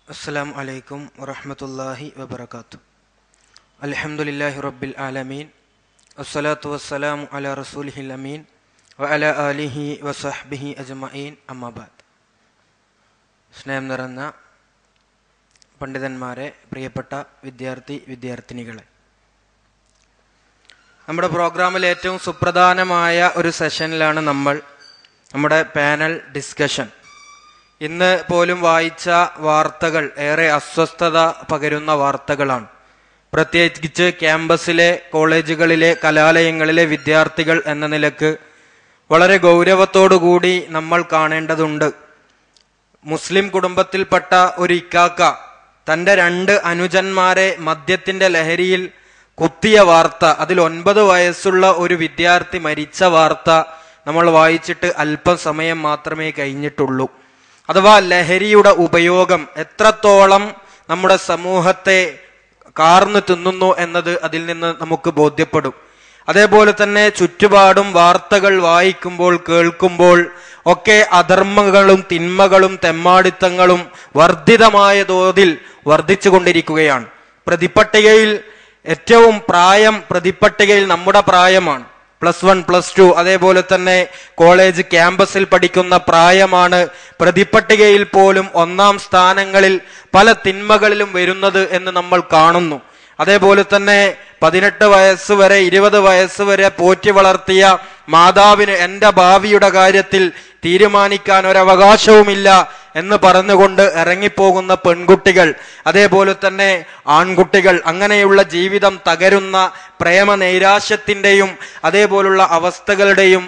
അസ്സാം വലൈക്കും വറഹമത്തല്ലാഹി വബർക്കാത്തു അലഹമുല്ലാഹി റബ്ബിൽ ആലമീൻ വസ്സലാത്തു വസ്സലാമു അല റസൂലിഹിൽ അമീൻ വ അല ആലിഹി വസഹ്ബിഹി അജ്മഈൻ അമ്മാബാദ് സ്നേഹം നിറഞ്ഞ പണ്ഡിതന്മാരെ പ്രിയപ്പെട്ട വിദ്യാർത്ഥി വിദ്യാർത്ഥിനികളെ നമ്മുടെ പ്രോഗ്രാമിൽ ഏറ്റവും സുപ്രധാനമായ ഒരു സെഷനിലാണ് നമ്മൾ നമ്മുടെ പാനൽ ഡിസ്കഷൻ ഇന്ന് പോലും വായിച്ച വാർത്തകൾ ഏറെ അസ്വസ്ഥത പകരുന്ന വാർത്തകളാണ് പ്രത്യേകിച്ച് ക്യാമ്പസിലെ കോളേജുകളിലെ കലാലയങ്ങളിലെ വിദ്യാർത്ഥികൾ എന്ന നിലക്ക് വളരെ ഗൗരവത്തോടുകൂടി നമ്മൾ കാണേണ്ടതുണ്ട് മുസ്ലിം കുടുംബത്തിൽപ്പെട്ട ഒരു ഇക്കാക്ക തന്റെ രണ്ട് അനുജന്മാരെ മദ്യത്തിന്റെ ലഹരിയിൽ കുത്തിയ വാർത്ത അതിൽ ഒൻപത് വയസ്സുള്ള ഒരു വിദ്യാർത്ഥി മരിച്ച വാർത്ത നമ്മൾ വായിച്ചിട്ട് അല്പം സമയം മാത്രമേ കഴിഞ്ഞിട്ടുള്ളൂ അഥവാ ലഹരിയുടെ ഉപയോഗം എത്രത്തോളം നമ്മുടെ സമൂഹത്തെ കാർന്നു തിന്നുന്നു എന്നത് അതിൽ നിന്ന് നമുക്ക് ബോധ്യപ്പെടും അതേപോലെ തന്നെ ചുറ്റുപാടും വാർത്തകൾ വായിക്കുമ്പോൾ കേൾക്കുമ്പോൾ ഒക്കെ അധർമ്മങ്ങളും തിന്മകളും തെമ്മാടിത്തങ്ങളും വർദ്ധിതമായ തോതിൽ വർദ്ധിച്ചുകൊണ്ടിരിക്കുകയാണ് പ്രതിപട്ടികയിൽ ഏറ്റവും പ്രായം പ്രതിപട്ടികയിൽ നമ്മുടെ പ്രായമാണ് പ്ലസ് വൺ പ്ലസ് ടു അതേപോലെ തന്നെ കോളേജ് ക്യാമ്പസിൽ പഠിക്കുന്ന പ്രായമാണ് പ്രതിപട്ടികയിൽ പോലും ഒന്നാം സ്ഥാനങ്ങളിൽ പല തിന്മകളിലും വരുന്നത് എന്ന് നമ്മൾ കാണുന്നു അതേപോലെ തന്നെ പതിനെട്ട് വയസ്സ് വരെ ഇരുപത് വയസ്സ് വരെ പോറ്റി വളർത്തിയ മാതാവിന് എന്റെ ഭാവിയുടെ കാര്യത്തിൽ തീരുമാനിക്കാൻ ഒരവകാശവുമില്ല എന്ന് പറഞ്ഞുകൊണ്ട് ഇറങ്ങിപ്പോകുന്ന പെൺകുട്ടികൾ അതേപോലെ തന്നെ ആൺകുട്ടികൾ അങ്ങനെയുള്ള ജീവിതം തകരുന്ന പ്രേമ നൈരാശ്യത്തിന്റെയും അതേപോലുള്ള അവസ്ഥകളുടെയും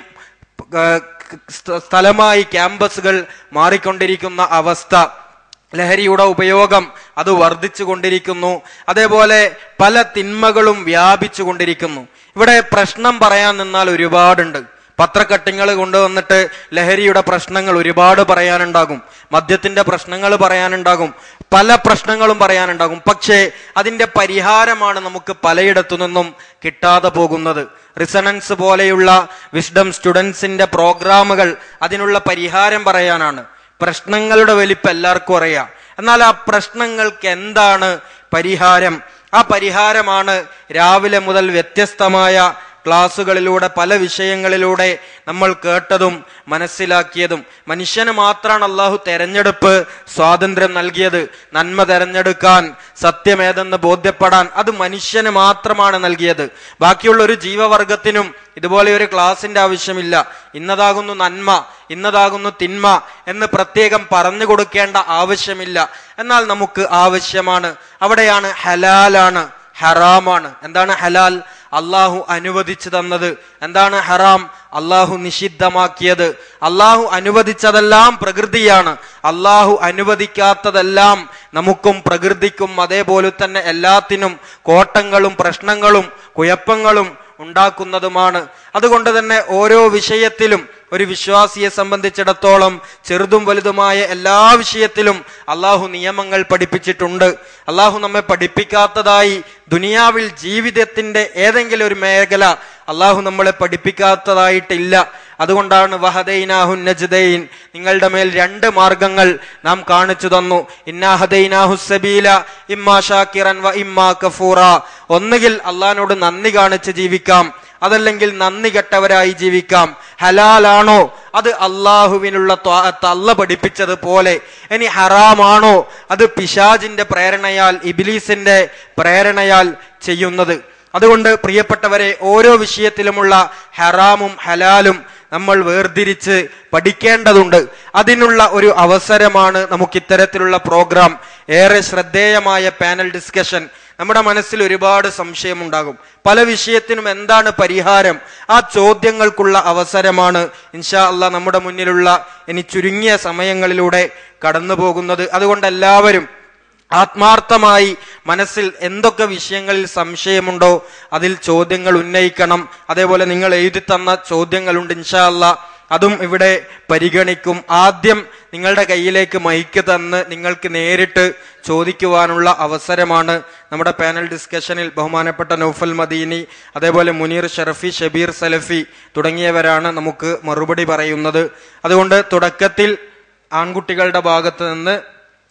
സ്ഥലമായി ക്യാമ്പസുകൾ മാറിക്കൊണ്ടിരിക്കുന്ന അവസ്ഥ ലഹരിയുടെ ഉപയോഗം അത് വർദ്ധിച്ചു കൊണ്ടിരിക്കുന്നു അതേപോലെ പല തിന്മകളും വ്യാപിച്ചു കൊണ്ടിരിക്കുന്നു ഇവിടെ പ്രശ്നം പറയാൻ നിന്നാൽ ഒരുപാടുണ്ട് പത്രക്കട്ടിങ്ങൾ കൊണ്ടുവന്നിട്ട് ലഹരിയുടെ പ്രശ്നങ്ങൾ ഒരുപാട് പറയാനുണ്ടാകും മദ്യത്തിന്റെ പ്രശ്നങ്ങൾ പറയാനുണ്ടാകും പല പ്രശ്നങ്ങളും പറയാനുണ്ടാകും പക്ഷേ അതിന്റെ പരിഹാരമാണ് നമുക്ക് പലയിടത്തു നിന്നും കിട്ടാതെ പോകുന്നത് റിസണൻസ് പോലെയുള്ള വിസ്ഡം സ്റ്റുഡൻസിന്റെ പ്രോഗ്രാമുകൾ അതിനുള്ള പരിഹാരം പറയാനാണ് പ്രശ്നങ്ങളുടെ വലിപ്പം എല്ലാവർക്കും അറിയാം എന്നാൽ ആ പ്രശ്നങ്ങൾക്ക് എന്താണ് പരിഹാരം ആ പരിഹാരമാണ് രാവിലെ മുതൽ വ്യത്യസ്തമായ ക്ലാസ്സുകളിലൂടെ പല വിഷയങ്ങളിലൂടെ നമ്മൾ കേട്ടതും മനസ്സിലാക്കിയതും മനുഷ്യന് മാത്രമാണ് അള്ളാഹു തെരഞ്ഞെടുപ്പ് സ്വാതന്ത്ര്യം നൽകിയത് നന്മ തെരഞ്ഞെടുക്കാൻ സത്യമേതെന്ന് ബോധ്യപ്പെടാൻ അത് മനുഷ്യന് മാത്രമാണ് നൽകിയത് ബാക്കിയുള്ള ഒരു ജീവവർഗത്തിനും ഇതുപോലെ ഒരു ക്ലാസിന്റെ ആവശ്യമില്ല ഇന്നതാകുന്നു നന്മ ഇന്നതാകുന്നു തിന്മ എന്ന് പ്രത്യേകം പറഞ്ഞു കൊടുക്കേണ്ട ആവശ്യമില്ല എന്നാൽ നമുക്ക് ആവശ്യമാണ് അവിടെയാണ് ഹലാലാണ് ഹറാമാണ് എന്താണ് ഹലാൽ അള്ളാഹു അനുവദിച്ചു തന്നത് എന്താണ് ഹറാം അള്ളാഹു നിഷിദ്ധമാക്കിയത് അള്ളാഹു അനുവദിച്ചതെല്ലാം പ്രകൃതിയാണ് അള്ളാഹു അനുവദിക്കാത്തതെല്ലാം നമുക്കും പ്രകൃതിക്കും അതേപോലെ തന്നെ എല്ലാത്തിനും കോട്ടങ്ങളും പ്രശ്നങ്ങളും കുഴപ്പങ്ങളും ഉണ്ടാക്കുന്നതുമാണ് അതുകൊണ്ട് തന്നെ ഓരോ വിഷയത്തിലും ഒരു വിശ്വാസിയെ സംബന്ധിച്ചിടത്തോളം ചെറുതും വലുതുമായ എല്ലാ വിഷയത്തിലും അള്ളാഹു നിയമങ്ങൾ പഠിപ്പിച്ചിട്ടുണ്ട് അള്ളാഹു നമ്മെ പഠിപ്പിക്കാത്തതായി ദുനിയാവിൽ ജീവിതത്തിന്റെ ഏതെങ്കിലും ഒരു മേഖല അള്ളാഹു നമ്മളെ പഠിപ്പിക്കാത്തതായിട്ടില്ല അതുകൊണ്ടാണ് വഹദൈനാഹു നജ്ദൈൻ നിങ്ങളുടെ മേൽ രണ്ട് മാർഗങ്ങൾ നാം കാണിച്ചു തന്നു ഇന്നാഹദൈനാഹു സബീല ഇമ്മാ ഷാക്കിറൻ വ ഇമ്മാ കഫൂറ ഒന്നുകിൽ അള്ളഹാനോട് നന്ദി കാണിച്ച് ജീവിക്കാം അതല്ലെങ്കിൽ നന്ദി കെട്ടവരായി ജീവിക്കാം ഹലാലാണോ അത് അള്ളാഹുവിനുള്ള അല്ല പഠിപ്പിച്ചത് പോലെ ഇനി ഹറാമാണോ അത് പിശാജിന്റെ പ്രേരണയാൽ ഇബിലീസിന്റെ പ്രേരണയാൽ ചെയ്യുന്നത് അതുകൊണ്ട് പ്രിയപ്പെട്ടവരെ ഓരോ വിഷയത്തിലുമുള്ള ഹറാമും ഹലാലും നമ്മൾ വേർതിരിച്ച് പഠിക്കേണ്ടതുണ്ട് അതിനുള്ള ഒരു അവസരമാണ് നമുക്ക് ഇത്തരത്തിലുള്ള പ്രോഗ്രാം ഏറെ ശ്രദ്ധേയമായ പാനൽ ഡിസ്കഷൻ നമ്മുടെ മനസ്സിൽ ഒരുപാട് സംശയമുണ്ടാകും പല വിഷയത്തിനും എന്താണ് പരിഹാരം ആ ചോദ്യങ്ങൾക്കുള്ള അവസരമാണ് ഇൻഷാ അല്ല നമ്മുടെ മുന്നിലുള്ള ഇനി ചുരുങ്ങിയ സമയങ്ങളിലൂടെ കടന്നു പോകുന്നത് അതുകൊണ്ട് എല്ലാവരും ആത്മാർത്ഥമായി മനസ്സിൽ എന്തൊക്കെ വിഷയങ്ങളിൽ സംശയമുണ്ടോ അതിൽ ചോദ്യങ്ങൾ ഉന്നയിക്കണം അതേപോലെ നിങ്ങൾ എഴുതി തന്ന ചോദ്യങ്ങളുണ്ട് ഇൻഷാ അല്ല അതും ഇവിടെ പരിഗണിക്കും ആദ്യം നിങ്ങളുടെ കയ്യിലേക്ക് മൈക്ക് തന്ന് നിങ്ങൾക്ക് നേരിട്ട് ചോദിക്കുവാനുള്ള അവസരമാണ് നമ്മുടെ പാനൽ ഡിസ്കഷനിൽ ബഹുമാനപ്പെട്ട നൗഫൽ മദീനി അതേപോലെ മുനീർ ഷറഫി ഷബീർ സലഫി തുടങ്ങിയവരാണ് നമുക്ക് മറുപടി പറയുന്നത് അതുകൊണ്ട് തുടക്കത്തിൽ ആൺകുട്ടികളുടെ ഭാഗത്ത് നിന്ന്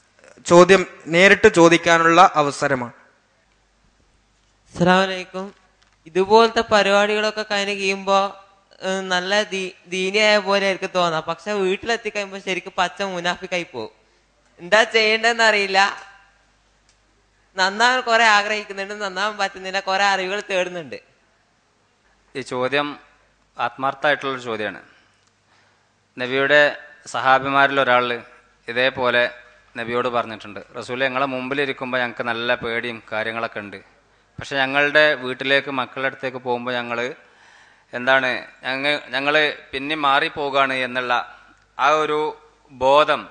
ചോദ്യം നേരിട്ട് ചോദിക്കാനുള്ള അവസരമാണ് അസ്സലാമലൈക്കും ഇതുപോലത്തെ പരിപാടികളൊക്കെ കഴിഞ്ഞ് കഴിയുമ്പോ ഏഹ്, നല്ല ദീ- ദീനിയായ പോലെ എനിക്ക് തോന്നാം പക്ഷെ വീട്ടിലെത്തി കഴിയുമ്പോ ശരിക്കും പച്ച മുനാഫിക്കായി പോകും എന്താ ചെയ്യേണ്ടതെന്ന് അറിയില്ല നന്നാവാൻ കുറെ ആഗ്രഹിക്കുന്നുണ്ട് നന്നാവാൻ പറ്റുന്നില്ല കുറെ അറിവുകൾ തേടുന്നുണ്ട് ഈ ചോദ്യം ആത്മാർത്ഥമായിട്ടുള്ളൊരു ചോദ്യമാണ് നബിയുടെ സഹാബിമാരിൽ ഒരാൾ ഇതേപോലെ നബിയോട് പറഞ്ഞിട്ടുണ്ട് റസൂൽ ഞങ്ങളെ മുമ്പിലിരിക്കുമ്പോൾ ഞങ്ങൾക്ക് നല്ല പേടിയും കാര്യങ്ങളൊക്കെ ഉണ്ട് പക്ഷെ ഞങ്ങളുടെ വീട്ടിലേക്ക് മക്കളുടെ അടുത്തേക്ക് പോകുമ്പോൾ ഞങ്ങൾ എന്താണ് ഞങ്ങൾ ഞങ്ങൾ പിന്നെ മാറിപ്പോവുകയാണ് എന്നുള്ള ആ ഒരു ബോധം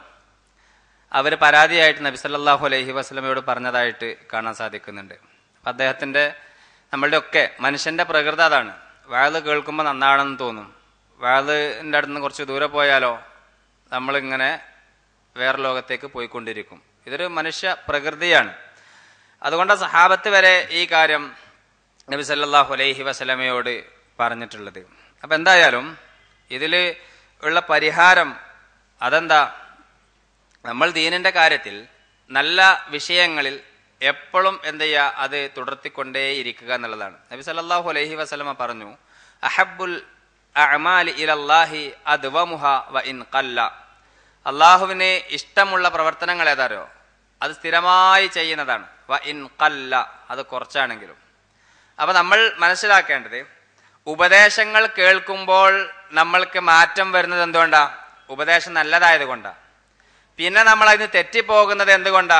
അവർ പരാതിയായിട്ട് നബി സല്ലല്ലാഹു അലൈഹി വസല്ലമയോട് പറഞ്ഞതായിട്ട് കാണാൻ സാധിക്കുന്നുണ്ട് അപ്പം അദ്ദേഹത്തിൻ്റെ നമ്മളുടെ ഒക്കെ മനുഷ്യന്റെ പ്രകൃതി അതാണ് വാഴ് കേൾക്കുമ്പോൾ നന്നാണെന്ന് തോന്നും വാഴിൻ്റെ അടുത്ത് നിന്ന് കുറച്ച് ദൂരെ പോയാലോ നമ്മളിങ്ങനെ വേറെ ലോകത്തേക്ക് പോയിക്കൊണ്ടിരിക്കും ഇതൊരു മനുഷ്യ പ്രകൃതിയാണ് അതുകൊണ്ട് സഹാബത്ത് വരെ ഈ കാര്യം നബി സല്ലല്ലാഹു അലൈഹി വസല്ലമയോട് പറഞ്ഞിട്ടുള്ളത് അപ്പം എന്തായാലും ഇതിൽ ഉള്ള പരിഹാരം അതെന്താ നമ്മൾ ദീനിന്റെ കാര്യത്തിൽ നല്ല വിഷയങ്ങളിൽ എപ്പോഴും എന്ത് ചെയ്യുക അത് തുടർത്തിക്കൊണ്ടേ ഇരിക്കുക എന്നുള്ളതാണ് നബി സല്ലല്ലാഹു അലൈഹി വസല്ലമ പറഞ്ഞു അഹബ്ബുൽ അഅമാലി ഇലല്ലാഹി അദ്വമുഹ വ ഇൻ ഖല്ല അള്ളാഹുവിന് ഇഷ്ടമുള്ള പ്രവർത്തനങ്ങൾ ഏതാരോ അത് സ്ഥിരമായി ചെയ്യുന്നതാണ് വ ഇൻ ഖല്ല അത് കുറച്ചാണെങ്കിലും അപ്പൊ നമ്മൾ മനസ്സിലാക്കേണ്ടത് ഉപദേശങ്ങൾ കേൾക്കുമ്പോൾ നമ്മൾക്ക് മാറ്റം വരുന്നത് എന്തുകൊണ്ടാ ഉപദേശം നല്ലതായത് കൊണ്ടാ പിന്നെ നമ്മൾ അതിന് തെറ്റിപ്പോകുന്നത് എന്തുകൊണ്ടാ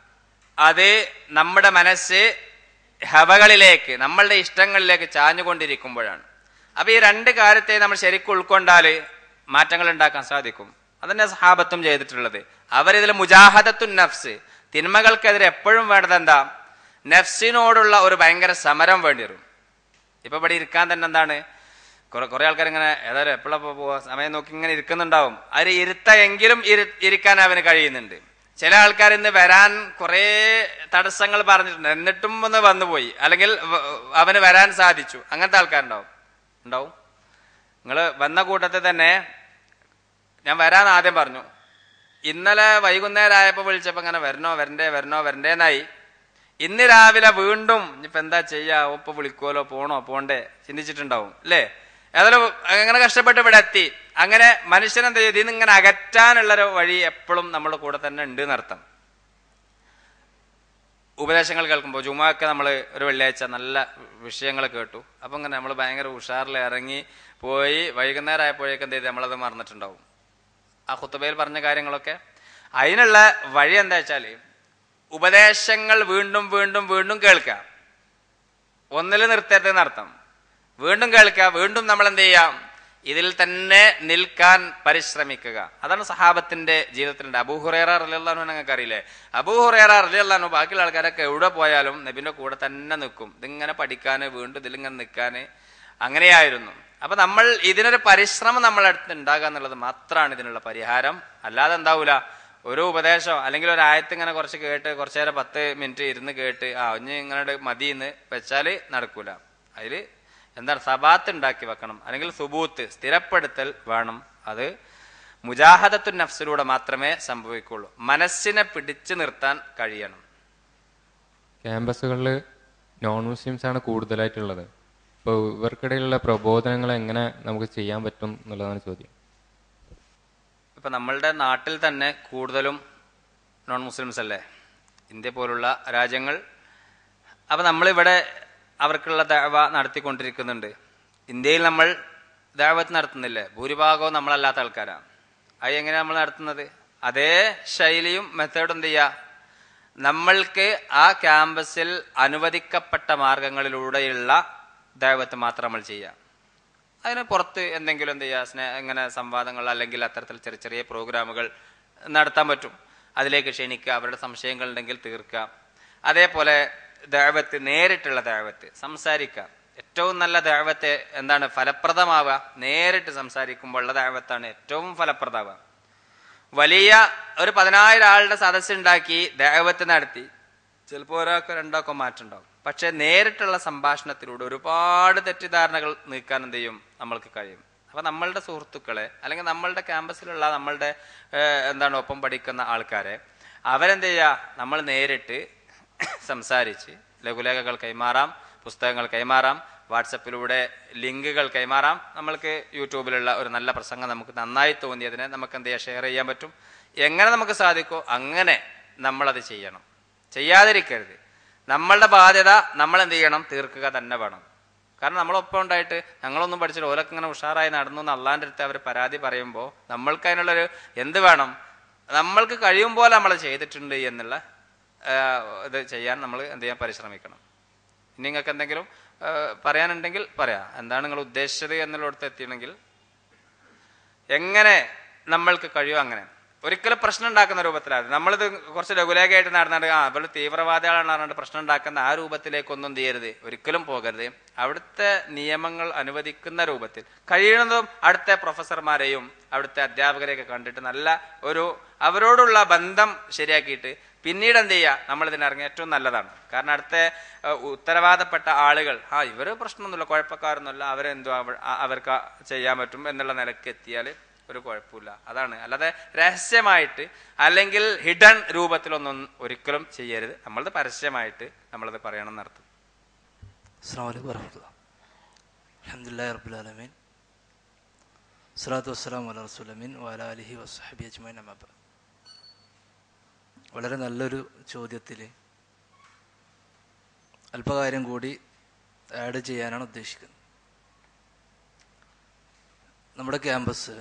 അത് നമ്മുടെ മനസ്സ് ഹവകളിലേക്ക് നമ്മളുടെ ഇഷ്ടങ്ങളിലേക്ക് ചാഞ്ഞുകൊണ്ടിരിക്കുമ്പോഴാണ് അപ്പൊ ഈ രണ്ട് കാര്യത്തെ നമ്മൾ ശരിക്കും ഉൾക്കൊണ്ടാല് മാറ്റങ്ങൾ ഉണ്ടാക്കാൻ സാധിക്കും അതന്നെ സഹാബത്തും ചെയ്തിട്ടുള്ളത് അവരിതിൽ മുജാഹദത്തുൻ നഫ്സ് തിന്മകൾക്കെതിരെ എപ്പോഴും വേണ്ടത് എന്താ നഫ്സിനോടുള്ള ഒരു ഭയങ്കര സമരം വേണ്ടി വരും ഇപ്പൊ ഇവിടെ ഇരിക്കാൻ തന്നെ എന്താണ് കുറെ കുറെ ആൾക്കാർ ഇങ്ങനെ ഏതായാലും എപ്പോഴപ്പോ പോവാ സമയം നോക്കി ഇങ്ങനെ ഇരിക്കുന്നുണ്ടാവും അവർ ഇരുത്തെങ്കിലും ഇരി- ഇരിക്കാൻ അവന് കഴിയുന്നുണ്ട് ചില ആൾക്കാർ ഇന്ന് വരാൻ കുറെ തടസ്സങ്ങൾ പറഞ്ഞിട്ടുണ്ട് എന്നിട്ടും ഒന്ന് വന്നുപോയി അല്ലെങ്കിൽ വ- അവന് വരാൻ സാധിച്ചു അങ്ങനത്തെ ആൾക്കാരുണ്ടാവും ഉണ്ടാവും നിങ്ങൾ വന്ന കൂട്ടത്തിൽ തന്നെ ഞാൻ വരാൻ ആദ്യം പറഞ്ഞു ഇന്നലെ വൈകുന്നേരം ആയപ്പോ വിളിച്ചപ്പോ ഇങ്ങനെ വരണോ വരണ്ടേ വരണോ വരണ്ടേന്നായി ഇന്ന് രാവിലെ വീണ്ടും ഇനിയിപ്പോ എന്താ ചെയ്യാ ഒപ്പം വിളിക്കുമല്ലോ പോണോ പോണ്ടേ ചിന്തിച്ചിട്ടുണ്ടാവും അല്ലേ ഏതായാലും അങ്ങനെ കഷ്ടപ്പെട്ട് ഇവിടെ എത്തി അങ്ങനെ മനുഷ്യൻ എന്താ ചെയ്തു ഇതിന്ന് ഇങ്ങനെ അകറ്റാനുള്ള ഒരു വഴി എപ്പോഴും നമ്മുടെ കൂടെ തന്നെ ഉണ്ട് എന്നർത്ഥം ഉപദേശങ്ങൾ കേൾക്കുമ്പോൾ ജുമാക്ക് നമ്മൾ ഒരു വെള്ളിയാഴ്ച നല്ല വിഷയങ്ങൾ കേട്ടു അപ്പം ഇങ്ങനെ നമ്മൾ ഭയങ്കര ഉഷാറിൽ ഇറങ്ങി പോയി വൈകുന്നേരം ആയപ്പോഴേക്കും എന്ത് ചെയ്ത് നമ്മളത് മറന്നിട്ടുണ്ടാവും ആ ഖുത്തുബയിൽ പറഞ്ഞ കാര്യങ്ങളൊക്കെ അതിനുള്ള വഴി എന്താ വെച്ചാല് ഉപദേശങ്ങൾ വീണ്ടും വീണ്ടും വീണ്ടും കേൾക്കുക ഒന്നിൽ നിർത്തരുത് എന്നർത്ഥം വീണ്ടും കേൾക്കുക വീണ്ടും നമ്മൾ എന്ത് ചെയ്യാം ഇതിൽ തന്നെ നിൽക്കാൻ പരിശ്രമിക്കുക അതാണ് സഹാബത്തിന്റെ ജീവിതത്തിലുണ്ട് അബൂഹുറേറ റലിയല്ലാന്നു നിങ്ങൾക്ക് അറിയില്ലേ അബൂഹുറേറ റലിയല്ലാന്നു ബാക്കിയുള്ള ആൾക്കാരൊക്കെ എവിടെ പോയാലും നബിന്റെ കൂടെ തന്നെ നിൽക്കും ഇതിങ്ങനെ പഠിക്കാന് വീണ്ടും ഇതിലിങ്ങനെ നിൽക്കാന് അങ്ങനെയായിരുന്നു അപ്പൊ നമ്മൾ ഇതിനൊരു പരിശ്രമം നമ്മളെ അടുത്ത് ഉണ്ടാകുക എന്നുള്ളത് മാത്രമാണ് ഇതിനുള്ള പരിഹാരം അല്ലാതെ എന്താവൂല ഒരു ഉപദേശം അല്ലെങ്കിൽ ഒരു ആയത്ത് ഇങ്ങനെ കുറച്ച് കേട്ട് കുറച്ചു നേരം പത്ത് മിനിറ്റ് ഇരുന്ന് കേട്ട് ആ ഇനി ഇങ്ങനെ മതി എന്ന് വെച്ചാല് നടക്കൂല അതില് എന്താണ് സബാത്ത് ഉണ്ടാക്കി വെക്കണം അല്ലെങ്കിൽ സുബൂത്ത് സ്ഥിരപ്പെടുത്തൽ വേണം അത് മുജാഹദത്തു നഫ്സിലൂടെ മാത്രമേ സംഭവിക്കുള്ളൂ മനസ്സിനെ പിടിച്ചു നിർത്താൻ കഴിയണം ക്യാമ്പസുകളിൽ നോൺ മുസ്ലിംസ് ആണ് കൂടുതലായിട്ടുള്ളത് അപ്പോൾ ഇവർക്കിടയിലുള്ള പ്രബോധനങ്ങൾ എങ്ങനെ നമുക്ക് ചെയ്യാൻ പറ്റും എന്നുള്ളതാണ് ചോദ്യം ഇപ്പൊ നമ്മളുടെ നാട്ടിൽ തന്നെ കൂടുതലും നോൺ മുസ്ലിംസ് അല്ലേ ഇന്ത്യ പോലുള്ള രാജ്യങ്ങൾ അപ്പൊ നമ്മളിവിടെ അവർക്കുള്ള ദഅവ നടത്തിക്കൊണ്ടിരിക്കുന്നുണ്ട് ഇന്ത്യയിൽ നമ്മൾ ദഅവത്ത് നടത്തുന്നില്ലേ ഭൂരിഭാഗവും നമ്മളല്ലാത്ത ആൾക്കാരാണ് അത് എങ്ങനെയാണ് നമ്മൾ നടത്തുന്നത് അതേ ശൈലിയും മെത്തേഡും എന്ത് ചെയ്യുക നമ്മൾക്ക് ആ ക്യാമ്പസിൽ അനുവദിക്കപ്പെട്ട മാർഗങ്ങളിലൂടെയുള്ള ദൈവത്ത് മാത്രം നമ്മൾ ചെയ്യുക അതിന് പുറത്ത് എന്തെങ്കിലും എന്ത് ചെയ്യുക സ്നേഹ ഇങ്ങനെ സംവാദങ്ങൾ അല്ലെങ്കിൽ അത്തരത്തിൽ ചെറിയ ചെറിയ പ്രോഗ്രാമുകൾ നടത്താൻ പറ്റും അതിലേക്ക് ക്ഷണിക്കുക അവരുടെ സംശയങ്ങൾ ഉണ്ടെങ്കിൽ തീർക്കുക അതേപോലെ ദൈവത്ത് നേരിട്ടുള്ള ദൈവത്ത് സംസാരിക്കുക ഏറ്റവും നല്ല ദൈവത്തെ എന്താണ് ഫലപ്രദമാവുക നേരിട്ട് സംസാരിക്കുമ്പോഴുള്ള ദൈവത്താണ് ഏറ്റവും ഫലപ്രദമാവുക വലിയ ഒരു പതിനായിരം ആളുടെ സദസ്സുണ്ടാക്കി ദൈവത്ത് നടത്തി ചിലപ്പോൾ ഒരാൾക്കോ രണ്ടാൾക്കോ മാറ്റുണ്ടാവും പക്ഷെ നേരിട്ടുള്ള സംഭാഷണത്തിലൂടെ ഒരുപാട് തെറ്റിദ്ധാരണകൾ നീക്കാൻ എന്ത് ചെയ്യും നമ്മൾക്ക് കഴിയും അപ്പൊ നമ്മളുടെ സുഹൃത്തുക്കളെ അല്ലെങ്കിൽ നമ്മളുടെ ക്യാമ്പസിലുള്ള നമ്മളുടെ ഏഹ്, എന്താണ് ഒപ്പം പഠിക്കുന്ന ആൾക്കാരെ അവരെന്ത് ചെയ്യുക നമ്മൾ നേരിട്ട് സംസാരിച്ച് ലഘുലേഖകൾ കൈമാറാം പുസ്തകങ്ങൾ കൈമാറാം വാട്സപ്പിലൂടെ ലിങ്കുകൾ കൈമാറാം നമ്മൾക്ക് യൂട്യൂബിലുള്ള ഒരു നല്ല പ്രസംഗം നമുക്ക് നന്നായി തോന്നിയതിനെ നമുക്ക് എന്ത് ചെയ്യാം ഷെയർ ചെയ്യാൻ പറ്റും എങ്ങനെ നമുക്ക് സാധിക്കോ അങ്ങനെ നമ്മളത് ചെയ്യണം ചെയ്യാതിരിക്കരുത് നമ്മളുടെ ബാധ്യത നമ്മൾ എന്ത് ചെയ്യണം തീർക്കുക തന്നെ വേണം കാരണം നമ്മളൊപ്പം ഉണ്ടായിട്ട് ഞങ്ങളൊന്നും പഠിച്ചിട്ട് ഓലൊക്കെ ഇങ്ങനെ ഉഷാറായി നടന്നു എന്ന് അള്ളാൻ്റെ അടുത്ത് അവർ പരാതി പറയുമ്പോൾ നമ്മൾക്ക് അതിനുള്ളൊരു എന്ത് വേണം നമ്മൾക്ക് കഴിയും പോലെ നമ്മൾ ചെയ്തിട്ടുണ്ട് എന്നുള്ള ആ, ഇത് ചെയ്യാൻ നമ്മൾ എന്ത് ചെയ്യാൻ പരിശ്രമിക്കണം ഇനി നിങ്ങൾക്ക് എന്തെങ്കിലും ആ, പറയാനുണ്ടെങ്കിൽ പറയാം എന്താണ് നിങ്ങൾ ഉദ്ദേശിച്ചത് എന്നുള്ളിടത്ത് എത്തിയെങ്കിൽ എങ്ങനെ നമ്മൾക്ക് കഴിയും അങ്ങനെ ഒരിക്കലും പ്രശ്നം ഉണ്ടാക്കുന്ന രൂപത്തിലാണ് നമ്മളിത് കുറച്ച് ലഘുലേഖയായിട്ട് നടന്നിട്ട് ആ അവർ തീവ്രവാദികളാണ് പറഞ്ഞിട്ട് പ്രശ്നം ഉണ്ടാക്കുന്ന ആ രൂപത്തിലേക്കൊന്നും ചെയ്യരുത് ഒരിക്കലും പോകരുത് അവിടുത്തെ നിയമങ്ങൾ അനുവദിക്കുന്ന രൂപത്തിൽ കഴിയുന്നതും അടുത്ത പ്രൊഫസർമാരെയും അവിടുത്തെ അധ്യാപകരെയൊക്കെ കണ്ടിട്ട് നല്ല ഒരു അവരോടുള്ള ബന്ധം ശരിയാക്കിയിട്ട് പിന്നീട് എന്ത് ചെയ്യുക നമ്മൾ ഇതിനിറങ്ങി ഏറ്റവും നല്ലതാണ് കാരണം അടുത്ത ഏഹ്, ഉത്തരവാദപ്പെട്ട ആളുകൾ ആ ഇവര് പ്രശ്നമൊന്നുമില്ല കുഴപ്പക്കാരൊന്നുമില്ല അവരെന്തോ അവ- ആ- അവർക്ക് ചെയ്യാൻ പറ്റും എന്നുള്ള നിലക്ക് എത്തിയാൽ ഒരു കുഴപ്പമില്ല അതാണ് അല്ലാതെ രഹസ്യമായിട്ട് അല്ലെങ്കിൽ ഹിഡൻ രൂപത്തിലൊന്നും ഒരിക്കലും ചെയ്യരുത് നമ്മളത് പരസ്യമായിട്ട് നമ്മളത് പറയണം എന്നർത്ഥം അസ്സാം വലൈക്കും വരഹമുല്ല അലഹമുല്ലാ റബുലാലമീൻ സ്വലാത്തു വസ്സലാം വല റസൂലമീൻ വാല അലിഹി വസ്ഹബി അജ്മൈൻ അമ്മബ വളരെ നല്ലൊരു ചോദ്യത്തിൽ അല്പകാര്യം കൂടി ആഡ് ചെയ്യാനാണ് ഉദ്ദേശിക്കുന്നത് നമ്മുടെ ക്യാമ്പസ്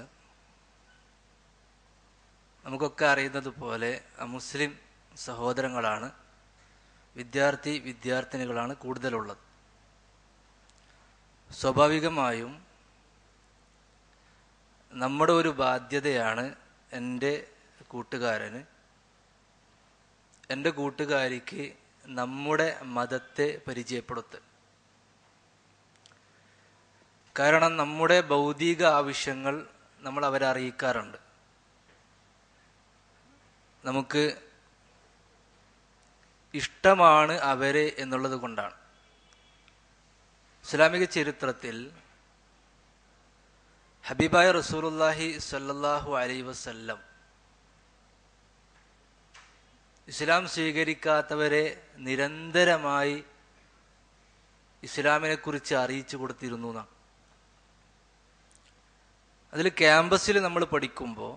നമുക്കൊക്കെ അറിയുന്നത് പോലെ മുസ്ലിം സഹോദരങ്ങളാണ് വിദ്യാർത്ഥി വിദ്യാർത്ഥിനികളാണ് കൂടുതലുള്ളത് സ്വാഭാവികമായും നമ്മുടെ ഒരു ബാധ്യതയാണ് എൻ്റെ കൂട്ടുകാരന് എൻ്റെ കൂട്ടുകാരിക്ക് നമ്മുടെ മതത്തെ പരിചയപ്പെടുത്തൽ കാരണം നമ്മുടെ ഭൗതിക ആവശ്യങ്ങൾ നമ്മൾ അവരെ അറിയിക്കാറുണ്ട് നമുക്ക് ഇഷ്ടമാണ് അവരെ എന്നുള്ളത് കൊണ്ടാണ് ഇസ്ലാമിക ചരിത്രത്തിൽ ഹബീബായ റസൂലുല്ലാഹി സല്ലല്ലാഹു അലൈ വസല്ലം ഇസ്ലാം സ്വീകരിക്കാത്തവരെ നിരന്തരമായി ഇസ്ലാമിനെ കുറിച്ച് അറിയിച്ചു കൊടുത്തിരുന്നു എന്നാണ് അതിൽ ക്യാമ്പസിൽ നമ്മൾ പഠിക്കുമ്പോൾ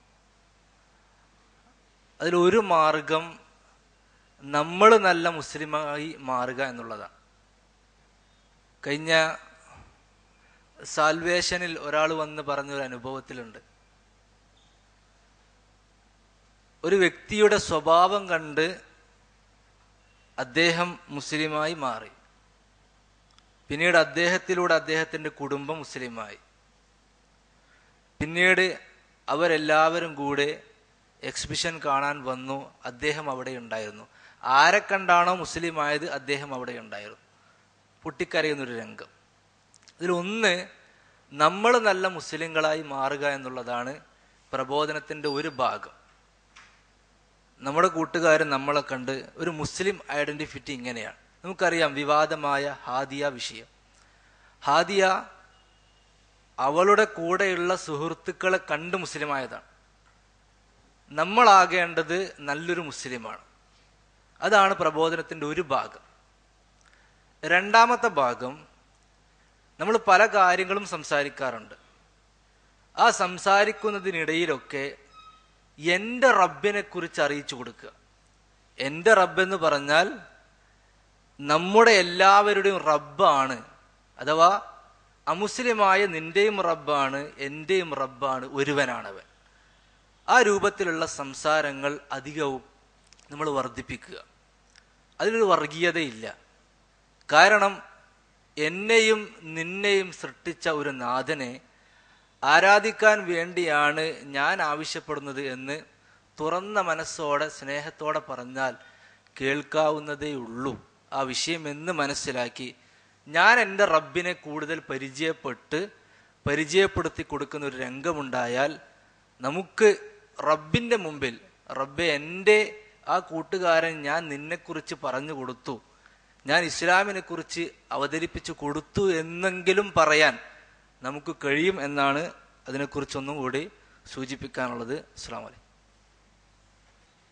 അതിൽ ഒരു മാർഗം നമ്മൾ നല്ല മുസ്ലിമായി മാറുക എന്നുള്ളതാണ് കഴിഞ്ഞ സാൽവേഷനിൽ ഒരാൾ വന്ന് പറഞ്ഞൊരു അനുഭവത്തിലുണ്ട് ഒരു വ്യക്തിയുടെ സ്വഭാവം കണ്ട് അദ്ദേഹം മുസ്ലിമായി മാറി പിന്നീട് അദ്ദേഹത്തിലൂടെ അദ്ദേഹത്തിന്റെ കുടുംബം മുസ്ലിമായി പിന്നീട് അവരെല്ലാവരും കൂടെ എക്സിബിഷൻ കാണാൻ വന്നു അദ്ദേഹം അവിടെ ഉണ്ടായിരുന്നു ആരെ കണ്ടാണോ മുസ്ലിം ആയത് അദ്ദേഹം അവിടെ ഉണ്ടായിരുന്നു പൊട്ടിക്കരയുന്നൊരു രംഗം ഇതിലൊന്ന് നമ്മൾ നല്ല മുസ്ലിങ്ങളായി മാറുക എന്നുള്ളതാണ് പ്രബോധനത്തിന്റെ ഒരു ഭാഗം നമ്മുടെ കൂട്ടുകാരൻ നമ്മളെ കണ്ട് ഒരു മുസ്ലിം ഐഡന്റിഫിറ്റി ഇങ്ങനെയാണ് നമുക്കറിയാം വിവാദമായ ഹാദിയ വിഷയം ഹാദിയ അവളുടെ കൂടെയുള്ള സുഹൃത്തുക്കളെ കണ്ട് മുസ്ലിമായതാണ് നമ്മളാകേണ്ടത് നല്ലൊരു മുസ്ലിമാണ് അതാണ് പ്രബോധനത്തിന്റെ ഒരു ഭാഗം രണ്ടാമത്തെ ഭാഗം നമ്മൾ പല കാര്യങ്ങളും സംസാരിക്കാറുണ്ട് ആ സംസാരിക്കുന്നതിനിടയിലൊക്കെ എൻ്റെ റബ്ബിനെ കുറിച്ച് അറിയിച്ചു കൊടുക്കുക എൻ്റെ റബ്ബെന്ന് പറഞ്ഞാൽ നമ്മുടെ എല്ലാവരുടെയും റബ്ബാണ് അഥവാ അമുസ്ലിമായ നിന്റെയും റബ്ബാണ് എന്റെയും റബ്ബാണ് ഒരുവനാണവൻ ആ രൂപത്തിലുള്ള സംസാരങ്ങൾ അധികവും നമ്മൾ വർദ്ധിപ്പിക്കുക അതിലൊരു വർഗീയതയില്ല കാരണം എന്നെയും നിന്നെയും സൃഷ്ടിച്ച ഒരു നാഥനെ ആരാധിക്കാൻ വേണ്ടിയാണ് ഞാൻ ആവശ്യപ്പെടുന്നത് എന്ന് തുറന്ന മനസ്സോടെ സ്നേഹത്തോടെ പറഞ്ഞാൽ കേൾക്കാവുന്നതേ ഉള്ളൂ ആ വിഷയം എന്ന് മനസ്സിലാക്കി ഞാൻ എൻ്റെ റബ്ബിനെ കൂടുതൽ പരിചയപ്പെട്ട് പരിചയപ്പെടുത്തി കൊടുക്കുന്ന ഒരു രംഗമുണ്ടായാൽ നമുക്ക് റബ്ബിൻ്റെ മുമ്പിൽ റബ്ബെ എൻ്റെ ആ കൂട്ടുകാരൻ ഞാൻ നിന്നെക്കുറിച്ച് പറഞ്ഞു കൊടുത്തു ഞാൻ ഇസ്ലാമിനെ കുറിച്ച് അവതരിപ്പിച്ചു കൊടുത്തു എന്നെങ്കിലും പറയാൻ നമുക്ക് കഴിയും എന്നാണ് അതിനെക്കുറിച്ചൊന്നും കൂടി സൂചിപ്പിക്കാനുള്ളത് അസ്സാം വലൈക്കും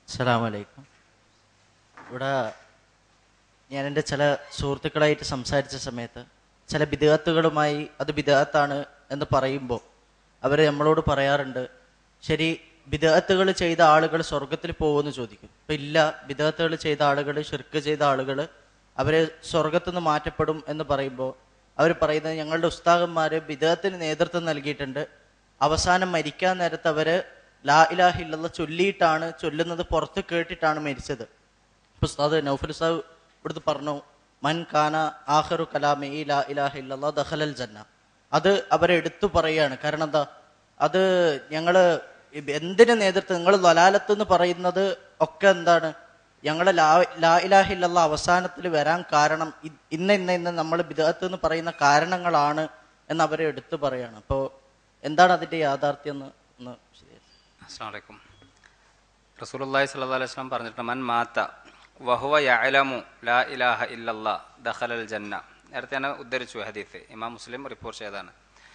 അസ്സലാമു അലൈക്കും ഇവിടെ ഞാൻ എൻ്റെ ചില സുഹൃത്തുക്കളായിട്ട് സംസാരിച്ച സമയത്ത് ചില ബിദാത്തുകളുമായി അത് ബിദാത്താണ് എന്ന് പറയുമ്പോൾ അവർ നമ്മളോട് പറയാറുണ്ട് ശരി ബിദാത്തുകൾ ചെയ്ത ആളുകൾ സ്വർഗത്തിൽ പോകുമെന്ന് ചോദിക്കും ഇപ്പം ഇല്ല ബിദാത്തുകൾ ചെയ്ത ആളുകൾ ഷിർക്ക് ചെയ്ത ആളുകൾ അവരെ സ്വർഗത്തു നിന്ന് മാറ്റപ്പെടും എന്ന് പറയുമ്പോൾ അവർ പറയുന്നത് ഞങ്ങളുടെ ഉസ്താദന്മാർ ബിദാത്തിന് നേതൃത്വം നൽകിയിട്ടുണ്ട് അവസാനം മരിക്കാൻ നേരത്ത് അവര് ലാ ഇലാഹ ഇല്ലല്ലാ ചൊല്ലിയിട്ടാണ് ചൊല്ലുന്നത് പുറത്ത് കേട്ടിട്ടാണ് മരിച്ചത് ഇപ്പൊ ഉസ്താദ് നൗഫൽ സാഹ് ഇവിടുത്തെ പറഞ്ഞു മൻ കാന ആഹറു കലാമി ഈ ലാ ഇലാഹ ഇല്ലല്ലാ ദഖലൽ ജന്ന അത് അവരെ എടുത്തു പറയാണ് കാരണം എന്താ അത് ഞങ്ങള് ഇബ് എന്തിന് നേതൃത്വം നിങ്ങൾ ലലാലത്ത് എന്ന് പറയുന്നത് ഒക്കെ എന്താണ് ഞങ്ങളെ ലാ ലാ ഇലാഹ ഇല്ലല്ലാ അവസാനത്തിൽ വരാൻ കാരണം ഇ- ഇന്ന ഇന്ന ഇന്ന നമ്മൾ ബിദഅത്ത് എന്ന് പറയുന്ന കാരണങ്ങളാണ് എന്ന് അവരെ എടുത്തു പറയാണ് അപ്പോൾ എന്താണ് അതിന്റെ യാഥാർത്ഥ്യം എന്ന് ഒന്ന് വിശദീകരിച്ച് അസ്സാം വലൈക്കും റസൂലുള്ളാഹി സ്വല്ലല്ലാഹു അലൈഹി വസല്ലം പറഞ്ഞിട്ട് മൻ മാത്ത വഹുവ യഅലമു ലാ ഇലാഹ ഇല്ലല്ലാ ദഖലൽ ജന്ന നേരത്തെ ഞാൻ ഉദ്ധരിച്ചു ഹദീസ് ഇമാം മുസ്ലിം റിപ്പോർട്ട് ചെയ്തതാണ്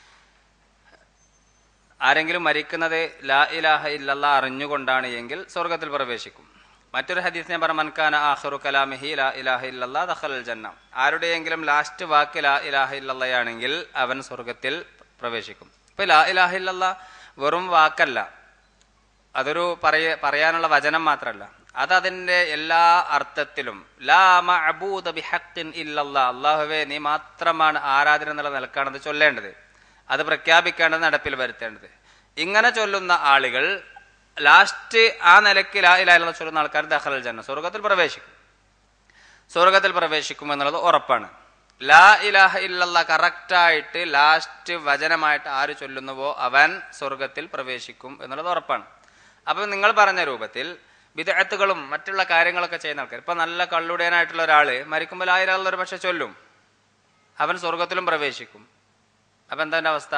ആരെങ്കിലും മരിക്കുന്നത് ലാ ഇലാഹ ഇല്ലല്ലാ അറിഞ്ഞുകൊണ്ടാണ് എങ്കിൽ സ്വർഗത്തിൽ പ്രവേശിക്കും മറ്റൊരു ഹദീസ് ഞാൻ പറഞ്ഞ മൻകാന ആഖിറു കലാമിഹി ലാ ഇലാഹ ഇല്ലല്ലാ ദഖലൽ ജന്ന ആരുടെയെങ്കിലും ലാസ്റ്റ് വാക്ക് ലാ ഇലാഹ ഇല്ലല്ലയാണെങ്കിൽ അവൻ സ്വർഗത്തിൽ പ്രവേശിക്കും ഇപ്പൊ ലാ ഇലാഹ ഇല്ലല്ലാ വെറും വാക്കല്ല അതൊരു പറയ പറയാനുള്ള വചനം മാത്രമല്ല അത് അതിന്റെ എല്ലാ അർത്ഥത്തിലും ലാ മഅബൂദ ബിഹഖിൻ ഇല്ലല്ലാ അല്ലാഹുവേ നീ മാത്രമാണ് ആരാധന എന്നുള്ള നിലക്കാണ് അത് ചൊല്ലേണ്ടത് അത് പ്രഖ്യാപിക്കേണ്ടത് നടപ്പിൽ വരുത്തേണ്ടത് ഇങ്ങനെ ചൊല്ലുന്ന ആളുകൾ ലാസ്റ്റ് ആ നിലയ്ക്ക് ലാ ഇലാഹ ഇല്ലല്ലാഹ് ചൊല്ലുന്ന ആൾക്കാർ ദഖലൽ ജന്ന സ്വർഗത്തിൽ പ്രവേശിക്കും സ്വർഗത്തിൽ പ്രവേശിക്കും എന്നുള്ളത് ഉറപ്പാണ് ലാ ഇലാഹ ഇല്ലല്ല കറക്റ്റായിട്ട് ലാസ്റ്റ് വചനമായിട്ട് ആര് ചൊല്ലുന്നുവോ അവൻ സ്വർഗത്തിൽ പ്രവേശിക്കും എന്നുള്ളത് ഉറപ്പാണ് അപ്പൊ നിങ്ങൾ പറഞ്ഞ രൂപത്തിൽ വിദഗ്ധകളും മറ്റുള്ള കാര്യങ്ങളൊക്കെ ചെയ്യുന്ന ആൾക്കാർ ഇപ്പൊ നല്ല കള്ളുടേനായിട്ടുള്ള ഒരാള് മരിക്കുമ്പോൾ ലാ ഇലാഹ ഒരു പക്ഷെ ചൊല്ലും അവൻ സ്വർഗത്തിലും പ്രവേശിക്കും അപ്പൊ എന്താ അതിന്റെ അവസ്ഥ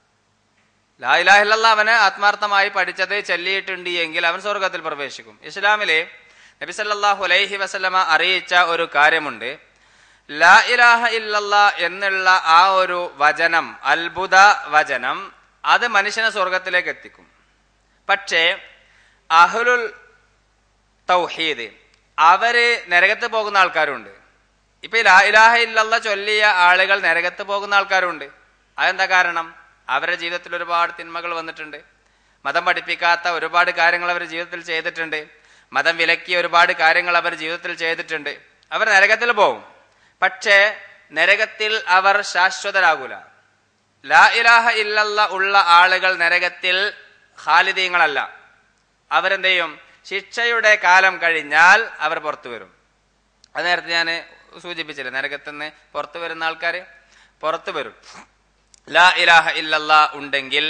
ലാ ഇലാഹ ഇല്ലല്ലാ അവന് ആത്മാർത്ഥമായി പഠിച്ചത് ചൊല്ലിയിട്ടുണ്ട് എങ്കിൽ അവൻ സ്വർഗത്തിൽ പ്രവേശിക്കും ഇസ്ലാമിലെ നബി സല്ലല്ലാഹു അലൈഹി വസല്ലമ അറിയിച്ച ഒരു കാര്യമുണ്ട് ലാ ഇലാഹ ഇല്ലല്ലാ എന്നുള്ള ആ ഒരു വചനം അത്ഭുത വചനം അത് മനുഷ്യനെ സ്വർഗത്തിലേക്ക് എത്തിക്കും പക്ഷേ അഹ്ലുൽ തൗഹീദ് അവര് നരകത്ത് പോകുന്ന ആൾക്കാരുണ്ട് ഇപ്പൊ ഈ ലാ ഇലാഹ ഇല്ലല്ല ചൊല്ലിയ ആളുകൾ നരകത്ത് പോകുന്ന ആൾക്കാരുണ്ട് അതെന്താ കാരണം അവരുടെ ജീവിതത്തിൽ ഒരുപാട് തിന്മകൾ വന്നിട്ടുണ്ട് മതം പഠിപ്പിക്കാത്ത ഒരുപാട് കാര്യങ്ങൾ അവർ ജീവിതത്തിൽ ചെയ്തിട്ടുണ്ട് മതം വിലക്കിയ ഒരുപാട് കാര്യങ്ങൾ അവർ ജീവിതത്തിൽ ചെയ്തിട്ടുണ്ട് അവർ നരകത്തിൽ പോകും പക്ഷേ നരകത്തിൽ അവർ ശാശ്വതരാകൂല ലാ ഇലാഹ ഇല്ലല്ല ഉള്ള ആളുകൾ നരകത്തിൽ ഖാലിദീങ്ങളല്ല അവരെന്ത് ചെയ്യും ശിക്ഷയുടെ കാലം കഴിഞ്ഞാൽ അവർ പുറത്തു വരും അത് നേരത്തെ ഞാൻ സൂചിപ്പിച്ചില്ല നരകത്തിൽ നിന്ന് പുറത്തു വരുന്ന ആൾക്കാർ പുറത്തു വരും ലാ ഇലാഹ ഇല്ലല്ല ഉണ്ടെങ്കിൽ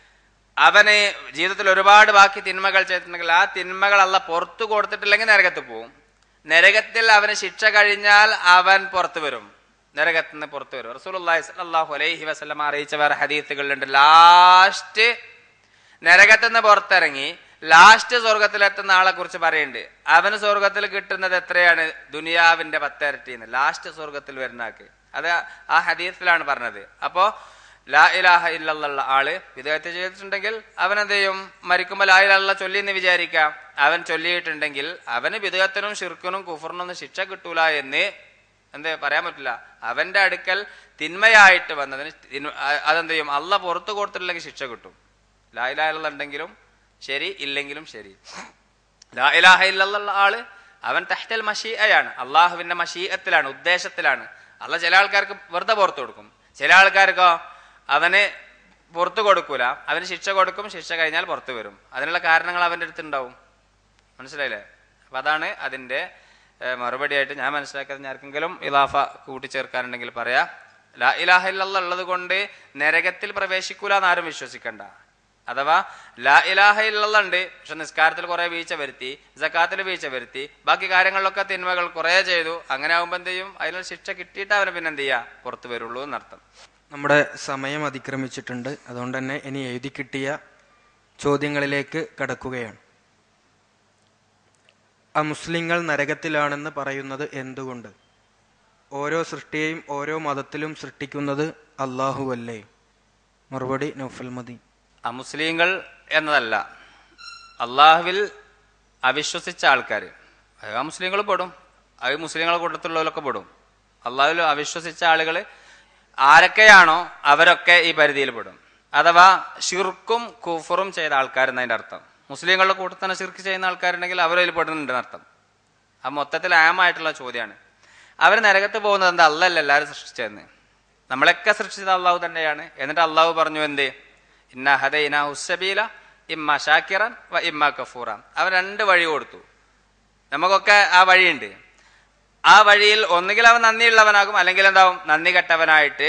അവന് ജീവിതത്തിൽ ഒരുപാട് ബാക്കി തിന്മകൾ ചെയ്തിട്ടുണ്ടെങ്കിൽ ആ തിന്മകൾ അല്ല പുറത്തു കൊടുത്തിട്ടില്ലെങ്കിൽ നരകത്ത് പോവും നരകത്തിൽ അവന് ശിക്ഷ കഴിഞ്ഞാൽ അവൻ പുറത്തു വരും നരകത്തിൽ നിന്ന് പുറത്തു വരും റസൂലുള്ളാഹി സ്വല്ലല്ലാഹു അലൈഹി വസല്ലം അറിയിച്ച വേറെ ഹദീസുകളിലുണ്ട് ലാസ്റ്റ് നരകത്തിൽ നിന്ന് പുറത്തിറങ്ങി ലാസ്റ്റ് സ്വർഗത്തിലെത്തുന്ന ആളെ കുറിച്ച് പറയുന്നുണ്ട് അവന് സ്വർഗത്തിൽ കിട്ടുന്നത് എത്രയാണ് ദുനിയാവിന്റെ പത്തിരട്ടി എന്ന് ലാസ്റ്റ് സ്വർഗത്തിൽ വരുന്ന ആൾക്ക് അത് ആ ഹദീസിലാണ് പറഞ്ഞത് അപ്പോ ലാ ഇലാഹ ഇല്ലല്ല ആള് വിദേഹത്തെ ചെയ്തിട്ടുണ്ടെങ്കിൽ അവൻ എന്ത് ചെയ്യും മരിക്കുമ്പോൾ ലാ ഇലാഹ ചൊല്ലി എന്ന് വിചാരിക്കാം അവൻ ചൊല്ലിയിട്ടുണ്ടെങ്കിൽ അവന് വിദേഹത്തിനും ഷിർക്കിനും കുഫറിനും ഒന്നും ശിക്ഷ കിട്ടൂല എന്ന് എന്ത് പറയാൻ പറ്റില്ല അവന്റെ അടുക്കൽ തിന്മയായിട്ട് വന്നതിന് തിന്മ- അ- അതെന്ത് ചെയ്യും അല്ല പുറത്തു കൊടുത്തിട്ടില്ലെങ്കിൽ ശിക്ഷ കിട്ടും ലാ ഇലാഹ ഇല്ലല്ലാഹ് ഉണ്ടെങ്കിലും ശരി ഇല്ലെങ്കിലും ശരി ലാ ഇലാഹ ഇല്ലല്ല ആള് അവൻ തഹ്തൽ മഷീഅയാണ് അള്ളാഹുവിന്റെ മഷീഅത്തിലാണ് ഉദ്ദേശത്തിലാണ് അല്ല ചില ആൾക്കാർക്ക് വെറുതെ പുറത്തു കൊടുക്കും ചില ആൾക്കാർക്കോ അവന് പുറത്തു കൊടുക്കൂല അവന് ശിക്ഷ കൊടുക്കും ശിക്ഷ കഴിഞ്ഞാൽ പുറത്തു വരും അതിനുള്ള കാരണങ്ങൾ അവന്റെ അടുത്ത് ഉണ്ടാവും മനസ്സിലായില്ലേ അപ്പൊ അതാണ് അതിന്റെ ഏഹ്, മറുപടിയായിട്ട് ഞാൻ മനസ്സിലാക്കിയത് ഞാൻ ആർക്കെങ്കിലും ഇലാഫ കൂട്ടിച്ചേർക്കാനുണ്ടെങ്കിൽ പറയാ ലാ ഇലാഹ ഇല്ലല്ലാ ഉള്ളത് കൊണ്ട് നരകത്തിൽ പ്രവേശിക്കൂല എന്ന് ആരും വിശ്വസിക്കണ്ട അഥവാ ലാ ഇലാഹ ഇല്ലല്ലാ ഉണ്ട് പക്ഷെ നിസ്കാരത്തിൽ കുറെ വീഴ്ച വരുത്തി ജക്കാത്തിൽ വീഴ്ച വരുത്തി ബാക്കി കാര്യങ്ങളിലൊക്കെ തിന്മകൾ കുറെ ചെയ്തു അങ്ങനെ ആകുമ്പോൾ എന്ത് ചെയ്യും അതിനുള്ള ശിക്ഷ കിട്ടിയിട്ട് അവന് പിന്നെ എന്ത് ചെയ്യാ പുറത്തു വരുള്ളൂ എന്നർത്ഥം നമ്മുടെ സമയം അതിക്രമിച്ചിട്ടുണ്ട് അതുകൊണ്ട് തന്നെ ഇനി എഴുതി കിട്ടിയ ചോദ്യങ്ങളിലേക്ക് കടക്കുകയാണ് ആ മുസ്ലിങ്ങൾ നരകത്തിലാണെന്ന് പറയുന്നത് എന്തുകൊണ്ട് ഓരോ സൃഷ്ടിയെയും ഓരോ മതത്തിലും സൃഷ്ടിക്കുന്നത് അള്ളാഹുവല്ലേ മറുപടി നൗഫൽ മദി അമുസ്ലിങ്ങൾ എന്നതല്ല അള്ളാഹുവിൽ അവിശ്വസിച്ച ആൾക്കാർ അത് ആ മുസ്ലിങ്ങൾ പെടും അത് മുസ്ലിങ്ങളെ കൂട്ടത്തിലുള്ളവരൊക്കെ പെടും അള്ളാഹുൽ അവിശ്വസിച്ച ആളുകൾ ആരൊക്കെയാണോ അവരൊക്കെ ഈ പരിധിയിൽ പെടും അഥവാ ഷിർക്കും കുഫറും ചെയ്ത ആൾക്കാരെന്നതിന്റെ അർത്ഥം മുസ്ലിങ്ങളുടെ കൂട്ടത്തിൽ തന്നെ ഷിർക്ക് ചെയ്യുന്ന ആൾക്കാരുണ്ടെങ്കിൽ അവരതിൽ പെടുന്നുണ്ട് എന്നർത്ഥം ആ മൊത്തത്തിൽ ആമായിട്ടുള്ള ചോദ്യമാണ് അവർ നരകത്ത് പോകുന്നത് എന്താ അല്ലല്ല എല്ലാവരും സൃഷ്ടിച്ചതെന്ന് നമ്മളൊക്കെ സൃഷ്ടിച്ചത് അള്ളാഹു തന്നെയാണ് എന്നിട്ട് അള്ളാഹു പറഞ്ഞു എന്ത് ഇന്ന ഹദൈന ഹുസബീല ഇമ്മ ഷാക്കിറൻ വ ഇമ്മ കഫൂറ അവൻ രണ്ട് വഴി കൊടുത്തു നമുക്കൊക്കെ ആ വഴിയുണ്ട് ആ വഴിയിൽ ഒന്നുകിൽ അവൻ നന്ദിയുള്ളവനാകും അല്ലെങ്കിൽ എന്താവും നന്ദി കെട്ടവനായിട്ട്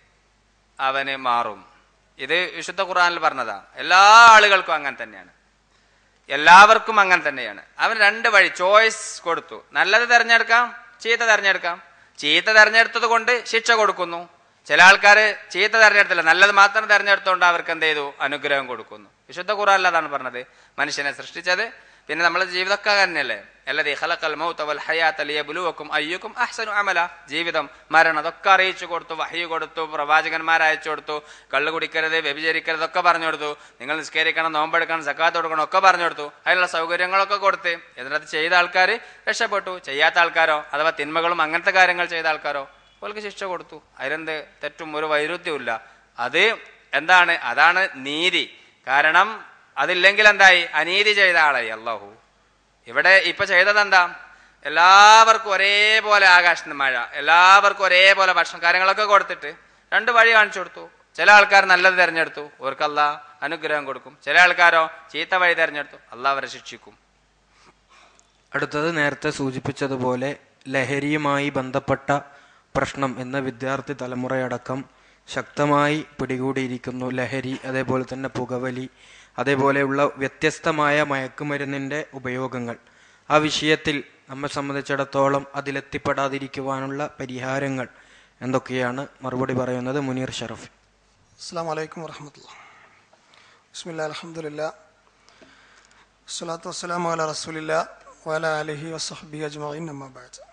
അവന് മാറും ഇത് വിശുദ്ധ ഖുറാനിൽ പറഞ്ഞതാ എല്ലാ ആളുകൾക്കും അങ്ങനെ തന്നെയാണ് എല്ലാവർക്കും അങ്ങനെ തന്നെയാണ് അവൻ രണ്ട് വഴി ചോയ്സ് കൊടുത്തു നല്ലത് തിരഞ്ഞെടുക്കാം ചീത്ത തിരഞ്ഞെടുക്കാം ചീത്ത തിരഞ്ഞെടുത്തത് കൊണ്ട് ശിക്ഷ കൊടുക്കുന്നു ചില ആൾക്കാർ ചീത്ത തിരഞ്ഞെടുത്തില്ല നല്ലത് മാത്രം തിരഞ്ഞെടുത്തുകൊണ്ട് അവർക്ക് എന്ത് ചെയ്തു അനുഗ്രഹം കൊടുക്കുന്നു വിശുദ്ധ ഖുറാനിൽ അതാണ് പറഞ്ഞത് മനുഷ്യനെ സൃഷ്ടിച്ചത് പിന്നെ നമ്മളെ ജീവിതക്കാർ തന്നെയല്ലേ അല്ലതെ ഖലഖൽ മൗത വൽ ഹയാത ലിയബ്ലുവക്കും അയ്യുക്കും അഹ്സനു അമല ജീവിതം മരണം അതൊക്കെ അറിയിച്ചു കൊടുത്തു വഹി കൊടുത്തു പ്രവാചകന്മാർ അയച്ചു കൊടുത്തു കള്ളു കുടിക്കരുത് വ്യഭിചരിക്കരുത് ഒക്കെ പറഞ്ഞു കൊടുത്തു നിങ്ങൾ നിസ്കരിക്കണം നോമ്പെടുക്കണം സക്കാത്ത് കൊടുക്കണം ഒക്കെ പറഞ്ഞു കൊടുത്തു അതിനുള്ള സൗകര്യങ്ങളൊക്കെ കൊടുത്ത് എന്നിട്ട് അത് ചെയ്ത ആൾക്കാർ രക്ഷപ്പെട്ടു ചെയ്യാത്ത ആൾക്കാരോ അഥവാ തിന്മകളും അങ്ങനത്തെ കാര്യങ്ങൾ ചെയ്ത ആൾക്കാരോ അവർക്ക് ശിക്ഷ കൊടുത്തു അതിലെന്ത് തെറ്റും ഒരു വൈരുദ്ധ്യമില്ല അത് എന്താണ് അതാണ് നീതി കാരണം അതില്ലെങ്കിൽ എന്തായി അനീതി ചെയ്ത ആളായി അള്ളാഹു ഇവിടെ ഇപ്പൊ ചെയ്തത് എന്താ എല്ലാവർക്കും ഒരേപോലെ ആകാശത്ത് മഴ എല്ലാവർക്കും ഒരേപോലെ ഭക്ഷണം കാര്യങ്ങളൊക്കെ കൊടുത്തിട്ട് രണ്ട് വഴി കാണിച്ചു കൊടുത്തു ചില ആൾക്കാർ നല്ലത് തിരഞ്ഞെടുത്തു അവർക്ക് അല്ലാ അനുഗ്രഹം കൊടുക്കും ചില ആൾക്കാരോ ചീത്ത വഴി തിരഞ്ഞെടുത്തു അല്ലാ അവരെ ശിക്ഷിക്കും അടുത്തത് നേരത്തെ സൂചിപ്പിച്ചതുപോലെ ലഹരിയുമായി ബന്ധപ്പെട്ട പ്രശ്നം എന്ന വിദ്യാർത്ഥി തലമുറയടക്കം ശക്തമായി പിടികൂടിയിരിക്കുന്നു ലഹരി അതേപോലെ തന്നെ പുകവലി അതേപോലെയുള്ള വ്യത്യസ്തമായ മയക്കുമരുന്നിന്റെ ഉപയോഗങ്ങൾ ആ വിഷയത്തിൽ നമ്മെ സംബന്ധിച്ചിടത്തോളം അതിലെത്തിപ്പെടാതിരിക്കുവാനുള്ള പരിഹാരങ്ങൾ എന്തൊക്കെയാണ് മറുപടി പറയുന്നത് മുനീർ ഷറഫ് അസ്സാം വലൈക്കും വർഹമത്തുള്ള ബിസ്മില്ല അലഹമുല്ല സ്വലാത്തു വസ്സലാം അല റസൂലില്ല വല അലഹി വസഹബി അജ്മീൻ അമ്മാബാജ്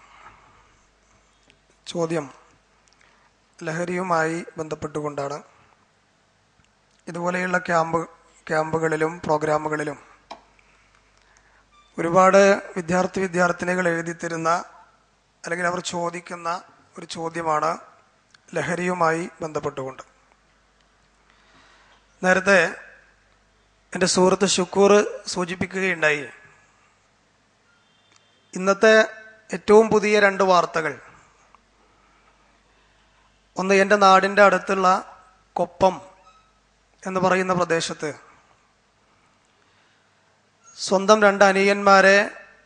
ചോദ്യം ലഹരിയുമായി ബന്ധപ്പെട്ടുകൊണ്ടാണ് ഇതുപോലെയുള്ള ക്യാമ്പ് ക്യാമ്പുകളിലും പ്രോഗ്രാമുകളിലും ഒരുപാട് വിദ്യാർത്ഥി വിദ്യാർത്ഥിനികൾ എഴുതി തരുന്ന അല്ലെങ്കിൽ അവർ ചോദിക്കുന്ന ഒരു ചോദ്യമാണ് ലഹരിയുമായി ബന്ധപ്പെട്ടുകൊണ്ട് നേരത്തെ എൻ്റെ സുഹൃത്ത് ഷുക്കൂർ സൂചിപ്പിക്കുകയുണ്ടായി ഇന്നത്തെ ഏറ്റവും പുതിയ രണ്ട് വാർത്തകൾ ഒന്ന് എൻ്റെ നാടിൻ്റെ അടുത്തുള്ള കൊപ്പം എന്ന് പറയുന്ന പ്രദേശത്ത് സ്വന്തം രണ്ട് അനിയന്മാരെ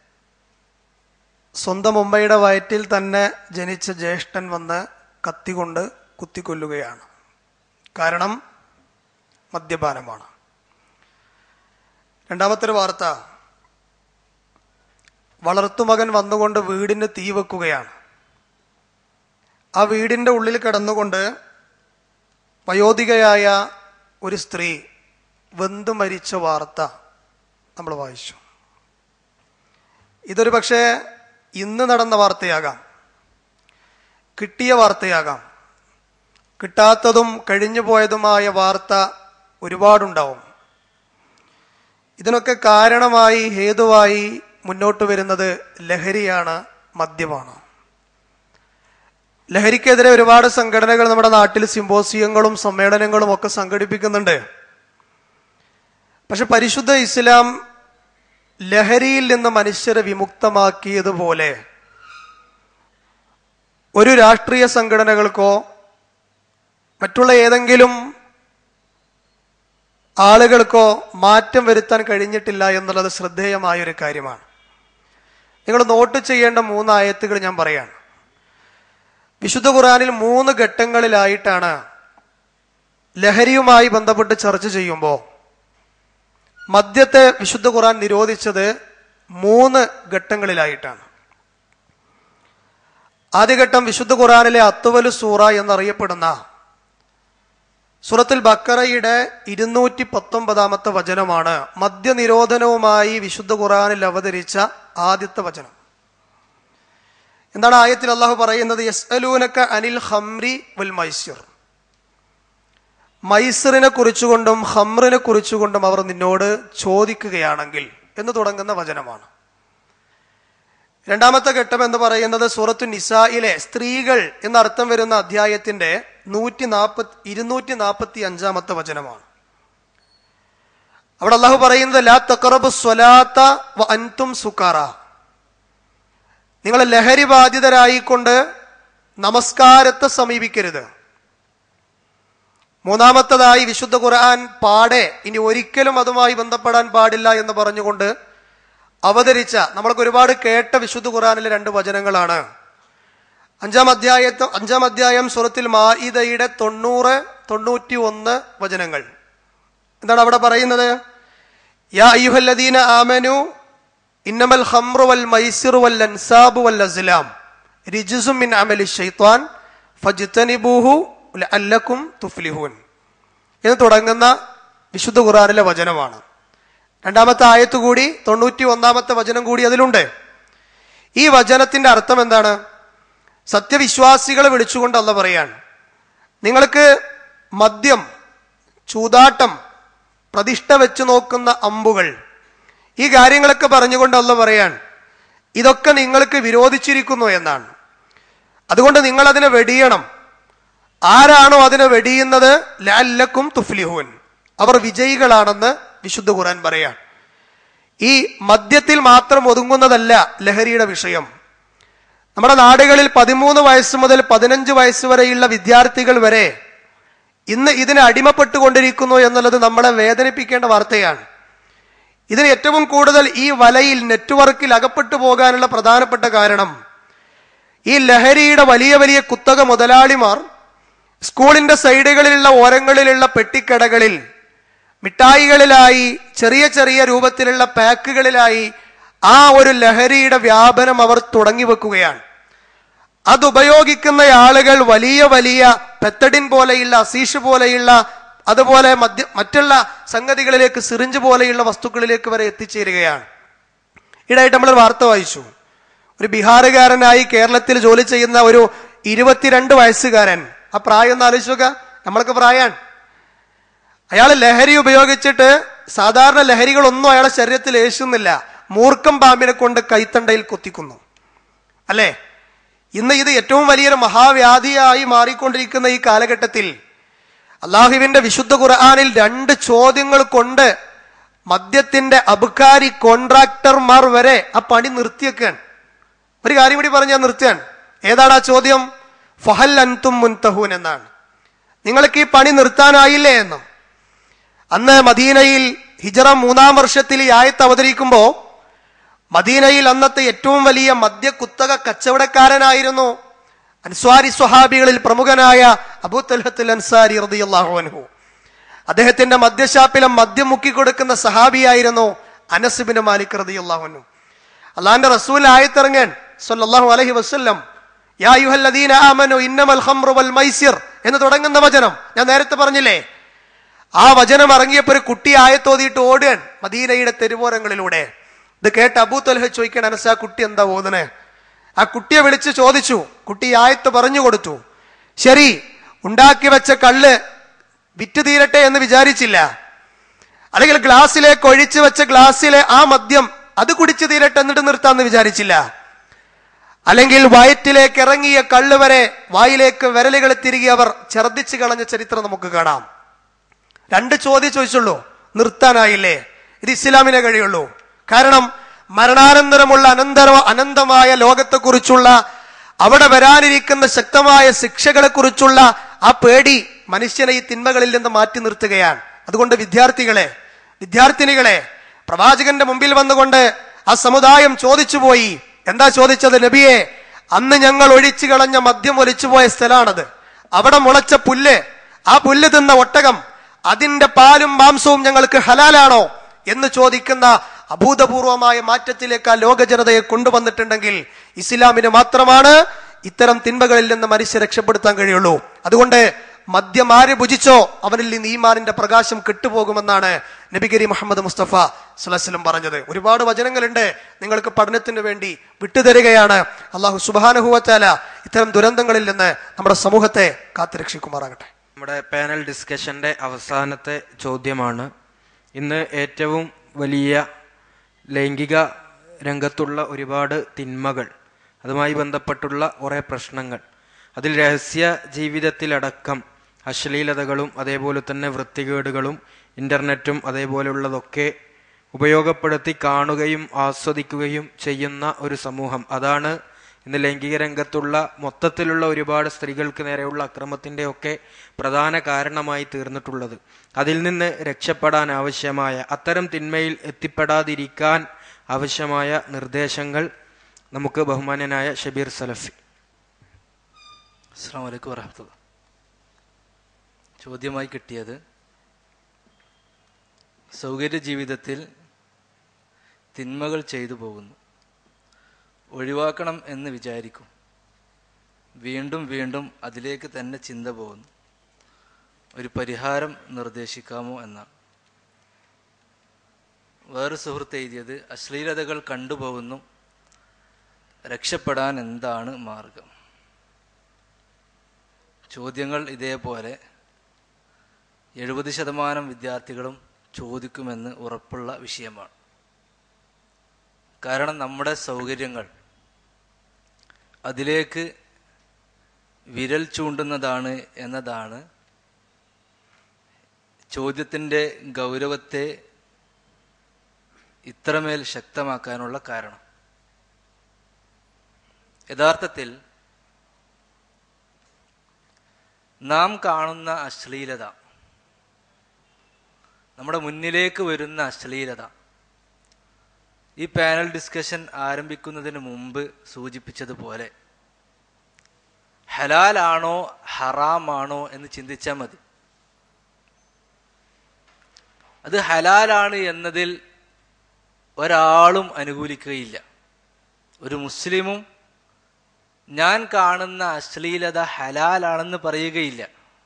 സ്വന്തം ഉമ്മയുടെ വയറ്റിൽ തന്നെ ജനിച്ച ജ്യേഷ്ഠൻ വന്ന് കത്തികൊണ്ട് കുത്തിക്കൊല്ലുകയാണ് കാരണം മദ്യപാനമാണ് രണ്ടാമത്തെ ഒരു വാർത്ത വളർത്തുമകൻ വന്നുകൊണ്ട് വീടിന് തീ വെക്കുകയാണ് ആ വീടിന്റെ ഉള്ളിൽ കിടന്നുകൊണ്ട് വയോധികയായ ഒരു സ്ത്രീ വെന്തു മരിച്ച വാർത്ത നമ്മൾ വായിച്ചു ഇതൊരു പക്ഷേ ഇന്ന് നടന്ന വാർത്തയാകാം കിട്ടിയ വാർത്തയാകാം കിട്ടാത്തതും കഴിഞ്ഞു പോയതുമായ വാർത്ത ഒരുപാടുണ്ടാവും ഇതിനൊക്കെ കാരണമായി ഹേതുവായി മുന്നോട്ട് വരുന്നത് ലഹരിയാണ് മദ്യമാണ് ലഹരിക്കെതിരെ ഒരുപാട് സംഘടനകൾ നമ്മുടെ നാട്ടിൽ സിമ്പോസിയങ്ങളും സമ്മേളനങ്ങളും ഒക്കെ സംഘടിപ്പിക്കുന്നുണ്ട് പക്ഷെ പരിശുദ്ധ ഇസ്ലാം ലഹരിയിൽ നിന്ന് മനുഷ്യരെ വിമുക്തമാക്കിയതുപോലെ ഒരു രാഷ്ട്രീയ സംഘടനകൾക്കോ മറ്റുള്ള ഏതെങ്കിലും ആളുകൾക്കോ മാറ്റം വരുത്താൻ കഴിഞ്ഞിട്ടില്ല എന്നുള്ളത് ശ്രദ്ധേയമായ ഒരു കാര്യമാണ് നിങ്ങൾ നോട്ട് ചെയ്യേണ്ട മൂന്ന് ആയത്തുകൾ ഞാൻ പറയാണ് വിശുദ്ധ ഖുറാനിൽ മൂന്ന് ഘട്ടങ്ങളിലായിട്ടാണ് ലഹരിയുമായി ബന്ധപ്പെട്ട് ചർച്ച ചെയ്യുമ്പോൾ മദ്യത്തെ വിശുദ്ധ ഖുറാൻ നിരോധിച്ചത് മൂന്ന് ഘട്ടങ്ങളിലായിട്ടാണ് ആദ്യഘട്ടം വിശുദ്ധ ഖുറാനിലെ അത്തുവലു സൂറ എന്നറിയപ്പെടുന്ന സൂറത്തുൽ ബക്കറയുടെ ഇരുന്നൂറ്റി പത്തൊമ്പതാമത്തെ വചനമാണ് മദ്യനിരോധനവുമായി വിശുദ്ധ ഖുറാനിൽ അവതരിച്ച ആദ്യത്തെ വചനം എന്താണ് ആയത്തിൽ അള്ളാഹു പറയുന്നത് യസ്അലൂനക്ക അനിൽ ഹംരി വൽ മൈസിർ മൈസറിനെ കുറിച്ചുകൊണ്ടും ഹംറിനെ കുറിച്ചുകൊണ്ടും അവർ നിന്നോട് ചോദിക്കുകയാണെങ്കിൽ എന്ന് തുടങ്ങുന്ന വചനമാണ് രണ്ടാമത്തെ ഘട്ടം എന്ന് പറയുന്നത് സൂറത്തു നിസായിലെ സ്ത്രീകൾ എന്നർത്ഥം വരുന്ന അധ്യായത്തിന്റെ നൂറ്റി നാപ്പത്തി ഇരുന്നൂറ്റി നാൽപ്പത്തി അഞ്ചാമത്തെ വചനമാണ് അവിടെ അള്ളാഹു പറയുന്നത് ലാ തക്കറബ് സ്വലാത്ത വ അൻതും സുക്കാറ നിങ്ങൾ ലഹരി ബാധിതരായിക്കൊണ്ട് നമസ്കാരത്തെ സമീപിക്കരുത് മൂന്നാമത്തതായി വിശുദ്ധ ഖുർആൻ പാടെ ഇനി ഒരിക്കലും അതുമായി ബന്ധപ്പെടാൻ പാടില്ല എന്ന് പറഞ്ഞുകൊണ്ട് അവതരിച്ച നമ്മൾക്ക് ഒരുപാട് കേട്ട വിശുദ്ധ ഖുർആനിലെ രണ്ട് വചനങ്ങളാണ് അഞ്ചാം അധ്യായത്ത് അഞ്ചാം അധ്യായം സുറത്തിൽ മായിദയുടെ തൊണ്ണൂറ് തൊണ്ണൂറ്റി ഒന്ന് വചനങ്ങൾ എന്താണ് അവിടെ പറയുന്നത് യാ അയ്യുഹല്ലദീന ആമനു ഇന്നമൽ ഖംറു വൽ മൈസിറു വൽ അൻസാബു വൽ അസ്ലാം റിജ്സും മിൻ അമലി ശൈത്വാൻ ഫജ്തനിബൂഹു ലഅല്ലക്കും തുഫ്ലിഹൂൻ എന്ന് തുടങ്ങുന്ന വിശുദ്ധ ഖുർആനിലെ വചനമാണ് രണ്ടാമത്തെ ആയത്ത് കൂടി തൊണ്ണൂറ്റി ഒന്നാമത്തെ വചനം കൂടി അതിലുണ്ട് ഈ വചനത്തിന്റെ അർത്ഥം എന്താണ് സത്യവിശ്വാസികളെ വിളിച്ചുകൊണ്ട് അല്ല പറയാണ് നിങ്ങൾക്ക് മദ്യം ചൂതാട്ടം പ്രതിഷ്ഠ വെച്ച് നോക്കുന്ന അമ്പുകൾ ഈ കാര്യങ്ങളൊക്കെ പറഞ്ഞുകൊണ്ട് അല്ല പറയാൻ ഇതൊക്കെ നിങ്ങൾക്ക് വിരോധിച്ചിരിക്കുന്നു എന്നാണ് അതുകൊണ്ട് നിങ്ങൾ അതിനെ വെടിയണം ആരാണോ അതിനെ വെടിയുന്നത് ലാല്ലക്കും തുഫ്ലിഹൂൻ അവർ വിജയികളാണെന്ന് വിശുദ്ധ ഖുർആൻ പറയാൻ ഈ മദ്യത്തിൽ മാത്രം ഒതുങ്ങുന്നതല്ല ലഹരിയുടെ വിഷയം നമ്മുടെ നാടുകളിൽ പതിമൂന്ന് വയസ്സ് മുതൽ പതിനഞ്ച് വയസ്സ് വരെയുള്ള വിദ്യാർത്ഥികൾ വരെ ഇന്ന് ഇതിന് അടിമപ്പെട്ടുകൊണ്ടിരിക്കുന്നു എന്നുള്ളത് നമ്മളെ വേദനിപ്പിക്കേണ്ട വാർത്തയാണ് ഇതിന് ഏറ്റവും കൂടുതൽ ഈ വലയിൽ നെറ്റ്വർക്കിൽ അകപ്പെട്ടു പോകാനുള്ള പ്രധാനപ്പെട്ട കാരണം ഈ ലഹരിയുടെ വലിയ വലിയ കുത്തക മുതലാളിമാർ സ്കൂളിന്റെ സൈഡുകളിലുള്ള ഓരങ്ങളിലുള്ള പെട്ടിക്കടകളിൽ മിഠായികളിലായി ചെറിയ ചെറിയ രൂപത്തിലുള്ള പാക്കുകളിലായി ആ ഒരു ലഹരിയുടെ വ്യാപനം അവർ തുടങ്ങി വെക്കുകയാണ് അത് ഉപയോഗിക്കുന്ന ആളുകൾ വലിയ വലിയ പെത്തഡിൻ പോലെയുള്ള അസീഷ് പോലെയുള്ള അതുപോലെ മദ്യ മറ്റുള്ള സംഗതികളിലേക്ക് സിറിഞ്ച് പോലെയുള്ള വസ്തുക്കളിലേക്ക് വരെ എത്തിച്ചേരുകയാണ് ഇടായിട്ട് നമ്മൾ വാർത്ത വായിച്ചു ഒരു ബീഹാറുകാരനായി കേരളത്തിൽ ജോലി ചെയ്യുന്ന ഒരു ഇരുപത്തിരണ്ട് വയസ്സുകാരൻ ആ പ്രായം ഒന്ന് ആലോചിച്ച് നമ്മളൊക്കെ പ്രായാണ് അയാൾ ലഹരി ഉപയോഗിച്ചിട്ട് സാധാരണ ലഹരികളൊന്നും അയാളെ ശരീരത്തിൽ ഏശുന്നില്ല മൂർഖം പാമ്പിനെ കൊണ്ട് കൈത്തണ്ടയിൽ കൊത്തിക്കുന്നു അല്ലേ ഇന്ന് ഇത് ഏറ്റവും വലിയൊരു മഹാവ്യാധിയായി മാറിക്കൊണ്ടിരിക്കുന്ന ഈ കാലഘട്ടത്തിൽ അള്ളാഹുവിന്റെ വിശുദ്ധ ഖുർആാനിൽ രണ്ട് ചോദ്യങ്ങൾ കൊണ്ട് മദ്യത്തിന്റെ അബുക്കാരി കോൺട്രാക്ടർമാർ വരെ ആ പണി നിർത്തിയേക്കാൻ ഒരു കാര്യം കൂടി പറഞ്ഞാൽ നിർത്തിയാൻ ഏതാണ് ആ ചോദ്യം ഫഹൽ അൻതും മുൻതഹൂൻ എന്നാണ് നിങ്ങൾക്ക് ഈ പണി നിർത്താനായില്ലേ എന്നും അന്ന് മദീനയിൽ ഹിജറ മൂന്നാം വർഷത്തിൽ ഈ ആയത്ത് അവതരിക്കുമ്പോ മദീനയിൽ അന്നത്തെ ഏറ്റവും വലിയ മദ്യ കുത്തക കച്ചവടക്കാരനായിരുന്നു അൻസ്വാരി സ്വഹാബികളിൽ പ്രമുഖനായ അബൂ തൽഹത്തുൽ അൻസാരി റളിയല്ലാഹു അൻഹു അദ്ദേഹത്തിന്റെ മദ്യശാപ്പിലെ മദ്യം മുക്കിക്കൊടുക്കുന്ന സഹാബിയായിരുന്നു അനസുബിൻ മാലിക് റളിയല്ലാഹു അൻഹു അള്ളാന്റെ റസൂൽ ആയത്തിറങ്ങാൻ സല്ലല്ലാഹു അലൈഹി വസല്ലം യാ അയ്യുഹല്ലദീന ആമനു ഇന്നമൽ ഖംറു വൽ മൈസിർ എന്ന് തുടങ്ങുന്ന വചനം ഞാൻ നേരത്തെ പറഞ്ഞില്ലേ ആ വചനം ഇറങ്ങിയപ്പോ ഒരു കുട്ടി ആയത്തോതിയിട്ട് ഓടുകൻ മദീനയുടെ തെരുവോരങ്ങളിലൂടെ ഇത് കേട്ട് അബൂ തൽഹ ചോദിക്കാൻ അനസ് ആ കുട്ടി എന്താ ഓതുന്നേ ആ കുട്ടിയെ വിളിച്ച് ചോദിച്ചു കുട്ടി ഈ ആയത്ത് പറഞ്ഞു കൊടുത്തു ശരി ഉണ്ടാക്കി വെച്ച കള്ള് വിറ്റ് തീരട്ടെ എന്ന് വിചാരിച്ചില്ല അല്ലെങ്കിൽ ഗ്ലാസ്സിലേക്ക് ഒഴിച്ചു വെച്ച ഗ്ലാസ്സിലെ ആ മദ്യം അത് കുടിച്ചു തീരട്ടെ എന്നിട്ട് നിർത്താന്ന് വിചാരിച്ചില്ല അല്ലെങ്കിൽ വയറ്റിലേക്ക് ഇറങ്ങിയ കള്ള് വരെ വായിലേക്ക് വിരലുകൾ തിരികെ അവർ ഛർദ്ദിച്ചു കളഞ്ഞ ചരിത്രം നമുക്ക് കാണാം രണ്ട് ചോദ്യം ചോദിച്ചുള്ളൂ നിർത്താനായില്ലേ ഇത് ഇസ്ലാമിനെ കഴിയുള്ളൂ കാരണം മരണാനന്തരമുള്ള അനന്തര അനന്തമായ ലോകത്തെക്കുറിച്ചുള്ള അവിടെ വരാനിരിക്കുന്ന ശക്തമായ ശിക്ഷകളെ കുറിച്ചുള്ള ആ പേടി മനുഷ്യനെ ഈ തിന്മകളിൽ നിന്ന് മാറ്റി നിർത്തുകയാണ് അതുകൊണ്ട് വിദ്യാർത്ഥികളെ വിദ്യാർത്ഥിനികളെ പ്രവാചകന്റെ മുമ്പിൽ വന്നുകൊണ്ട് ആ സമുദായം ചോദിച്ചു പോയി എന്താ ചോദിച്ചത് നബിയെ അന്ന് ഞങ്ങൾ ഒഴിച്ചു കളഞ്ഞ മദ്യം ഒലിച്ചുപോയ സ്ഥലമാണത് അവിടെ മുളച്ച പുല്ല് ആ പുല്ല് തിന്ന ഒട്ടകം അതിന്റെ പാലും മാംസവും ഞങ്ങൾക്ക് ഹലാലാണോ എന്ന് ചോദിക്കുന്ന അഭൂതപൂർവമായ മാറ്റത്തിലേക്ക് ആ ലോക ജനതയെ കൊണ്ടുവന്നിട്ടുണ്ടെങ്കിൽ ഇസ്ലാമിന് മാത്രമാണ് ഇത്തരം തിന്മകളിൽ നിന്ന് മനുഷ്യ രക്ഷപ്പെടുത്താൻ കഴിയുള്ളൂ അതുകൊണ്ട് മദ്യം ആര് ഭുജിച്ചോ അവനിൽ നിന്ന് ഈമാനിന്റെ പ്രകാശം കെട്ടുപോകുമെന്നാണ് നബി കരി മുഹമ്മദ് മുസ്തഫ സുലസ്ലം പറഞ്ഞത് ഒരുപാട് വചനങ്ങളുണ്ട് നിങ്ങൾക്ക് പഠനത്തിന് വേണ്ടി വിട്ടുതരികയാണ് അള്ളാഹു സുബാനഹുവച്ചാല ഇത്തരം ദുരന്തങ്ങളിൽ നിന്ന് നമ്മുടെ സമൂഹത്തെ കാത്തുരക്ഷിക്കുമാറാകട്ടെ നമ്മുടെ പാനൽ ഡിസ്കഷന്റെ അവസാനത്തെ ചോദ്യമാണ് ഇന്ന് ഏറ്റവും വലിയ ലൈംഗിക രംഗത്തുള്ള ഒരുപാട് തിന്മകൾ അതുമായി ബന്ധപ്പെട്ടുള്ള കുറേ പ്രശ്നങ്ങൾ അതിൽ രഹസ്യ ജീവിതത്തിലടക്കം അശ്ലീലതകളും അതേപോലെ തന്നെ വൃത്തികേടുകളും ഇൻ്റർനെറ്റും അതേപോലെയുള്ളതൊക്കെ ഉപയോഗപ്പെടുത്തി കാണുകയും ആസ്വദിക്കുകയും ചെയ്യുന്ന ഒരു സമൂഹം അതാണ് ഇന്ന് ലൈംഗിക രംഗത്തുള്ള മൊത്തത്തിലുള്ള ഒരുപാട് സ്ത്രീകൾക്ക് നേരെയുള്ള അക്രമത്തിൻ്റെ ഒക്കെ പ്രധാന കാരണമായി തീർന്നിട്ടുള്ളത് അതിൽ നിന്ന് രക്ഷപ്പെടാൻ ആവശ്യമായ അത്തരം തിന്മയിൽ എത്തിപ്പെടാതിരിക്കാൻ ആവശ്യമായ നിർദ്ദേശങ്ങൾ നമുക്ക് ബഹുമാന്യനായ ഷബീർ സലഫി അസ്സാം വലൈക്കും വരഹമുല്ല ചോദ്യമായി കിട്ടിയത് സൗകര്യ ജീവിതത്തിൽ തിന്മകൾ ചെയ്തു പോകുന്നു ഒഴിവാക്കണം എന്ന് വിചാരിക്കും വീണ്ടും വീണ്ടും അതിലേക്ക് തന്നെ ചിന്ത പോകുന്നു ഒരു പരിഹാരം നിർദ്ദേശിക്കാമോ എന്നാണ് വേറെ സുഹൃത്ത് എഴുതിയത് അശ്ലീലതകൾ കണ്ടുപോകുന്നു രക്ഷപ്പെടാൻ എന്താണ് മാർഗം ചോദ്യങ്ങൾ ഇതേപോലെ എഴുപത് ശതമാനം വിദ്യാർത്ഥികളും ചോദിക്കുമെന്ന് ഉറപ്പുള്ള വിഷയമാണ് കാരണം നമ്മുടെ സൗകര്യങ്ങൾ അതിലേക്ക് വിരൽ ചൂണ്ടുന്നതാണ് എന്നതാണ് ചോദ്യത്തിൻ്റെ ഗൗരവത്തെ ഇത്രമേൽ ശക്തമാക്കാനുള്ള കാരണം യഥാർത്ഥത്തിൽ നാം കാണുന്ന അശ്ലീലത നമ്മുടെ മുന്നിലേക്ക് വരുന്ന അശ്ലീലത ഈ പാനൽ ഡിസ്കഷൻ ആരംഭിക്കുന്നതിന് മുമ്പ് സൂചിപ്പിച്ചതുപോലെ ഹലാലാണോ ഹറാമാണോ എന്ന് ചിന്തിച്ചാൽ മതി അത് ഹലാലാണ് എന്നതിൽ ഒരാളും അനുകൂലിക്കുകയില്ല ഒരു മുസ്ലിമും ഞാൻ കാണുന്ന അശ്ലീലത ഹലാലാണെന്ന് പറയുകയില്ല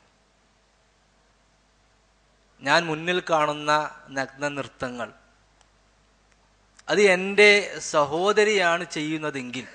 ഞാൻ മുന്നിൽ കാണുന്ന നഗ്ന നൃത്തങ്ങൾ അത് എൻ്റെ സഹോദരിയാണ് ചെയ്യുന്നതെങ്കിൽ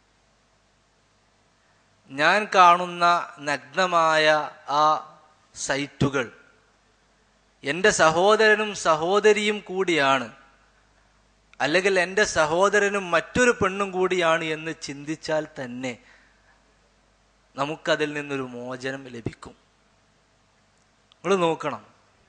ഞാൻ കാണുന്ന നഗ്നമായ ആ സൈറ്റുകൾ എൻ്റെ സഹോദരനും സഹോദരിയും കൂടിയാണ് അല്ലെങ്കിൽ എൻ്റെ സഹോദരനും മറ്റൊരു പെണ്ണും കൂടിയാണ് എന്ന് ചിന്തിച്ചാൽ തന്നെ നമുക്കതിൽ നിന്നൊരു മോചനം ലഭിക്കും നിങ്ങൾ നോക്കണം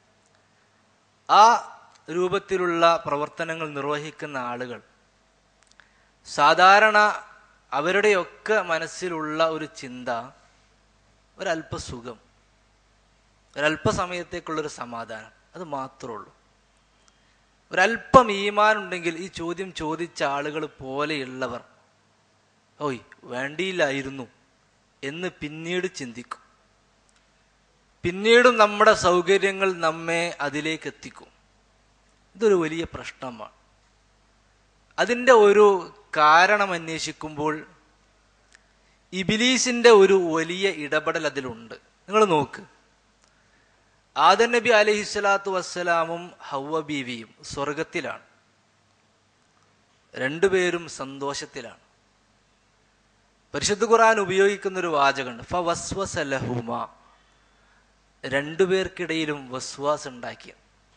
ആ രൂപത്തിലുള്ള പ്രവർത്തനങ്ങൾ നിർവഹിക്കുന്ന ആളുകൾ സാധാരണ അവരുടെയൊക്കെ മനസ്സിലുള്ള ഒരു ചിന്ത ഒരല്പ സുഖം ഒരല്പസമയത്തേക്കുള്ളൊരു സമാധാനം അത് മാത്രമേ ഉള്ളൂ ഒരല്പം ഈമാൻ ഉണ്ടെങ്കിൽ ഈ ചോദ്യം ചോദിച്ച ആളുകൾ പോലെയുള്ളവർ ഓയ് വേണ്ടിയില്ലായിരുന്നു എന്ന് പിന്നീട് ചിന്തിക്കും പിന്നീടും നമ്മുടെ സൗകര്യങ്ങൾ നമ്മെ അതിലേക്ക് എത്തിക്കും ഇതൊരു വലിയ പ്രശ്നമാണ് അതിൻ്റെ ഒരു കാരണം അന്വേഷിക്കുമ്പോൾ ഇബിലീസിന്റെ ഒരു വലിയ ഇടപെടൽ അതിലുണ്ട് നിങ്ങൾ നോക്ക് ആദൻ നബി അലഹിസ്വലാത്തു വസ്സലാമും ഹൗവ ബീവിയും സ്വർഗത്തിലാണ് രണ്ടുപേരും സന്തോഷത്തിലാണ് പരിശുദ്ധ ഖുർആൻ ഉപയോഗിക്കുന്ന ഒരു വാചകമുണ്ട് ഫ വസ്വസ ലഹുമ രണ്ടുപേർക്കിടയിലും വസ്വാസ് ഉണ്ടാക്കിയ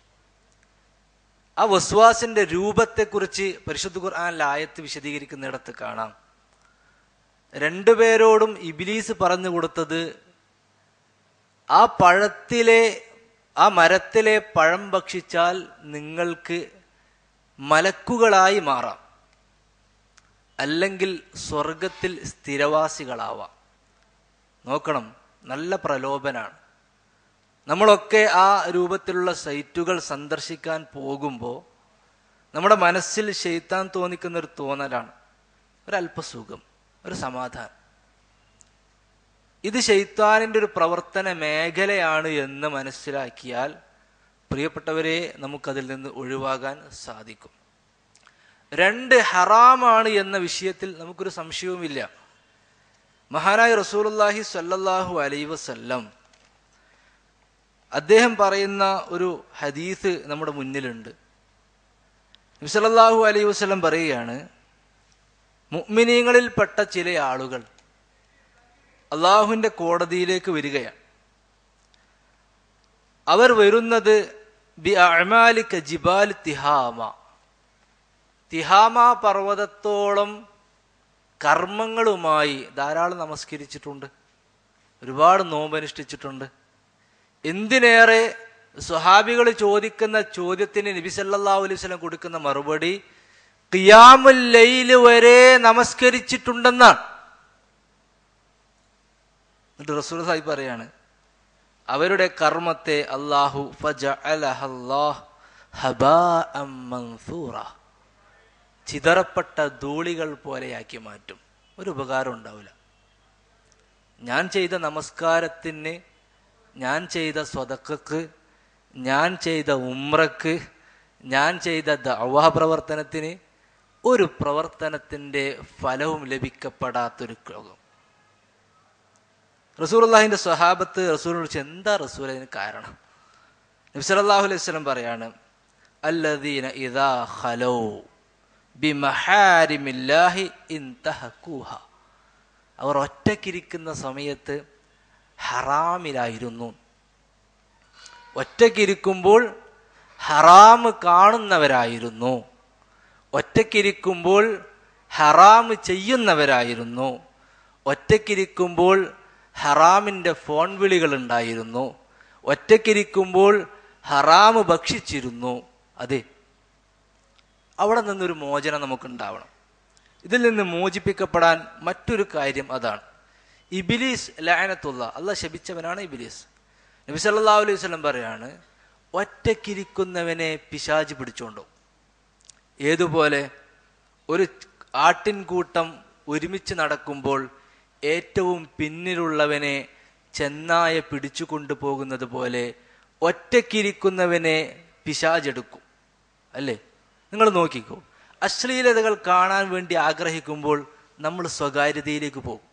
ആ വസ്വാസിന്റെ രൂപത്തെക്കുറിച്ച് പരിശുദ്ധ ഖുർആനിൽ ആയത്ത് വിശദീകരിക്കുന്നിടത്ത് കാണാം രണ്ടുപേരോടും ഇബിലീസ് പറഞ്ഞു കൊടുത്തത് ആ പഴത്തിലെ ആ മരത്തിലെ പഴം ഭക്ഷിച്ചാൽ നിങ്ങൾക്ക് മലക്കുകളായി മാറാം അല്ലെങ്കിൽ സ്വർഗത്തിൽ സ്ഥിരവാസികളാവാം നോക്കണം നല്ല പ്രലോഭനാണ് നമ്മളൊക്കെ ആ രൂപത്തിലുള്ള സൈറ്റുകൾ സന്ദർശിക്കാൻ പോകുമ്പോൾ നമ്മുടെ മനസ്സിൽ ഷെയ്ത്താൻ തോന്നിക്കുന്ന ഒരു തോന്നലാണ് ഒരല്പസുഖം ഒരു സമാധാനം ഇത് ഷെയ്ത്താനിൻ്റെ ഒരു പ്രവർത്തന മേഖലയാണ് എന്ന് മനസ്സിലാക്കിയാൽ പ്രിയപ്പെട്ടവരെ നമുക്കതിൽ നിന്ന് ഒഴിവാകാൻ സാധിക്കും രണ്ട് ഹറാമാണ് എന്ന വിഷയത്തിൽ നമുക്കൊരു സംശയവുമില്ല മഹാനായ റസൂലുല്ലാഹി സല്ലല്ലാഹു അലൈ വസല്ലം അദ്ദേഹം പറയുന്ന ഒരു ഹദീസ് നമ്മുടെ മുന്നിലുണ്ട് നബിസല്ലാഹു അലൈഹി വസ്ലം പറയുകയാണ് മുഅ്മിനീങ്ങളിൽപ്പെട്ട ചില ആളുകൾ അള്ളാഹുവിന്റെ കോടതിയിലേക്ക് വരികയാണ് അവർ വരുന്നത് ബി അമാലിക്ക ജിബാൽ തിഹാമ തിഹാമ പർവ്വതത്തോളം കർമ്മങ്ങളുമായി ധാരാളം നമസ്കരിച്ചിട്ടുണ്ട് ഒരുപാട് നോമ്പനുഷ്ഠിച്ചിട്ടുണ്ട് എന്തിനേറെ സ്വഹാബികൾ ചോദിക്കുന്ന ചോദ്യത്തിന് നബി സല്ലല്ലാഹു അലൈഹി വസല്ലം കൊടുക്കുന്ന മറുപടി ഖിയാമുൽ ലൈല് വരെ നമസ്കരിച്ചിട്ടുണ്ടെന്നാണ് എന്നിട്ട് റസൂൽ സാഹിബ് പറയാണ് അവരുടെ കർമ്മത്തെ അള്ളാഹു ഫജഅലഹല്ലാഹ് ഹബാഅം മൻസൂറ ചിതറപ്പെട്ട ധൂളികൾ പോലെയാക്കി മാറ്റും ഒരു ഉപകാരം ഉണ്ടാവില്ല ഞാൻ ചെയ്ത നമസ്കാരത്തിന് ഞാൻ ചെയ്ത സ്വതക്കക്ക് ഞാൻ ചെയ്ത ഉമ്രക്ക് ഞാൻ ചെയ്ത ദവാ പ്രവർത്തനത്തിന് ഒരു പ്രവർത്തനത്തിന്റെ ഫലവും ലഭിക്കപ്പെടാത്തൊരു ലോകം റസൂലുള്ളാഹിന്റെ സ്വഹാബത്ത് റസൂലിനെ വിളിച്ച് എന്താ റസൂൽ അതിന് കാരണം നബി സല്ലല്ലാഹു അലൈഹി വസല്ലം പറയാണ് അല്ലദീന ഇദാ ഖലൗ ബിമഹാരിമില്ലാഹി ഇൻതഹഖൂഹ അവർ ഒറ്റക്കിരിക്കുന്ന സമയത്ത് ഹറാമിലായിരുന്നു ഒറ്റക്കിരിക്കുമ്പോൾ ഹറാമ് കാണുന്നവരായിരുന്നു ഒറ്റക്കിരിക്കുമ്പോൾ ഹറാമ് ചെയ്യുന്നവരായിരുന്നു ഒറ്റക്കിരിക്കുമ്പോൾ ഹറാമിൻ്റെ ഫോൺ വിളികൾ ഉണ്ടായിരുന്നു ഒറ്റക്കിരിക്കുമ്പോൾ ഹറാമ് ഭക്ഷിച്ചിരുന്നു അതെ അവിടെ നിന്നൊരു മോചനം നമുക്കുണ്ടാവണം ഇതിൽ നിന്ന് മോചിപ്പിക്കപ്പെടാൻ മറ്റൊരു കാര്യം അതാണ് ഇബിലീസ് ലായനത്തുള്ള അല്ല ശപിച്ചവനാണ് ഇബിലീസ് നബി സല്ലല്ലാഹു അലൈഹി വസല്ലം പറയാണ് ഒറ്റക്കിരിക്കുന്നവനെ പിശാച് പിടിച്ചോണ്ടോ ഏതുപോലെ ഒരു ആട്ടിൻകൂട്ടം ഒരുമിച്ച് നടക്കുമ്പോൾ ഏറ്റവും പിന്നിലുള്ളവനെ ചെന്നായ പിടിച്ചു കൊണ്ടുപോകുന്നത് പോലെ ഒറ്റക്കിരിക്കുന്നവനെ പിശാചെടുക്കും അല്ലേ നിങ്ങൾ നോക്കിക്കോ അശ്ലീലതകൾ കാണാൻ വേണ്ടി ആഗ്രഹിക്കുമ്പോൾ നമ്മൾ സ്വകാര്യതയിലേക്ക് പോകും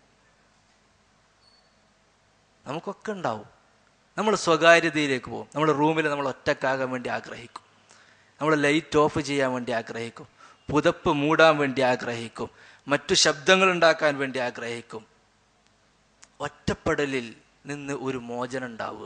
നമുക്കൊക്കെ ഉണ്ടാവും നമ്മൾ സ്വകാര്യതയിലേക്ക് പോകും നമ്മുടെ റൂമിൽ നമ്മൾ ഒറ്റക്കാകാൻ വേണ്ടി ആഗ്രഹിക്കും നമ്മൾ ലൈറ്റ് ഓഫ് ചെയ്യാൻ വേണ്ടി ആഗ്രഹിക്കും പുതപ്പ് മൂടാൻ വേണ്ടി ആഗ്രഹിക്കും മറ്റു ശബ്ദങ്ങൾ ഉണ്ടാക്കാൻ വേണ്ടി ആഗ്രഹിക്കും ഒറ്റപ്പെടലിൽ നിന്ന് ഒരു മോചനം ഉണ്ടാവുക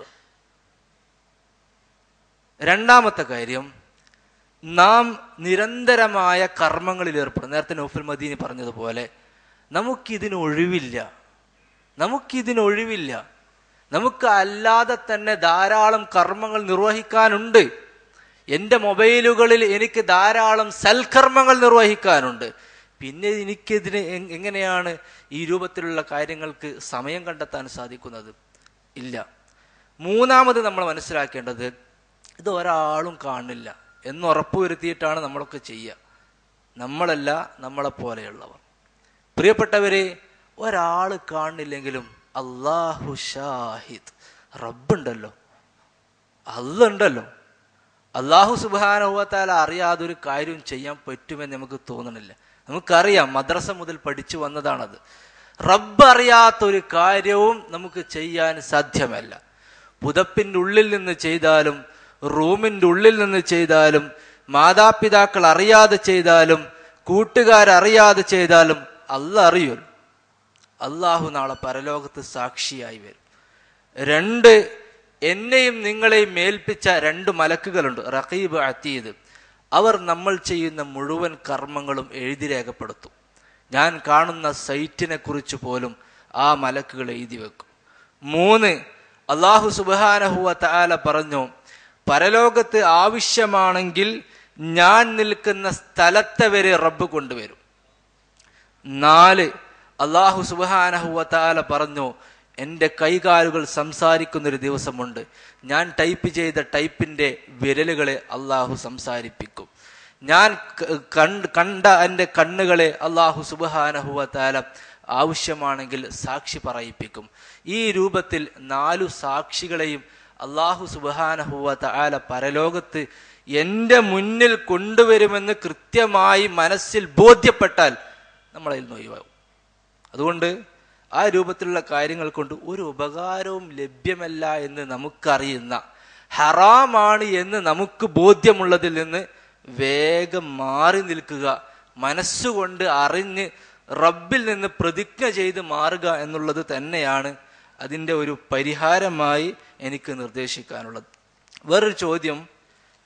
രണ്ടാമത്തെ കാര്യം നാം നിരന്തരമായ കർമ്മങ്ങളിൽ ഏർപ്പെടും നേരത്തെ നൗഫൽ മദീനി പറഞ്ഞതുപോലെ നമുക്കിതിന് ഒഴിവില്ല നമുക്കിതിന് ഒഴിവില്ല നമുക്ക് അല്ലാതെ തന്നെ ധാരാളം കർമ്മങ്ങൾ നിർവഹിക്കാനുണ്ട് എൻ്റെ മൊബൈലുകളിൽ എനിക്ക് ധാരാളം സൽക്കർമ്മങ്ങൾ നിർവഹിക്കാനുണ്ട് പിന്നെ എനിക്കിതിന് എ- എങ്ങനെയാണ് ഈ രൂപത്തിലുള്ള കാര്യങ്ങൾക്ക് സമയം കണ്ടെത്താൻ സാധിക്കുന്നത് ഇല്ല മൂന്നാമത് നമ്മൾ മനസ്സിലാക്കേണ്ടത് ഇത് ഒരാളും കാണില്ല എന്ന് ഉറപ്പുവരുത്തിയിട്ടാണ് നമ്മളൊക്കെ ചെയ്യുക നമ്മളല്ല നമ്മളെ പോലെയുള്ളവർ പ്രിയപ്പെട്ടവരെ ഒരാൾ കാണില്ലെങ്കിലും അള്ളാഹു ഷാഹിദ് റബ്ബുണ്ടല്ലോ അല്ലുണ്ടല്ലോ അള്ളാഹു സുബാനുഭവത്താൽ അറിയാതെ ഒരു കാര്യം ചെയ്യാൻ പറ്റുമെന്ന് നമുക്ക് തോന്നണില്ല നമുക്കറിയാം മദ്രസ മുതൽ പഠിച്ചു വന്നതാണത് റബ്ബ് അറിയാത്ത ഒരു കാര്യവും നമുക്ക് ചെയ്യാൻ സാധ്യമല്ല പുതപ്പിന്റെ ഉള്ളിൽ നിന്ന് ചെയ്താലും റൂമിന്റെ ഉള്ളിൽ നിന്ന് ചെയ്താലും മാതാപിതാക്കൾ അറിയാതെ ചെയ്താലും കൂട്ടുകാരറിയാതെ ചെയ്താലും അല്ല അറിയും അള്ളാഹു നാളെ പരലോകത്ത് സാക്ഷിയായി വരും രണ്ട് എന്നെയും നിങ്ങളെയും മേൽപ്പിച്ച രണ്ട് മലക്കുകളുണ്ട് റഖീബ് അത്തീദ് അവർ നമ്മൾ ചെയ്യുന്ന മുഴുവൻ കർമ്മങ്ങളും എഴുതി രേഖപ്പെടുത്തും ഞാൻ കാണുന്ന സൈറ്റിനെ കുറിച്ച് പോലും ആ മലക്കുകൾ എഴുതി വെക്കും മൂന്ന് അള്ളാഹു സുബാനഹുവ തആല പറഞ്ഞു പരലോകത്ത് ആവശ്യമാണെങ്കിൽ ഞാൻ നിൽക്കുന്ന സ്ഥലത്തെ വരെ റബ്ബ് കൊണ്ടുവരും നാല് അള്ളാഹു സുബാനഹുവ താല പറഞ്ഞു എൻ്റെ കൈകാലുകൾ സംസാരിക്കുന്ന ഒരു ദിവസമുണ്ട് ഞാൻ ടൈപ്പ് ചെയ്ത ടൈപ്പിന്റെ വിരലുകളെ അള്ളാഹു സംസാരിപ്പിക്കും ഞാൻ ക- കണ്ട് കണ്ട എൻ്റെ കണ്ണുകളെ അള്ളാഹു സുബാനഹുവ താല ആവശ്യമാണെങ്കിൽ സാക്ഷി പറയിപ്പിക്കും ഈ രൂപത്തിൽ നാലു സാക്ഷികളെയും അള്ളാഹു സുബാനഹുവ താല പരലോകത്ത് എൻ്റെ മുന്നിൽ കൊണ്ടുവരുമെന്ന് കൃത്യമായി മനസ്സിൽ ബോധ്യപ്പെട്ടാൽ നമ്മളതിൽ നിന്ന് ഒഴിവാകും അതുകൊണ്ട് ആ രൂപത്തിലുള്ള കാര്യങ്ങൾ കൊണ്ട് ഒരു ഉപകാരവും ലഭ്യമല്ല എന്ന് നമുക്കറിയുന്ന ഹറാമാണ് എന്ന് നമുക്ക് ബോധ്യമുള്ളതിൽ നിന്ന് വേഗം മാറി നിൽക്കുക മനസ്സുകൊണ്ട് അറിഞ്ഞ് റബ്ബിൽ നിന്ന് പ്രതിജ്ഞ ചെയ്ത് മാറുക എന്നുള്ളത് തന്നെയാണ് അതിൻ്റെ ഒരു പരിഹാരമായി എനിക്ക് നിർദ്ദേശിക്കാനുള്ളത് വേറൊരു ചോദ്യം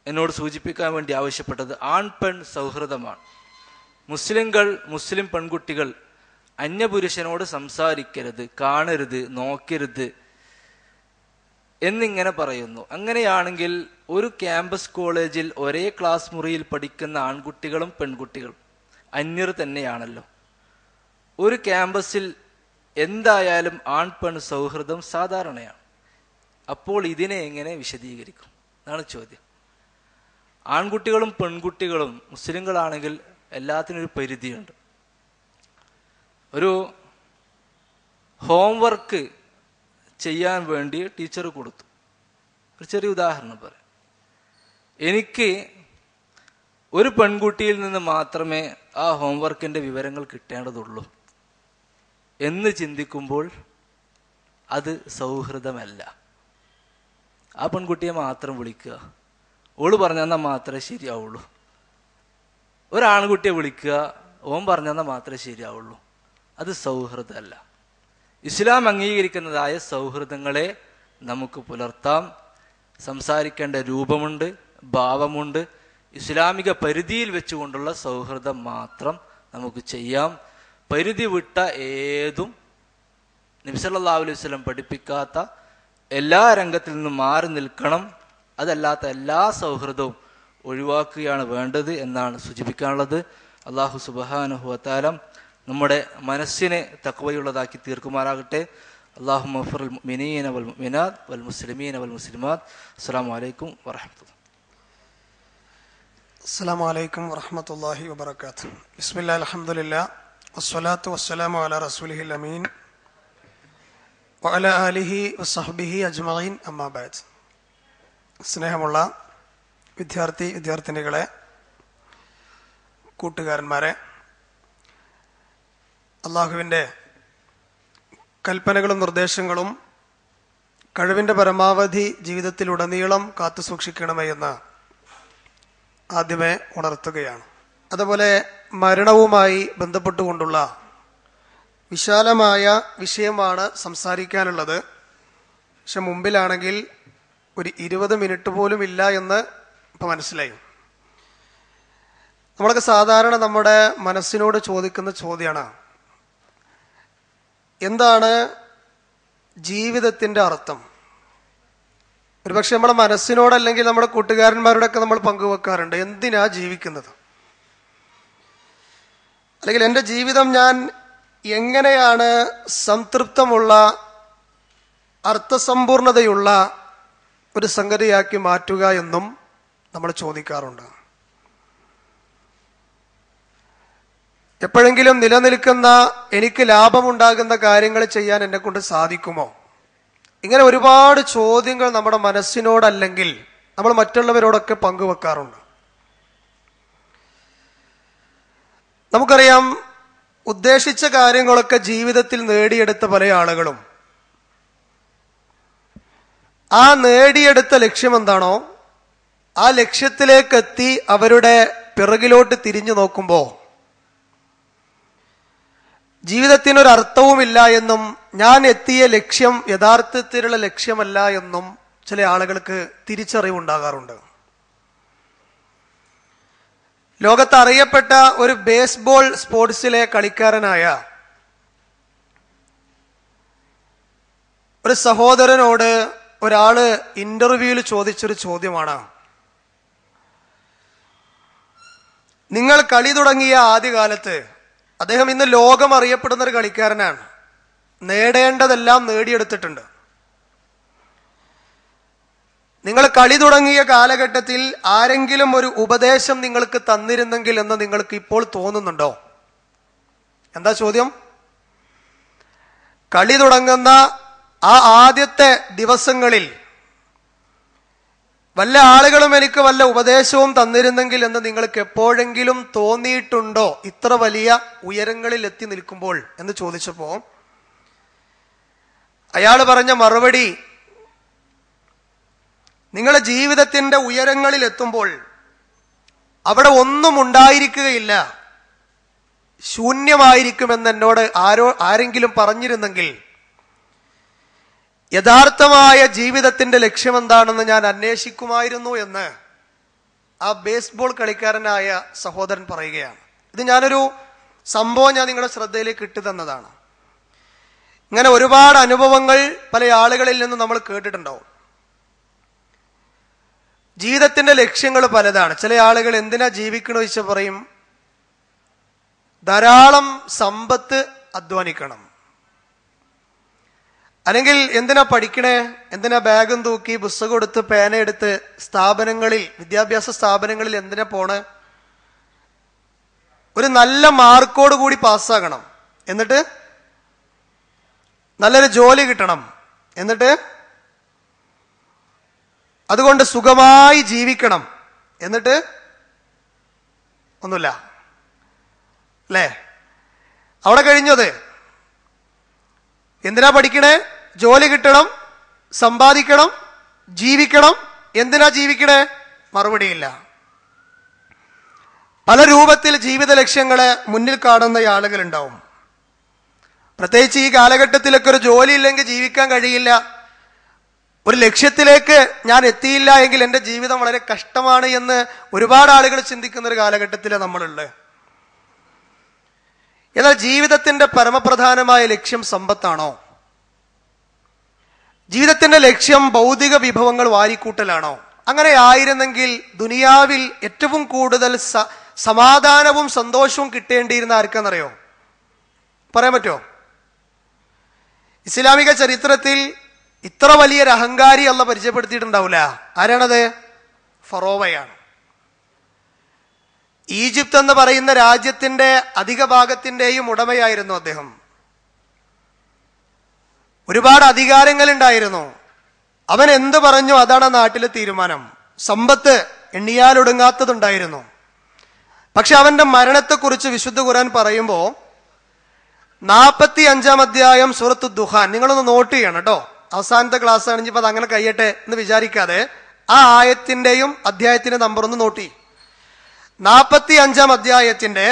എന്നോട് സൂചിപ്പിക്കാൻ വേണ്ടി ആവശ്യപ്പെട്ടത് ആൺ പെൺ സൗഹൃദമാണ് മുസ്ലിങ്ങൾ മുസ്ലിം പെൺകുട്ടികൾ അന്യപുരുഷനോട് സംസാരിക്കരുത് കാണരുത് നോക്കരുത് എന്നിങ്ങനെ പറയുന്നു അങ്ങനെയാണെങ്കിൽ ഒരു ക്യാമ്പസ് കോളേജിൽ ഒരേ ക്ലാസ് മുറിയിൽ പഠിക്കുന്ന ആൺകുട്ടികളും പെൺകുട്ടികളും അന്യർ തന്നെയാണല്ലോ ഒരു ക്യാമ്പസിൽ എന്തായാലും ആൺ പെൺ സൗഹൃദം സാധാരണയാണ് അപ്പോൾ ഇതിനെ എങ്ങനെ വിശദീകരിക്കും എന്നാണ് ചോദ്യം ആൺകുട്ടികളും പെൺകുട്ടികളും മുസ്ലിങ്ങളാണെങ്കിൽ എല്ലാത്തിനും ഒരു പരിധിയുണ്ട് ഒരു ഹോംവർക്ക് ചെയ്യാൻ വേണ്ടി ടീച്ചർ കൊടുത്തു ഒരു ചെറിയ ഉദാഹരണം പറയാം എനിക്ക് ഒരു പെൺകുട്ടിയിൽ നിന്ന് മാത്രമേ ആ ഹോംവർക്കിന്റെ വിവരങ്ങൾ കിട്ടേണ്ടതുള്ളൂ എന്ന് ചിന്തിക്കുമ്പോൾ അത് സൗഹൃദമല്ല ആ പെൺകുട്ടിയെ മാത്രം വിളിക്കുക ഓള് പറഞ്ഞെന്നാൽ മാത്രമേ ശരിയാവുള്ളൂ ഒരാൺകുട്ടിയെ വിളിക്കുക ഓൻ പറഞ്ഞെന്നാൽ മാത്രമേ ശരിയാവുള്ളൂ അത് സൗഹൃദമല്ല ഇസ്ലാം അംഗീകരിക്കുന്നതായ സൗഹൃദങ്ങളെ നമുക്ക് പുലർത്താം സംസാരിക്കേണ്ട രൂപമുണ്ട് ഭാവമുണ്ട് ഇസ്ലാമിക പരിധിയിൽ വെച്ചുകൊണ്ടുള്ള സൗഹൃദം മാത്രം നമുക്ക് ചെയ്യാം പരിധി വിട്ട ഏതും നബിസല്ലാ അലൈഹി വസല്ലം പഠിപ്പിക്കാത്ത എല്ലാ രംഗത്തിൽ നിന്നും മാറി നിൽക്കണം അതല്ലാത്ത എല്ലാ സൗഹൃദവും ഒഴിവാക്കുകയാണ് വേണ്ടത് എന്നാണ് സൂചിപ്പിക്കാനുള്ളത് അള്ളാഹു സുബാനുഹുവത്താലം നമ്മുടെ മനസ്സിനെ തക്വയുള്ളതാക്കി തീർക്കുമാറാകട്ടെ അള്ളാഹു മഫർ മിനീന വൽ മിനാദ് വൽ മുസ്ലിമീന വൽ മുസ്ലിമാത് അസ്സാം വലൈക്കും വറഹമത്തുള്ള അസ്സാം വലൈക്കും വറഹമത്തല്ലാഹി വബർക്കാത്ത് ബിസ്മില്ലാ അലഹമുല്ല വസ്സലാത്തു വസ്സലാമു അല റസൂലിഹിൽ അമീൻ വഅല ആലിഹി വസഹ്ബിഹി അജ്മഈൻ അമ്മാബാദ് സ്നേഹമുള്ള വിദ്യാർത്ഥി വിദ്യാർത്ഥിനികളെ കൂട്ടുകാരന്മാരെ അള്ളാഹുവിൻ്റെ കൽപ്പനകളും നിർദ്ദേശങ്ങളും കഴിവിൻ്റെ പരമാവധി ജീവിതത്തിലുടനീളം കാത്തു സൂക്ഷിക്കണമേ എന്ന് ആദ്യമേ ഉണർത്തുകയാണ് അതുപോലെ മരണവുമായി ബന്ധപ്പെട്ടുകൊണ്ടുള്ള വിശാലമായ വിഷയമാണ് സംസാരിക്കാനുള്ളത് പക്ഷെ മുമ്പിലാണെങ്കിൽ ഒരു ഇരുപത് മിനിറ്റ് പോലും ഇല്ല എന്ന് ഇപ്പം മനസ്സിലായി നമ്മളൊക്കെ സാധാരണ നമ്മുടെ മനസ്സിനോട് ചോദിക്കുന്ന ചോദ്യമാണ് എന്താണ് ജീവിതത്തിന്റെ അർത്ഥം ഒരുപക്ഷെ നമ്മുടെ മനസ്സിനോടല്ലെങ്കിൽ നമ്മുടെ കൂട്ടുകാരന്മാരോടൊക്കെ നമ്മൾ പങ്കുവെക്കാറുണ്ട് എന്തിനാ ജീവിക്കുന്നത് അല്ലെങ്കിൽ എൻ്റെ ജീവിതം ഞാൻ എങ്ങനെയാണ് സംതൃപ്തമുള്ള അർത്ഥസമ്പൂർണതയുള്ള ഒരു സംഗതിയാക്കി മാറ്റുക എന്നും നമ്മൾ ചോദിക്കാറുണ്ട് എപ്പോഴെങ്കിലും നിലനിൽക്കുന്ന എനിക്ക് ലാഭമുണ്ടാകുന്ന കാര്യങ്ങൾ ചെയ്യാൻ എന്നെ കൊണ്ട് സാധിക്കുമോ ഇങ്ങനെ ഒരുപാട് ചോദ്യങ്ങൾ നമ്മുടെ മനസ്സിനോടല്ലെങ്കിൽ നമ്മൾ മറ്റുള്ളവരോടൊക്കെ പങ്കുവെക്കാറുണ്ട് നമുക്കറിയാം ഉദ്ദേശിച്ച കാര്യങ്ങളൊക്കെ ജീവിതത്തിൽ നേടിയെടുത്ത പല ആളുകളും ആ നേടിയെടുത്ത ലക്ഷ്യം എന്താണോ ആ ലക്ഷ്യത്തിലേക്ക് എത്തി അവരുടെ പിറകിലോട്ട് തിരിഞ്ഞു നോക്കുമ്പോൾ ജീവിതത്തിനൊരു അർത്ഥവുമില്ല എന്നും ഞാൻ എത്തിയ ലക്ഷ്യം യഥാർത്ഥത്തിലുള്ള ലക്ഷ്യമല്ല എന്നും ചില ആളുകൾക്ക് തിരിച്ചറിവുണ്ടാകാറുണ്ട് ലോകത്ത് അറിയപ്പെട്ട ഒരു ബേസ്ബോൾ സ്പോർട്സിലെ കളിക്കാരനായ ഒരു സഹോദരനോട് ഒരാള് ഇന്റർവ്യൂവിൽ ചോദിച്ചൊരു ചോദ്യമാണ് നിങ്ങൾ കളി തുടങ്ങിയ ആദ്യകാലത്ത് അദ്ദേഹം ഇന്ന് ലോകം അറിയപ്പെടുന്ന ഒരു കളിക്കാരനാണ് നേടേണ്ടതെല്ലാം നേടിയെടുത്തിട്ടുണ്ട് നിങ്ങൾ കളി തുടങ്ങിയ കാലഘട്ടത്തിൽ ആരെങ്കിലും ഒരു ഉപദേശം നിങ്ങൾക്ക് തന്നിരുന്നെങ്കിൽ എന്ന് നിങ്ങൾക്ക് ഇപ്പോൾ തോന്നുന്നുണ്ടോ എന്താ ചോദ്യം കളി തുടങ്ങുന്ന ആ ആദ്യത്തെ ദിവസങ്ങളിൽ വല്ല ആളുകളും എനിക്ക് വല്ല ഉപദേശവും തന്നിരുന്നെങ്കിൽ എന്ന് നിങ്ങൾക്ക് എപ്പോഴെങ്കിലും തോന്നിയിട്ടുണ്ടോ ഇത്ര വലിയ ഉയരങ്ങളിൽ എത്തി നിൽക്കുമ്പോൾ എന്ന് ചോദിച്ചപ്പോ അയാൾ പറഞ്ഞ മറുപടി നിങ്ങളുടെ ജീവിതത്തിന്റെ ഉയരങ്ങളിൽ എത്തുമ്പോൾ അവിടെ ഒന്നും ഉണ്ടായിരിക്കുകയില്ല ശൂന്യമായിരിക്കുമെന്ന് എന്നോട് ആരോ ആരെങ്കിലും പറഞ്ഞിരുന്നെങ്കിൽ യഥാർത്ഥമായ ജീവിതത്തിന്റെ ലക്ഷ്യം എന്താണെന്ന് ഞാൻ അന്വേഷിക്കുമായിരുന്നു എന്ന് ആ ബേസ്ബോൾ കളിക്കാരനായ സഹോദരൻ പറയുകയാണ് ഇത് ഞാനൊരു സംഭവം ഞാൻ നിങ്ങളുടെ ശ്രദ്ധയിലേക്ക് ഇട്ടു തന്നതാണ് ഇങ്ങനെ ഒരുപാട് അനുഭവങ്ങൾ പല ആളുകളിൽ നിന്ന് നമ്മൾ കേട്ടിട്ടുണ്ടാവും ജീവിതത്തിന്റെ ലക്ഷ്യങ്ങൾ പലതാണ് ചില ആളുകൾ എന്തിനാ ജീവിക്കണോ വെച്ചാൽ പറയും ധാരാളം സമ്പത്ത് അധ്വാനിക്കണം അല്ലെങ്കിൽ എന്തിനാ പഠിക്കണേ എന്തിനാ ബാഗും തൂക്കി പുസ്തകം എടുത്ത് പേനയെടുത്ത് സ്ഥാപനങ്ങളിൽ വിദ്യാഭ്യാസ സ്ഥാപനങ്ങളിൽ എന്തിനാ പോണേ ഒരു നല്ല മാർക്കോട് കൂടി പാസ്സാകണം എന്നിട്ട് നല്ലൊരു ജോലി കിട്ടണം എന്നിട്ട് അതുകൊണ്ട് സുഖമായി ജീവിക്കണം എന്നിട്ട് ഒന്നുമില്ല അല്ലേ അവിടെ കഴിഞ്ഞത് എന്തിനാ പഠിക്കണേ ജോലി കിട്ടണം സമ്പാദിക്കണം ജീവിക്കണം എന്തിനാ ജീവിക്കണേ മറുപടിയില്ല പല രൂപത്തിൽ ജീവിത ലക്ഷ്യങ്ങളെ മുന്നിൽ കാണുന്ന ആളുകളുണ്ടാവും പ്രത്യേകിച്ച് ഈ കാലഘട്ടത്തിലൊക്കെ ഒരു ജോലി ഇല്ലെങ്കിൽ ജീവിക്കാൻ കഴിയില്ല ഒരു ലക്ഷ്യത്തിലേക്ക് ഞാൻ എത്തിയില്ല എങ്കിൽ എൻ്റെ ജീവിതം വളരെ കഷ്ടമാണ് എന്ന് ഒരുപാട് ആളുകൾ ചിന്തിക്കുന്ന ഒരു കാലഘട്ടത്തിലാണ് നമ്മളുള്ളത് എന്നാൽ ജീവിതത്തിന്റെ പരമപ്രധാനമായ ലക്ഷ്യം സമ്പത്താണോ ജീവിതത്തിന്റെ ലക്ഷ്യം ഭൗതിക വിഭവങ്ങൾ വാരിക്കൂട്ടലാണോ അങ്ങനെ ആയിരുന്നെങ്കിൽ ദുനിയാവിൽ ഏറ്റവും കൂടുതൽ സ- സമാധാനവും സന്തോഷവും കിട്ടേണ്ടിയിരുന്ന ആർക്കെന്നറിയോ പറയാൻ പറ്റുമോ ഇസ്ലാമിക ചരിത്രത്തിൽ ഇത്ര വലിയൊരു അഹങ്കാരി അല്ല പരിചയപ്പെടുത്തിയിട്ടുണ്ടാവില്ല ആരാണത് ഫറോവയാണ് ഈജിപ്ത് എന്ന് പറയുന്ന രാജ്യത്തിന്റെ അധിക ഭാഗത്തിന്റെയും ഉടമയായിരുന്നു അദ്ദേഹം ഒരുപാട് അധികാരങ്ങൾ ഉണ്ടായിരുന്നു അവൻ എന്ത് പറഞ്ഞു അതാണ് ആ നാട്ടിലെ തീരുമാനം സമ്പത്ത് എണ്ണിയാലൊടുങ്ങാത്തതുണ്ടായിരുന്നു പക്ഷെ അവന്റെ മരണത്തെക്കുറിച്ച് വിശുദ്ധ ഖുർആൻ പറയുമ്പോ നാൽപ്പത്തി അഞ്ചാം അധ്യായം സൂറത്ത് ദുഹാൻ നിങ്ങളൊന്ന് നോട്ട് ചെയ്യണം കേട്ടോ അവസാനത്തെ ക്ലാസ് ആണെങ്കിൽ ഇപ്പൊ അത് അങ്ങനെ കഴിയട്ടെ എന്ന് വിചാരിക്കാതെ ആ ആയത്തിന്റെയും അധ്യായത്തിന്റെ നമ്പർ ഒന്ന് നോട്ട് ചെയ്യും നാൽപ്പത്തി അഞ്ചാം അധ്യായത്തിന്റെ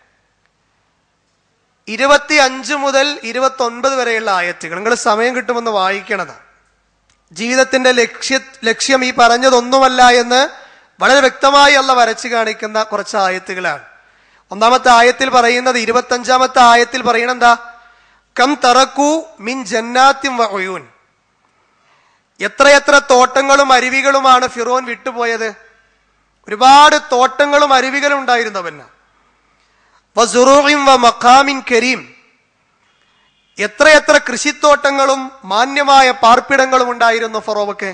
ഇരുപത്തി അഞ്ച് മുതൽ ഇരുപത്തി ഒൻപത് വരെയുള്ള ആയത്തുകൾ നിങ്ങൾ സമയം കിട്ടുമെന്ന് വായിക്കണത് ജീവിതത്തിന്റെ ലക്ഷ്യ ലക്ഷ്യം ഈ പറഞ്ഞതൊന്നുമല്ല എന്ന് വളരെ വ്യക്തമായി അല്ല വരച്ചു കാണിക്കുന്ന കുറച്ച് ആയത്തുകളാണ് ഒന്നാമത്തെ ആയത്തിൽ പറയുന്നത് ഇരുപത്തഞ്ചാമത്തെ ആയത്തിൽ പറയണ എന്താ കം തറക്കു മിൻ ജന്നാത്തിം വയൂൻ എത്രയെത്ര തോട്ടങ്ങളും അരുവികളുമാണ് ഫിറോൻ വിട്ടുപോയത് ഒരുപാട് തോട്ടങ്ങളും അരുവികളും ഉണ്ടായിരുന്നു അവന് വസുറൂഇം വ മഖാമിൻ കരീം എത്രയെത്ര കൃഷിത്തോട്ടങ്ങളും മാന്യമായ പാർപ്പിടങ്ങളും ഉണ്ടായിരുന്നു ഫറോവക്ക്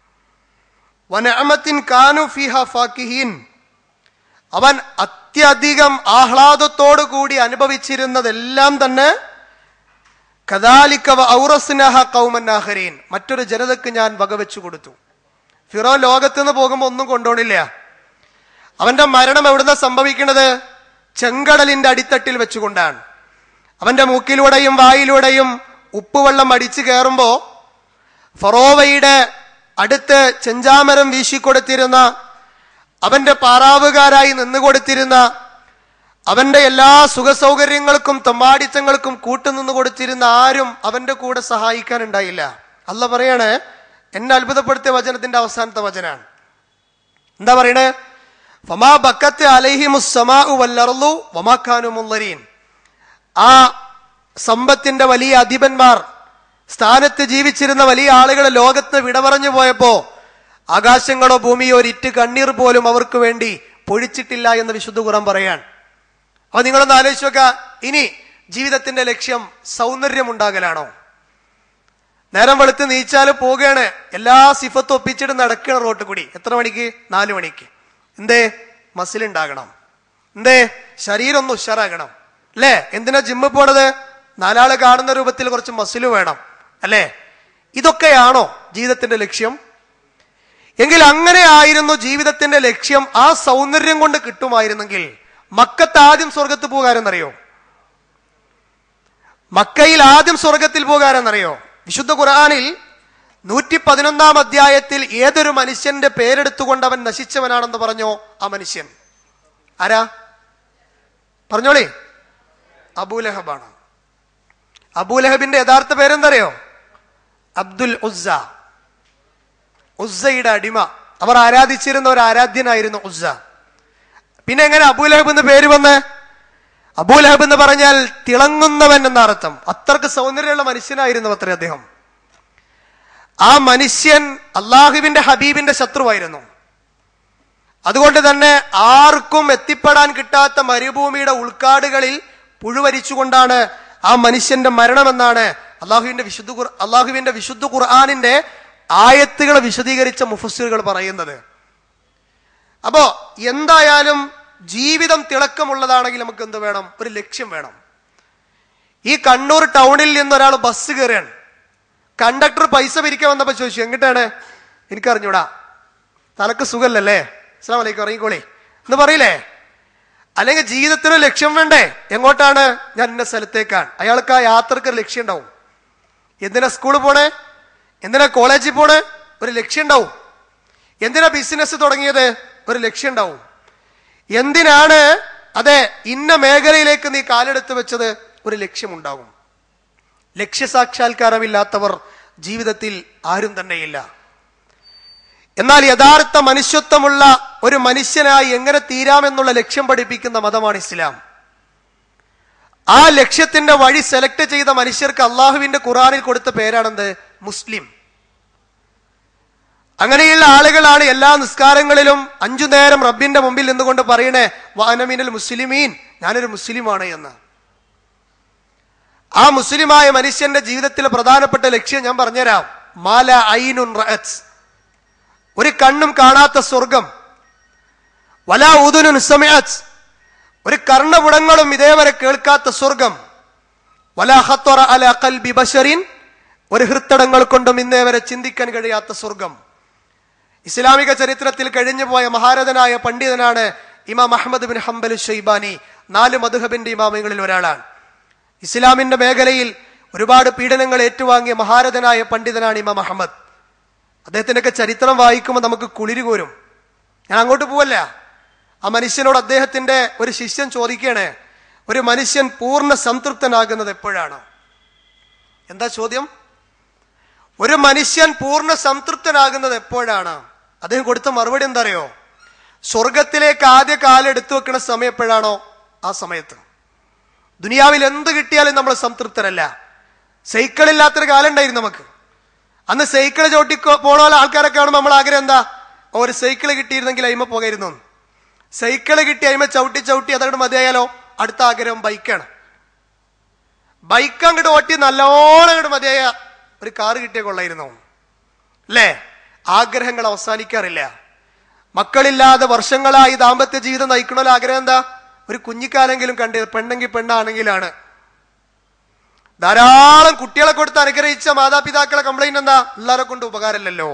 വനഅമത്തിൻ കാനു ഫിഹ ഫാക്കിഹീൻ അവൻ അത്യധികം ആഹ്ലാദത്തോടു കൂടി അനുഭവിച്ചിരുന്നതെല്ലാം തന്നെ കദാലിക്കവ ഔറസ്നഹ കൗമന്നാഹരീൻ മറ്റൊരു ജനതക്ക് ഞാൻ വകവെച്ചു കൊടുത്തു ഫിറോ ലോകത്ത് നിന്ന് പോകുമ്പോൾ ഒന്നും കൊണ്ടുപോണില്ല അവന്റെ മരണം എവിടുന്ന സംഭവിക്കുന്നത് ചെങ്കടലിന്റെ അടിത്തട്ടിൽ വെച്ചുകൊണ്ടാണ് അവന്റെ മൂക്കിലൂടെയും വായിലൂടെയും ഉപ്പുവെള്ളം അടിച്ചു കയറുമ്പോ ഫറോവയുടെ അടുത്ത് ചെഞ്ചാമരം വീശിക്കൊടുത്തിരുന്ന അവന്റെ പാറാവുകാരായി നിന്നുകൊടുത്തിരുന്ന അവന്റെ എല്ലാ സുഖസൗകര്യങ്ങൾക്കും തമ്മാടിത്തങ്ങൾക്കും കൂട്ടുനിന്ന് കൊടുത്തിരുന്ന ആരും അവന്റെ കൂടെ സഹായിക്കാനുണ്ടായില്ല അല്ല പറയണേ എന്നെ അത്ഭുതപ്പെടുത്തിയ വചനത്തിന്റെ അവസാനത്തെ വചനാണ് എന്താ പറയണേ ഫമാ ബക്കത്ത് അലൈഹിമുസ്സമാ വല്ലറലു വമാഖാനു മുല്ലരീൻ ആ സമ്പത്തിന്റെ വലിയ അധിപന്മാർ സ്ഥാനത്ത് ജീവിച്ചിരുന്ന വലിയ ആളുകൾ ലോകത്ത് വിട പറഞ്ഞു പോയപ്പോ ആകാശങ്ങളോ ഭൂമിയോ ഒരിറ്റ് കണ്ണീർ പോലും അവർക്ക് വേണ്ടി പൊഴിച്ചിട്ടില്ല എന്ന് വിശുദ്ധ ഖുറാൻ പറയാൻ അപ്പൊ നിങ്ങളൊന്ന് ആലോചിച്ച് നോക്ക ഇനി ജീവിതത്തിന്റെ ലക്ഷ്യം സൗന്ദര്യം ഉണ്ടാകലാണോ നേരം വെളുത്ത് നീച്ചാൽ പോവുകയാണ് എല്ലാ സിഫത്തും ഒപ്പിച്ചിട്ട് നടക്കണം റോട്ട് കൂടി എത്ര മണിക്ക് നാലു മണിക്ക് എന്തേ മസിൽ ഉണ്ടാകണം എന്തേ ശരീരം ഒന്ന് ഉഷാറാകണം അല്ലേ എന്തിനാ ജിമ്മിൽ പോണത് നാലാള് കാണുന്ന രൂപത്തിൽ കുറച്ച് മസിൽ വേണം അല്ലേ ഇതൊക്കെയാണോ ജീവിതത്തിന്റെ ലക്ഷ്യം എങ്കിൽ അങ്ങനെ ആയിരുന്നു ജീവിതത്തിന്റെ ലക്ഷ്യം ആ സൗന്ദര്യം കൊണ്ട് കിട്ടുമായിരുന്നെങ്കിൽ മക്കത്ത് ആദ്യം സ്വർഗത്ത് പോകാരെന്നറിയോ മക്കയിൽ ആദ്യം സ്വർഗത്തിൽ പോകാരെന്നറിയോ വിശുദ്ധ ഖുർആാനിൽ നൂറ്റി പതിനൊന്നാം അധ്യായത്തിൽ ഏതൊരു മനുഷ്യന്റെ പേരെടുത്തുകൊണ്ട് അവൻ നശിച്ചവനാണെന്ന് പറഞ്ഞോ ആ മനുഷ്യൻ ആരാ പറഞ്ഞോളേ അബൂലഹബാണ് അബൂലഹബിന്റെ യഥാർത്ഥ പേരെന്തറിയോ അബ്ദുൽ ഉസ്സ ഉസ്സയുടെ അടിമ അവർ ആരാധിച്ചിരുന്ന ഒരു ആരാധ്യനായിരുന്നു ഉസ്സ പിന്നെ എങ്ങനെ അബൂലഹബ് എന്ന് പേര് വന്ന് അബൂലഹബ് എന്ന് പറഞ്ഞാൽ തിളങ്ങുന്നവൻ എന്ന അർത്ഥം അത്രക്ക് സൗന്ദര്യമുള്ള മനുഷ്യനായിരുന്നു അത്ര അദ്ദേഹം ആ മനുഷ്യൻ അള്ളാഹുവിന്റെ ഹബീബിന്റെ ശത്രുവായിരുന്നു അതുകൊണ്ട് തന്നെ ആർക്കും എത്തിപ്പെടാൻ കിട്ടാത്ത മരുഭൂമിയുടെ ഉൾക്കാടുകളിൽ പുഴുവരിച്ചുകൊണ്ടാണ് ആ മനുഷ്യന്റെ മരണമെന്നാണ് അള്ളാഹുവിന്റെ വിശുദ്ധ ഖുർ- അള്ളാഹുവിന്റെ വിശുദ്ധ ഖുർആാനിന്റെ ആയത്തുകൾ വിശദീകരിച്ച മുഫസ്സിറുകൾ പറയുന്നത് അപ്പോ എന്തായാലും ജീവിതം തിളക്കമുള്ളതാണെങ്കിൽ നമുക്ക് എന്ത് വേണം ഒരു ലക്ഷ്യം വേണം ഈ കണ്ണൂർ ടൗണിൽ നിന്ന് ഒരാൾ ബസ് കയറുകയാണ് കണ്ടക്ടർ പൈസ പിരിക്കാൻ വന്നപ്പോ ചോദിച്ചു എങ്ങിട്ടാണ് എനിക്കറിഞ്ഞൂടാ തലക്ക് സുഖല്ലല്ലേ അസ്സാം വലൈക്കും ഇറങ്ങിക്കോളി എന്ന് പറയില്ലേ അല്ലെങ്കിൽ ജീവിതത്തിന് ഒരു ലക്ഷ്യം വേണ്ടേ എങ്ങോട്ടാണ് ഞാൻ ഇന്ന സ്ഥലത്തേക്കാണ് അയാൾക്ക് ആ യാത്രക്ക് ഒരു ലക്ഷ്യം ഉണ്ടാവും എന്തിനാ സ്കൂളിൽ പോണേ എന്തിനാ കോളേജിൽ പോണേ ഒരു ലക്ഷ്യം ഉണ്ടാവും എന്തിനാ ബിസിനസ് തുടങ്ങിയത് ഒരു ലക്ഷ്യം ഉണ്ടാവും എന്തിനാണ് അതെ ഇന്ന മേഖലയിലേക്ക് നീ കാലെടുത്ത് വെച്ചത് ഒരു ലക്ഷ്യമുണ്ടാകും ലക്ഷ്യസാക്ഷാത്കാരമില്ലാത്തവർ ജീവിതത്തിൽ ആരും തന്നെയില്ല എന്നാൽ യഥാർത്ഥ മനുഷ്യത്വമുള്ള ഒരു മനുഷ്യനായി എങ്ങനെ തീരാമെന്നുള്ള ലക്ഷ്യം പഠിപ്പിക്കുന്ന മതമാണ് ഇസ്ലാം ആ ലക്ഷ്യത്തിന്റെ വഴി സെലക്ട് ചെയ്ത മനുഷ്യർക്ക് അള്ളാഹുവിന്റെ ഖുറാനിൽ കൊടുത്ത പേരാണെന്ത് മുസ്ലിം അങ്ങനെയുള്ള ആളുകളാണ് എല്ലാ നിസ്കാരങ്ങളിലും അഞ്ചു നേരം റബ്ബിന്റെ മുമ്പിൽ നിന്നുകൊണ്ട് പറയണേ വാനമീനൽ മുസ്ലിമീൻ ഞാനൊരു മുസ്ലിമാണ് എന്ന് ആ മുസ്ലിമായ മനുഷ്യന്റെ ജീവിതത്തിലെ പ്രധാനപ്പെട്ട ലക്ഷ്യം ഞാൻ പറഞ്ഞുതരാം മാല ഐനുൻ റഅത്ത് ഒരു കണ്ണും കാണാത്ത സ്വർഗം വല ഉദുനുൻ സമയത്ത് ഒരു കർണപുടങ്ങളും ഇതേവരെ കേൾക്കാത്ത സ്വർഗം വല ഹത്വറ അല കൽബി ബഷറിൻ ഒരു ഹൃത്തടങ്ങൾ കൊണ്ടും ഇന്നേ വരെ ചിന്തിക്കാൻ കഴിയാത്ത സ്വർഗം ഇസ്ലാമിക ചരിത്രത്തിൽ കഴിഞ്ഞുപോയ മഹാരഥനായ പണ്ഡിതനാണ് ഇമാം അഹമ്മദ് ബിൻ ഹംബൽ ഷെയ്ബാനി നാല് മധുഹബിന്റെ ഇമാമങ്ങളിൽ ഒരാളാണ് ഇസ്ലാമിന്റെ മേഖലയിൽ ഒരുപാട് പീഡനങ്ങൾ ഏറ്റുവാങ്ങിയ മഹാരഥനായ പണ്ഡിതനാണ് ഇമാം അഹമ്മദ് അദ്ദേഹത്തിൻ്റെയൊക്കെ ചരിത്രം വായിക്കുമ്പോൾ നമുക്ക് കുളിര് കോരും ഞാൻ അങ്ങോട്ട് പോവല്ല ആ മനുഷ്യനോട് അദ്ദേഹത്തിന്റെ ഒരു ശിഷ്യൻ ചോദിക്കണേ ഒരു മനുഷ്യൻ പൂർണ്ണ സംതൃപ്തനാകുന്നത് എപ്പോഴാണ് എന്താ ചോദ്യം ഒരു മനുഷ്യൻ പൂർണ്ണ സംതൃപ്തനാകുന്നത് എപ്പോഴാണ് അദ്ദേഹം കൊടുത്ത മറുപടി എന്താ അറിയോ സ്വർഗത്തിലേക്ക് ആദ്യ കാലം എടുത്തു വെക്കുന്ന സമയം എപ്പോഴാണോ ആ സമയത്ത് ദുനിയാവിൽ എന്ത് കിട്ടിയാലും നമ്മൾ സംതൃപ്തരല്ല സൈക്കിൾ ഇല്ലാത്തൊരു കാലം ഉണ്ടായിരുന്നു നമുക്ക് അന്ന് സൈക്കിൾ ചവിട്ടി പോണ പോലെ ആൾക്കാരെ കാണുമ്പോൾ നമ്മൾ ആഗ്രഹം എന്താ ഓ, ഒരു സൈക്കിൾ കിട്ടിയിരുന്നെങ്കിൽ അയിമ പോകായിരുന്നു സൈക്കിൾ കിട്ടി അയിമ ചവിട്ടി ചവിട്ടി അതങ്ങോട്ട് മതിയായാലോ അടുത്ത ആഗ്രഹം ബൈക്കാണ് ബൈക്ക് അങ്ങോട്ട് ഓട്ടി നല്ലോണം അങ്ങോട്ട് മതിയായ ഒരു കാറ് കിട്ടിയ കൊള്ളായിരുന്നു അല്ലേ ആഗ്രഹങ്ങൾ അവസാനിക്കാറില്ല മക്കളില്ലാതെ വർഷങ്ങളായി ദാമ്പത്യ ജീവിതം നയിക്കണമല്ലോ ആഗ്രഹം എന്താ ഒരു കുഞ്ഞിക്കാലെങ്കിലും കണ്ട് പെണ്ണെങ്കിൽ പെണ്ണാണെങ്കിലാണ് ധാരാളം കുട്ടികളെ കൊടുത്ത് അനുഗ്രഹിച്ച മാതാപിതാക്കളെ കംപ്ലൈന്റ് എന്താ എല്ലാരെ കൊണ്ട് ഉപകാരമില്ലല്ലോ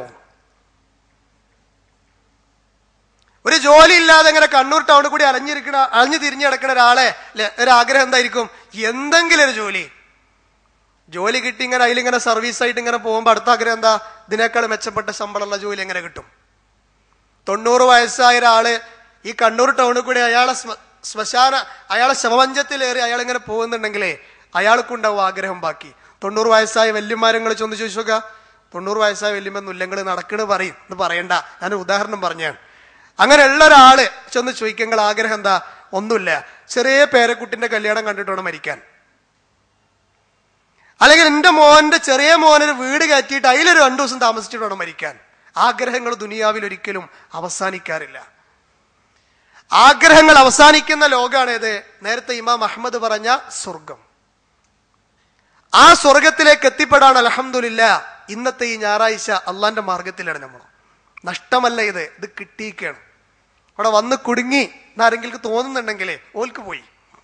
ഒരു ജോലി ഇല്ലാതെ ഇങ്ങനെ കണ്ണൂർ ടൗണിൽ കൂടി അലഞ്ഞിരിക്കണ അലഞ്ഞു തിരിഞ്ഞു കിടക്കുന്ന ഒരാളെ ലെ, ഒരു ആഗ്രഹം എന്തായിരിക്കും എന്തെങ്കിലും ഒരു ജോലി ജോലി കിട്ടി ഇങ്ങനെ അതിലിങ്ങനെ സർവീസ് ആയിട്ട് ഇങ്ങനെ പോകുമ്പോൾ അടുത്ത ആഗ്രഹം എന്താ ഇതിനേക്കാൾ മെച്ചപ്പെട്ട ശമ്പളമുള്ള ജോലി എങ്ങനെ കിട്ടും തൊണ്ണൂറ് വയസ്സായ ഒരാള് ഈ കണ്ണൂർ ടൗണിൽ കൂടി അയാളെ ശ്മ- ശ്മശാന അയാളെ ശവമഞ്ചത്തിലേറി അയാൾ ഇങ്ങനെ പോകുന്നുണ്ടെങ്കിലേ അയാൾക്കുണ്ടാവും ആഗ്രഹം ബാക്കി തൊണ്ണൂറ് വയസ്സായ വല്യമാരങ്ങൾ ചൊന്ന് ചോദിച്ചു നോക്കുക തൊണ്ണൂറ് വയസ്സായ വല്യമ്മ നിങ്ങൾ നടക്കണ് പറയും എന്ന് പറയണ്ട ഞാൻ ഉദാഹരണം പറഞ്ഞാണ് അങ്ങനെയുള്ള ഒരാള് ചെന്ന് ചോദിക്കങ്ങൾ ആഗ്രഹം എന്താ ഒന്നുമില്ല ചെറിയ പേരക്കുട്ടിന്റെ കല്യാണം കണ്ടിട്ട് വേണം മരിക്കാൻ അല്ലെങ്കിൽ എന്റെ മോന്റെ ചെറിയ മോനൊരു വീട് കയറ്റിയിട്ട് അതിലൊരു രണ്ടു ദിവസം താമസിച്ചിട്ട് വേണം മരിക്കാൻ ആഗ്രഹങ്ങൾ ദുനിയാവിൽ ഒരിക്കലും അവസാനിക്കാറില്ല ആഗ്രഹങ്ങൾ അവസാനിക്കുന്ന ലോകാണ് ഏത് നേരത്തെ ഇമാം അഹമ്മദ് പറഞ്ഞ സ്വർഗം ആ സ്വർഗത്തിലേക്ക് എത്തിപ്പെടാൻ അലഹമില്ല ഇന്നത്തെ ഈ ഞായറാഴ്ച അള്ളാന്റെ മാർഗത്തിലാണ് നമ്മൾ നഷ്ടമല്ല ഇത് ഇത് കിട്ടിയിക്കാണ് അവിടെ വന്ന് കുടുങ്ങി എന്നാരെങ്കിലും തോന്നുന്നുണ്ടെങ്കിലേ ഓൽക്ക് പോയി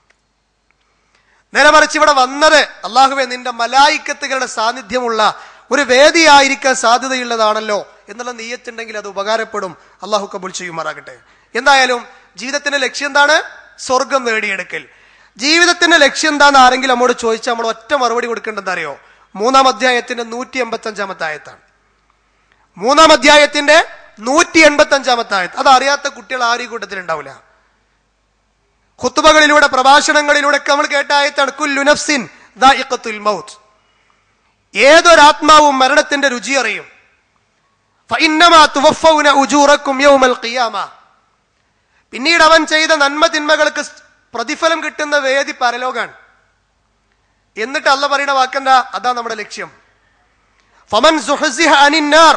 നേരെ മറിച്ച് ഇവിടെ വന്നത് അള്ളാഹുവെ നിന്റെ മലായിക്കത്തുകളുടെ സാന്നിധ്യമുള്ള ഒരു വേദിയായിരിക്കാൻ സാധ്യതയുള്ളതാണല്ലോ എന്നുള്ള നീയത്തുണ്ടെങ്കിൽ അത് ഉപകാരപ്പെടും അള്ളാഹു കബൂൽ ചെയ്യുമാറാകട്ടെ എന്തായാലും ജീവിതത്തിന്റെ ലക്ഷ്യം എന്താണ് സ്വർഗം നേടിയെടുക്കൽ ജീവിതത്തിന്റെ ലക്ഷ്യം എന്താന്ന് ആരെങ്കിലും നമ്മോട് ചോദിച്ചാൽ നമ്മൾ ഒറ്റ മറുപടി കൊടുക്കേണ്ടത് അറിയോ മൂന്നാം അധ്യായത്തിന്റെ നൂറ്റി എൺപത്തി അഞ്ചാമത്തെ ആയത്താണ് മൂന്നാം അധ്യായത്തിന്റെ നൂറ്റി എൺപത്തി അഞ്ചാമത്തെ ആയത്ത് അത് അറിയാത്ത കുട്ടികൾ ആരും ഈ കൂട്ടത്തിൽ ഉണ്ടാവില്ല ഖുത്തുബകളിലൂടെ പ്രഭാഷണങ്ങളിലൂടെ ഒക്കെ നമ്മൾ കേട്ട ആയത്താണ് കുല്ലു നഫ്സിൻ ദാഇഖത്തുൽ മൗത്ത് ഏതൊരാത്മാവും മരണത്തിന്റെ രുചി അറിയും ഫഇന്നമാ തുവഫൗന ഉജൂറക്കും യൗമൽ ഖിയാമ പിന്നീട് അവൻ ചെയ്ത നന്മ തിന്മകൾക്ക് പ്രതിഫലം കിട്ടുന്ന വേദി പരലോകാണ് എന്നിട്ട് അല്ല പറയുന്ന വാക്കെന്താ അതാ നമ്മുടെ ലക്ഷ്യം ഫമൻ സുഹസിഹ അനിന്നാർ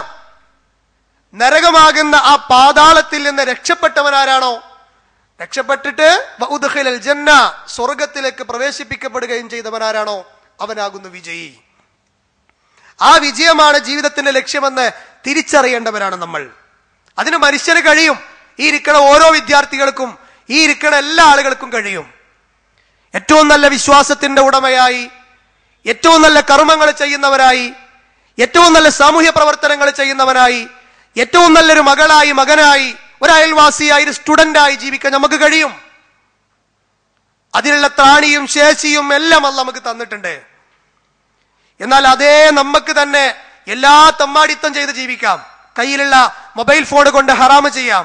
നരകമാകുന്ന ആ പാതാളത്തിൽ നിന്ന് രക്ഷപ്പെട്ടവനാരാണോ രക്ഷപ്പെട്ടിട്ട് വഉദ്ഖിലൽ ജന്ന സ്വർഗത്തിലേക്ക് പ്രവേശിപ്പിക്കപ്പെടുകയും ചെയ്തവനാരാണോ അവനാകുന്നു വിജയി ആ വിജയമാണ് ജീവിതത്തിന്റെ ലക്ഷ്യമെന്ന് തിരിച്ചറിയേണ്ടവരാണ് നമ്മൾ അതിന് മനുഷ്യന് കഴിയും ഈ ഇരിക്കണ ഓരോ വിദ്യാർത്ഥികൾക്കും ഈ ഇരിക്കണ എല്ലാ ആളുകൾക്കും കഴിയും ഏറ്റവും നല്ല വിശ്വാസത്തിന്റെ ഉടമയായി ഏറ്റവും നല്ല കർമ്മങ്ങൾ ചെയ്യുന്നവരായി ഏറ്റവും നല്ല സാമൂഹ്യ പ്രവർത്തനങ്ങൾ ചെയ്യുന്നവനായി ഏറ്റവും നല്ലൊരു മകളായി മകനായി ഒരു അയൽവാസിയായി ഒരു സ്റ്റുഡന്റായി ജീവിക്കാൻ നമുക്ക് കഴിയും അതിനുള്ള ത്രാണിയും ശേഷിയും എല്ലാം അല്ല നമുക്ക് തന്നിട്ടുണ്ട് എന്നാൽ അതേ നമുക്ക് തന്നെ എല്ലാ തമ്മാടിത്തം ചെയ്ത് ജീവിക്കാം കയ്യിലുള്ള മൊബൈൽ ഫോൺ കൊണ്ട് ഹറാമ് ചെയ്യാം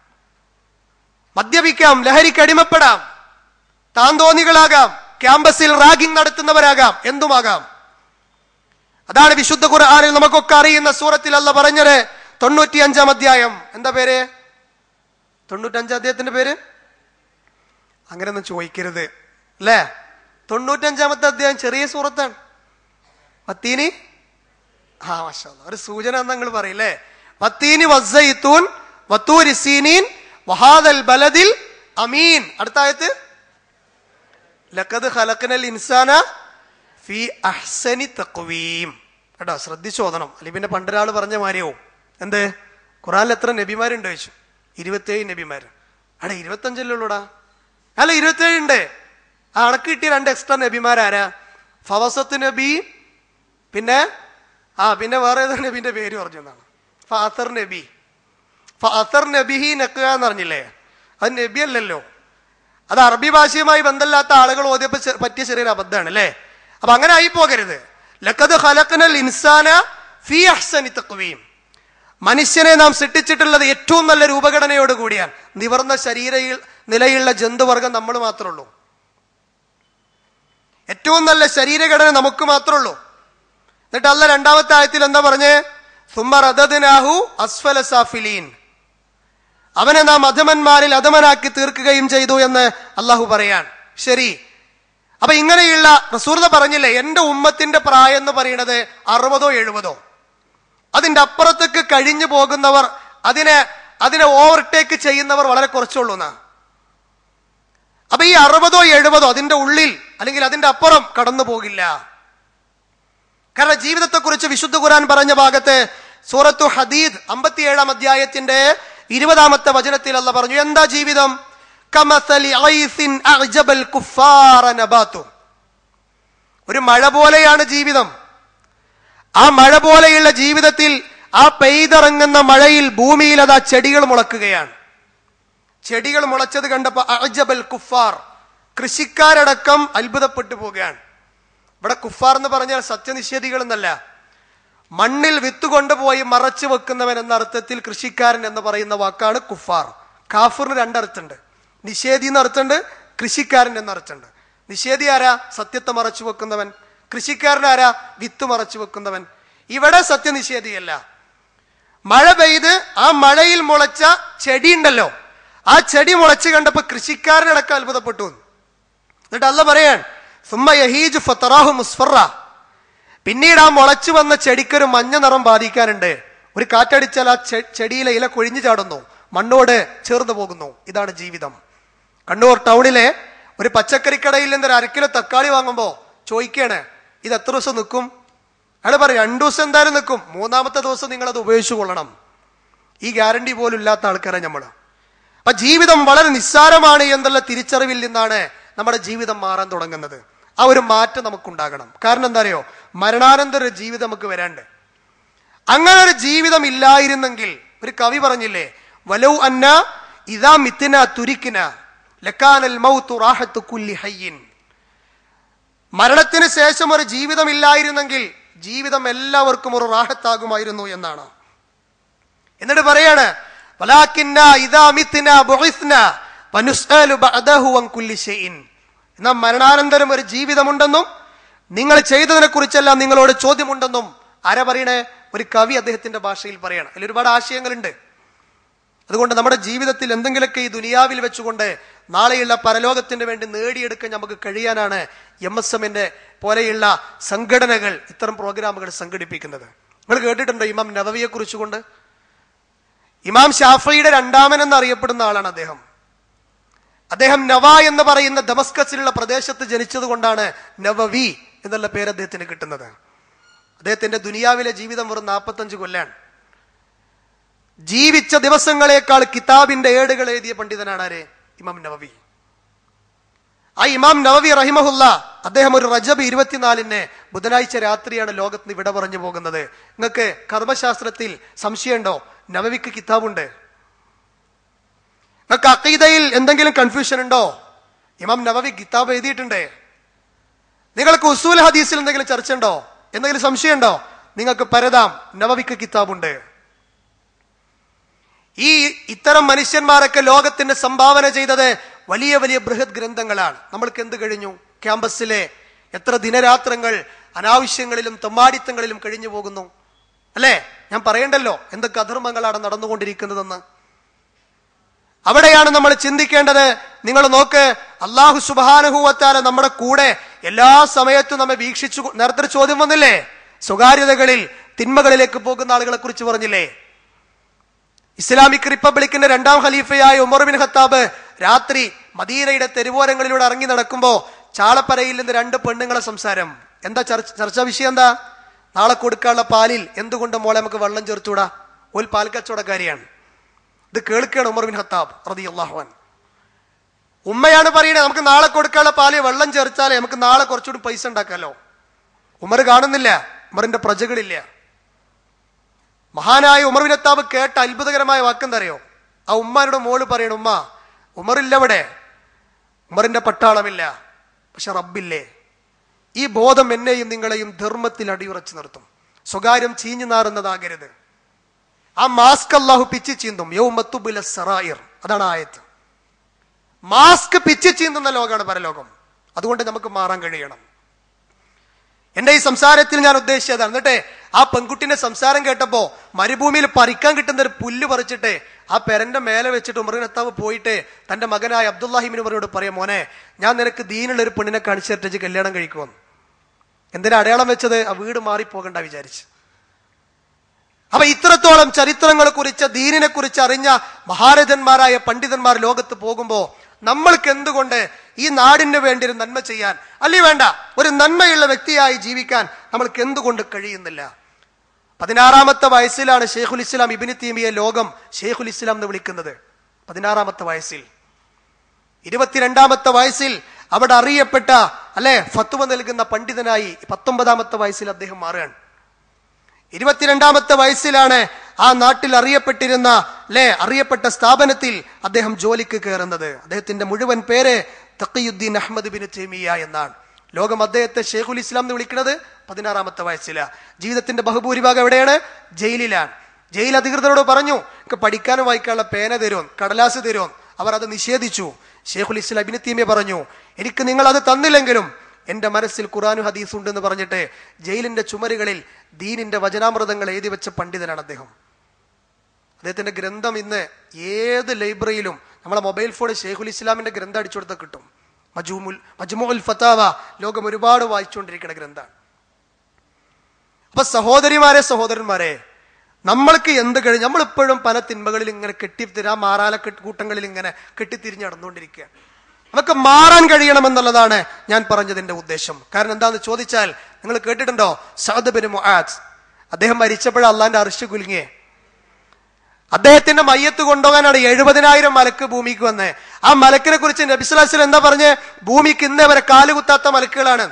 മദ്യപിക്കാം ലഹരിക്ക് അടിമപ്പെടാം താന്തോന്നികളാകാം ക്യാമ്പസിൽ റാഗിംഗ് നടത്തുന്നവരാകാം എന്തുമാകാം അതാണ് വിശുദ്ധ ഖുർആനിൽ നമുക്കൊക്കെ അറിയുന്ന സൂറത്തിൽ അല്ല പറഞ്ഞത് തൊണ്ണൂറ്റി അഞ്ചാം അധ്യായം എന്താ പേര് തൊണ്ണൂറ്റഞ്ചാം അധ്യായത്തിന്റെ പേര് അങ്ങനെയൊന്നും ചോദിക്കരുത് അല്ലേ തൊണ്ണൂറ്റഞ്ചാമത്തെ അധ്യായം ചെറിയ സൂറത്താണ് പത്തീനി ആ മാഷാ ഒരു സൂചന നിങ്ങൾ പറയില്ലേ പത്തീനി വസ്സൈത്തൂൻ വത്തൂരി സീനീൻ വഹാദൽ ബലദിൽ അമീൻ അടുത്ത ആയത്ത് ലക്കത് ഖലഖനൽ ഇൻസാന ഫി അഹ്സനി തഖ്വീം കേട്ടോ ശ്രദ്ധിച്ചു ഓതണം അല്ലെങ്കിൽ പിന്നെ പണ്ടൊരാൾ പറഞ്ഞ മാതിരിയോ എന്ത് ഖുറാനിൽ എത്ര നബിമാരുണ്ട് ചോദിച്ചു ഇരുപത്തേഴ് നബിമാർ അവിടെ ഇരുപത്തഞ്ചല്ലേ ഉള്ളൂടാ അല്ല ഇരുപത്തേഴ് ഉണ്ട് ആ അണക്ക് കിട്ടിയ രണ്ട് എക്സ്ട്രാ നബിമാരാരാ ഫവസത്ത് നബി പിന്നെ ആ പിന്നെ വേറെ ഏതോ നബിന്റെ പേര് പറഞ്ഞു എന്നാണ് ഫാത്തർ നബി ഫാത്തർ നബിഹി നക്കുക എന്ന് പറഞ്ഞില്ലേ അത് നബി അല്ലല്ലോ അത് അറബി ഭാഷയുമായി ബന്ധമില്ലാത്ത ആളുകൾ ഓതിയപ്പോ ചെ- പറ്റിയ ചെറിയൊരു അബദ്ധമാണ് അല്ലേ അപ്പൊ അങ്ങനെ ആയി പോകരുത് ലക്കത് ഖലഖനൽ ഇൻസാന ഫി അഹ്സനി തഖ്വീം മനുഷ്യനെ നാം സൃഷ്ടിച്ചിട്ടുള്ളത് ഏറ്റവും നല്ല രൂപഘടനയോട് കൂടിയാണ് നിവർന്ന ശരീര നിലയുള്ള ജന്തുവർഗം നമ്മൾ മാത്രമേ ഉള്ളൂ ഏറ്റവും നല്ല ശരീരഘടന നമുക്ക് മാത്രമേ ഉള്ളൂ എന്നിട്ട് അല്ല രണ്ടാമത്തെ ആയത്തിൽ എന്താ പറഞ്ഞേ സുമർ അദദ്നാഹു അസ്ഫല സാഫിലീൻ അവനെ നാം അധമന്മാരിൽ അധമനാക്കി തീർക്കുകയും ചെയ്തു എന്ന് അള്ളാഹു പറയാൻ ശരി അപ്പൊ ഇങ്ങനെയുള്ള റസൂർത പറഞ്ഞില്ലേ എന്റെ ഉമ്മത്തിന്റെ പ്രായം എന്ന് പറയുന്നത് അറുപതോ എഴുപതോ അതിന്റെ അപ്പുറത്തേക്ക് കഴിഞ്ഞു പോകുന്നവർ അതിനെ അതിനെ ഓവർടേക്ക് ചെയ്യുന്നവർ വളരെ കുറച്ചുള്ളൂ എന്നാ അപ്പൊ ഈ അറുപതോ എഴുപതോ അതിന്റെ ഉള്ളിൽ അല്ലെങ്കിൽ അതിന്റെ അപ്പുറം കടന്നു പോകില്ല കാരണം ജീവിതത്തെക്കുറിച്ച് വിശുദ്ധ ഖുർആൻ പറഞ്ഞ ഭാഗത്ത് സൂറത്തു ഹദീദ് അമ്പത്തിയേഴാം അധ്യായത്തിന്റെ ഇരുപതാമത്തെ വചനത്തിൽ അല്ല പറഞ്ഞു എന്താ ജീവിതം കമസലി ഐസിൻ അഅ്ജബൽ കുഫാറ നബാത്തു. ഒരു മഴ പോലെയാണ് ജീവിതം ആ മഴ പോലെയുള്ള ജീവിതത്തിൽ ആ പെയ്തിറങ്ങുന്ന മഴയിൽ ഭൂമിയിൽ അതാ ചെടികൾ മുളക്കുകയാണ് ചെടികൾ മുളച്ചത് കണ്ടപ്പോ അഅ്ജബൽ കുഫാർ കൃഷിക്കാരടക്കം അത്ഭുതപ്പെട്ടു പോവുകയാണ് ഇവിടെ കുഫാർ എന്ന് പറഞ്ഞാൽ സത്യനിഷേധികൾ എന്നല്ല മണ്ണിൽ വിത്ത് കൊണ്ടുപോയി മറച്ചു വെക്കുന്നവൻ എന്ന അർത്ഥത്തിൽ കൃഷിക്കാരൻ എന്ന് പറയുന്ന വാക്കാണ് കുഫാർ കാഫറിന് രണ്ടർത്ഥമുണ്ട് നിഷേധി എന്ന അർത്ഥമുണ്ട് കൃഷിക്കാരൻ എന്ന അർത്ഥമുണ്ട് നിഷേധി ആരാ സത്യത്തെ മറച്ചു വെക്കുന്നവൻ കൃഷിക്കാരൻ ആരാ വിത്ത് മറച്ചു വെക്കുന്നവൻ ഇവിടെ സത്യനിഷേധിയല്ല മഴ പെയ്ത് ആ മഴയിൽ മുളച്ച ചെടി ഉണ്ടല്ലോ ആ ചെടി മുളച്ച് കണ്ടപ്പോ കൃഷിക്കാരനടക്കം അത്ഭുതപ്പെട്ടു എന്നിട്ട് അല്ല പറയാൻ സുമ്മ യഹീജ് ഫത്തറാഹു മുസ്ഫറ പിന്നീട് ആ മുളച്ചു വന്ന ചെടിക്കൊരു മഞ്ഞ നിറം ബാധിക്കാനുണ്ട് ഒരു കാറ്റടിച്ചാൽ ആ ചെ- ചെടിയിലെ ഇല കൊഴിഞ്ഞു ചാടുന്നു മണ്ണോട് ചേർന്ന് പോകുന്നു ഇതാണ് ജീവിതം കണ്ണൂർ ടൗണിലെ ഒരു പച്ചക്കറിക്കടയിൽ നിന്ന് ഒരു അരക്കിലോ തക്കാളി വാങ്ങുമ്പോ ചോദിക്കാണ് ഇത് എത്ര ദിവസം നിൽക്കും അയാൾ പറയും രണ്ടു ദിവസം എന്തായാലും നിൽക്കും മൂന്നാമത്തെ ദിവസം നിങ്ങൾ അത് ഉപയോഗിച്ചു കൊള്ളണം ഈ ഗ്യാരണ്ടി പോലും ഇല്ലാത്ത ആൾക്കാരെ നമ്മൾ അപ്പൊ ജീവിതം വളരെ നിസ്സാരമാണ് എന്നുള്ള തിരിച്ചറിവിൽ നിന്നാണ് നമ്മുടെ ജീവിതം മാറാൻ തുടങ്ങുന്നത് ആ ഒരു മാറ്റം നമുക്കുണ്ടാകണം കാരണം എന്താ അറിയോ മരണാനന്തര ഒരു ജീവിതം നമുക്ക് വരാണ്ട് അങ്ങനെ ഒരു ജീവിതം ഇല്ലായിരുന്നെങ്കിൽ ഒരു കവി പറഞ്ഞില്ലേ വലൗ അന്ന ഇതാ മിത്തിന തുരിക്കിന ലക്കാനൽ മൗത്തു റാഹത്തു കുല്ലി ഹയ്യിൻ മരണത്തിന് ശേഷം ഒരു ജീവിതം ഇല്ലായിരുന്നെങ്കിൽ ജീവിതം എല്ലാവർക്കും ഒരു റാഹത്താകുമായിരുന്നു എന്നാണ് എന്നിട്ട് പറയാണ് വലാക്കിന്ന ഇദാ മിത്ന ബുഇസ്ന വനുസ്അലു ബഅദഹു അൻ കുല്ലി ഷൈഇൻ എന്നാൽ മരണാനന്തരം ഒരു ജീവിതമുണ്ടെന്നും നിങ്ങൾ ചെയ്തതിനെ കുറിച്ചെല്ലാം നിങ്ങളോട് ചോദ്യമുണ്ടെന്നും ആരാ പറയണേ ഒരു കവി അദ്ദേഹത്തിന്റെ ഭാഷയിൽ പറയണം അതിൽ ഒരുപാട് ആശയങ്ങളുണ്ട് അതുകൊണ്ട് നമ്മുടെ ജീവിതത്തിൽ എന്തെങ്കിലുമൊക്കെ ഈ ദുനിയാവിൽ വെച്ചുകൊണ്ട് നാളെയുള്ള പരലോകത്തിന് വേണ്ടി നേടിയെടുക്കാൻ നമുക്ക് കഴിയാനാണ് എം എസ് എമ്മിന്റെ പോലെയുള്ള സംഘടനകൾ ഇത്തരം പ്രോഗ്രാമുകൾ സംഘടിപ്പിക്കുന്നത് നിങ്ങൾ കേട്ടിട്ടുണ്ടോ ഇമാം നവവിയെ കുറിച്ചുകൊണ്ട് ഇമാം ഷാഫിയുടെ രണ്ടാമൻ എന്നറിയപ്പെടുന്ന ആളാണ് അദ്ദേഹം അദ്ദേഹം നവ എന്ന് പറയുന്ന ദമസ്കസിലുള്ള പ്രദേശത്ത് ജനിച്ചത് കൊണ്ടാണ് നവവി എന്നുള്ള പേര് അദ്ദേഹത്തിന് കിട്ടുന്നത് അദ്ദേഹത്തിന്റെ ദുനിയാവിലെ ജീവിതം വെറും നാൽപ്പത്തഞ്ച് കൊല്ലാണ് ജീവിച്ച ദിവസങ്ങളെക്കാൾ കിതാബിന്റെ ഏടുകൾ എഴുതിയ പണ്ഡിതനാണ് ആര് ഇമാം നവവി ആ ഇമാം നവവി റഹിമഹുല്ല അദ്ദേഹം ഒരു റജബ് ഇരുപത്തിനാലിന് ബുധനാഴ്ച രാത്രിയാണ് ലോകത്ത് വിട പറഞ്ഞു പോകുന്നത് നിങ്ങൾക്ക് കർമ്മശാസ്ത്രത്തിൽ സംശയമുണ്ടോ നവവിക്ക് കിതാബുണ്ട് നിങ്ങൾക്ക് അക്കീതയിൽ എന്തെങ്കിലും കൺഫ്യൂഷൻ ഉണ്ടോ ഇമാം നവവി കിതാബ് എഴുതിയിട്ടുണ്ട് നിങ്ങൾക്ക് ഉസൂൽ ഹദീസിൽ എന്തെങ്കിലും ചർച്ച ഉണ്ടോ എന്തെങ്കിലും സംശയമുണ്ടോ നിങ്ങൾക്ക് പരതാം നവവിക്ക് കിതാബുണ്ട് ഈ ഇത്തരം മനുഷ്യന്മാരൊക്കെ ലോകത്തിന് സംഭാവന ചെയ്തത് വലിയ വലിയ ബൃഹത് ഗ്രന്ഥങ്ങളാണ് നമ്മൾക്ക് എന്ത് കഴിഞ്ഞു ക്യാമ്പസിലെ എത്ര ദിനരാത്രങ്ങൾ അനാവശ്യങ്ങളിലും തെമ്മാടിത്തങ്ങളിലും കഴിഞ്ഞു പോകുന്നു അല്ലേ ഞാൻ പറയണ്ടല്ലോ എന്തൊക്കെ അധർമ്മങ്ങളാണ് നടന്നുകൊണ്ടിരിക്കുന്നതെന്ന് അവിടെയാണ് നമ്മൾ ചിന്തിക്കേണ്ടത് നിങ്ങൾ നോക്ക് അള്ളാഹു സുബാനുഭൂവത്താല നമ്മുടെ കൂടെ എല്ലാ സമയത്തും നമ്മെ വീക്ഷിച്ചു നേരത്തെ ഒരു ചോദ്യം വന്നില്ലേ സ്വകാര്യതകളിൽ തിന്മകളിലേക്ക് പോകുന്ന ആളുകളെ കുറിച്ച് പറഞ്ഞില്ലേ ഇസ്ലാമിക് റിപ്പബ്ലിക്കിന്റെ രണ്ടാം ഖലീഫയായ ഉമർ ബിൻ ഖത്താബ് രാത്രി മദീനയുടെ തെരുവോരങ്ങളിലൂടെ ഇറങ്ങി നടക്കുമ്പോ ചാളപ്പരയിൽ നിന്ന് രണ്ട് പെണ്ണുങ്ങളെ സംസാരം എന്താ ചർച്ച ചർച്ചാ വിഷയം എന്താ നാളെ കൊടുക്കാനുള്ള പാലിൽ എന്തുകൊണ്ട് മോളെ നമുക്ക് വെള്ളം ചേർത്തൂടാ ഒരു പാൽ കച്ചവടക്കാരിയാണ് ഇത് കേൾക്കുകയാണ് ഉമർ ബിൻ ഖത്താബ് റതി അള്ളാഹുവാൻ ഉമ്മയാണ് പറയുന്നത് നമുക്ക് നാളെ കൊടുക്കാനുള്ള പാലിൽ വെള്ളം ചേർത്താലേ നമുക്ക് നാളെ കുറച്ചുകൂടി പൈസ ഉണ്ടാക്കാലോ ഉമർ കാണുന്നില്ല ഉമറിന്റെ പ്രജകളില്ല മഹാനായ ഉമർ ബിൻ ഖത്താബ് കേട്ട അത്ഭുതകരമായ വാക്കെന്തറിയോ ആ ഉമ്മാരുടെ മോള് പറയണ ഉമ്മ ഉമറില്ല ഇവിടെ ഉമറിന്റെ പട്ടാളമില്ല പക്ഷെ റബ്ബില്ലേ ഈ ബോധം എന്നെയും നിങ്ങളെയും ധർമ്മത്തിൽ അടിയുറച്ചു നിർത്തും സ്വകാര്യം ചീഞ്ഞു നാറുന്നതാകരുത് ആ മാസ്ക് അള്ളാഹു പിച്ച് ചീന്തും യൗമത്തുബില സറായിർ അതാണ് ആയത്ത് മാസ്ക് പിച്ച് ചീന്തുന്ന ലോകമാണ് പരലോകം അതുകൊണ്ട് നമുക്ക് മാറാൻ കഴിയണം എന്റെ ഈ സംസാരത്തിൽ ഞാൻ ഉദ്ദേശിച്ചതാണ് എന്നിട്ട് ആ പെൺകുട്ടിന്റെ സംസാരം കേട്ടപ്പോ മരുഭൂമിയിൽ പറിക്കാൻ കിട്ടുന്ന ഒരു പുല്ല് പറിച്ചിട്ട് ആ പെരന്റെ മേലെ വെച്ചിട്ട് ഉമറിനത്താവ് പോയിട്ട് തന്റെ മകനായ അബ്ദുല്ലാഹിമിന് ഉമറിനോട് പറയാം മോനെ ഞാൻ നിനക്ക് ദീനുള്ള ഒരു പെണ്ണിനെ കാണിച്ചിട്ട് കല്യാണം കഴിക്കുമെന്ന് എന്തിനാ അടയാളം വെച്ചത് ആ വീട് മാറിപ്പോകണ്ട വിചാരിച്ച് അപ്പൊ ഇത്രത്തോളം ചരിത്രങ്ങളെ കുറിച്ച് ദീനിനെ കുറിച്ച് അറിഞ്ഞ മഹാരഥന്മാരായ പണ്ഡിതന്മാർ ലോകത്ത് പോകുമ്പോ നമ്മൾക്ക് എന്തുകൊണ്ട് ഈ നാടിന് വേണ്ടി ഒരു നന്മ ചെയ്യാൻ അല്ലേ വേണ്ട ഒരു നന്മയുള്ള വ്യക്തിയായി ജീവിക്കാൻ നമ്മൾക്ക് എന്തുകൊണ്ട് കഴിയുന്നില്ല പതിനാറാമത്തെ വയസ്സിലാണ് ഷെയ്ഖുൽ ഇസ്ലാം ഇബിന് തീമിയെ ലോകം ഷെയ്ഖുൽ ഇസ്ലാം എന്ന് വിളിക്കുന്നത് പതിനാറാമത്തെ വയസ്സിൽ ഇരുപത്തിരണ്ടാമത്തെ വയസ്സിൽ അവിടെ അറിയപ്പെട്ട അല്ലെ ഫത്വ നൽകുന്ന പണ്ഡിതനായി പത്തൊമ്പതാമത്തെ വയസ്സിൽ അദ്ദേഹം മാറുകയാണ് ഇരുപത്തിരണ്ടാമത്തെ വയസ്സിലാണ് ആ നാട്ടിൽ അറിയപ്പെട്ടിരുന്ന അല്ലെ അറിയപ്പെട്ട സ്ഥാപനത്തിൽ അദ്ദേഹം ജോലിക്ക് കയറുന്നത് അദ്ദേഹത്തിന്റെ മുഴുവൻ പേര് തക്കിയുദ്ദീൻ അഹമ്മദ് ബിൻ തേമിയ എന്നാണ് ലോകം അദ്ദേഹത്തെ ഷെയ്ഖുൽ ഇസ്ലാം എന്ന് വിളിക്കുന്നത് പതിനാറാമത്തെ വയസ്സില ജീവിതത്തിന്റെ ബഹുഭൂരിഭാഗം എവിടെയാണ് ജയിലിലാണ് ജയിൽ അധികൃതരോട് പറഞ്ഞു എനിക്ക് പഠിക്കാനും വായിക്കാനുള്ള പേന തരുമോ കടലാസ് തരുമോ അവർ അത് നിഷേധിച്ചു ഷെയ്ഖുൽ ഇസ്ലാം ഇബിന് തീമിയ പറഞ്ഞു എനിക്ക് നിങ്ങൾ അത് തന്നില്ലെങ്കിലും എന്റെ മനസ്സിൽ ഖുറാനു ഹദീസ് ഉണ്ടെന്ന് പറഞ്ഞിട്ട് ജയിലിന്റെ ചുമരുകളിൽ ദീനിന്റെ വചനാമൃതങ്ങൾ എഴുതി വെച്ച പണ്ഡിതനാണ് അദ്ദേഹം അദ്ദേഹത്തിന്റെ ഗ്രന്ഥം ഇന്ന് ഏത് ലൈബ്രറിയിലും നമ്മളെ മൊബൈൽ ഫോണിൽ ഷെയ്ഖുൽ ഇസ്ലാമിന്റെ ഗ്രന്ഥം അടിച്ചു കൊടുത്താൽ കിട്ടും മജൂമുൽ മജ്മുൽ ഫത്താവ ലോകം ഒരുപാട് വായിച്ചുകൊണ്ടിരിക്കുന്ന ഗ്രന്ഥമാണ് അപ്പൊ സഹോദരിമാരെ സഹോദരന്മാരെ നമ്മൾക്ക് എന്ത് കഴിഞ്ഞ് നമ്മളിപ്പോഴും പല തിന്മകളിൽ ഇങ്ങനെ കെട്ടിത്തിരാ മാറാല കെട്ട് കൂട്ടങ്ങളിൽ ഇങ്ങനെ കെട്ടിത്തിരിഞ്ഞ് നടന്നുകൊണ്ടിരിക്കുകയാണ് നമുക്ക് മാറാൻ കഴിയണമെന്നുള്ളതാണ് ഞാൻ പറഞ്ഞതിന്റെ ഉദ്ദേശം കാരണം എന്താന്ന് ചോദിച്ചാൽ നിങ്ങൾ കേട്ടിട്ടുണ്ടോ സഅദ് ബിൻ മുആദ് അദ്ദേഹം മരിച്ചപ്പോഴ അള്ളാന്റെ അർശ് കുലുങ്ങിയേ അദ്ദേഹത്തിന്റെ മയ്യത്ത് കൊണ്ടുപോകാനാണ് എഴുപതിനായിരം മലക്ക് ഭൂമിക്ക് വന്നത് ആ മലക്കിനെ കുറിച്ച് നബിസ്ലാസിൽ എന്താ പറഞ്ഞ് ഭൂമിക്ക് ഇന്നേ വരെ കാലുകുത്താത്ത മലക്കുകളാണ്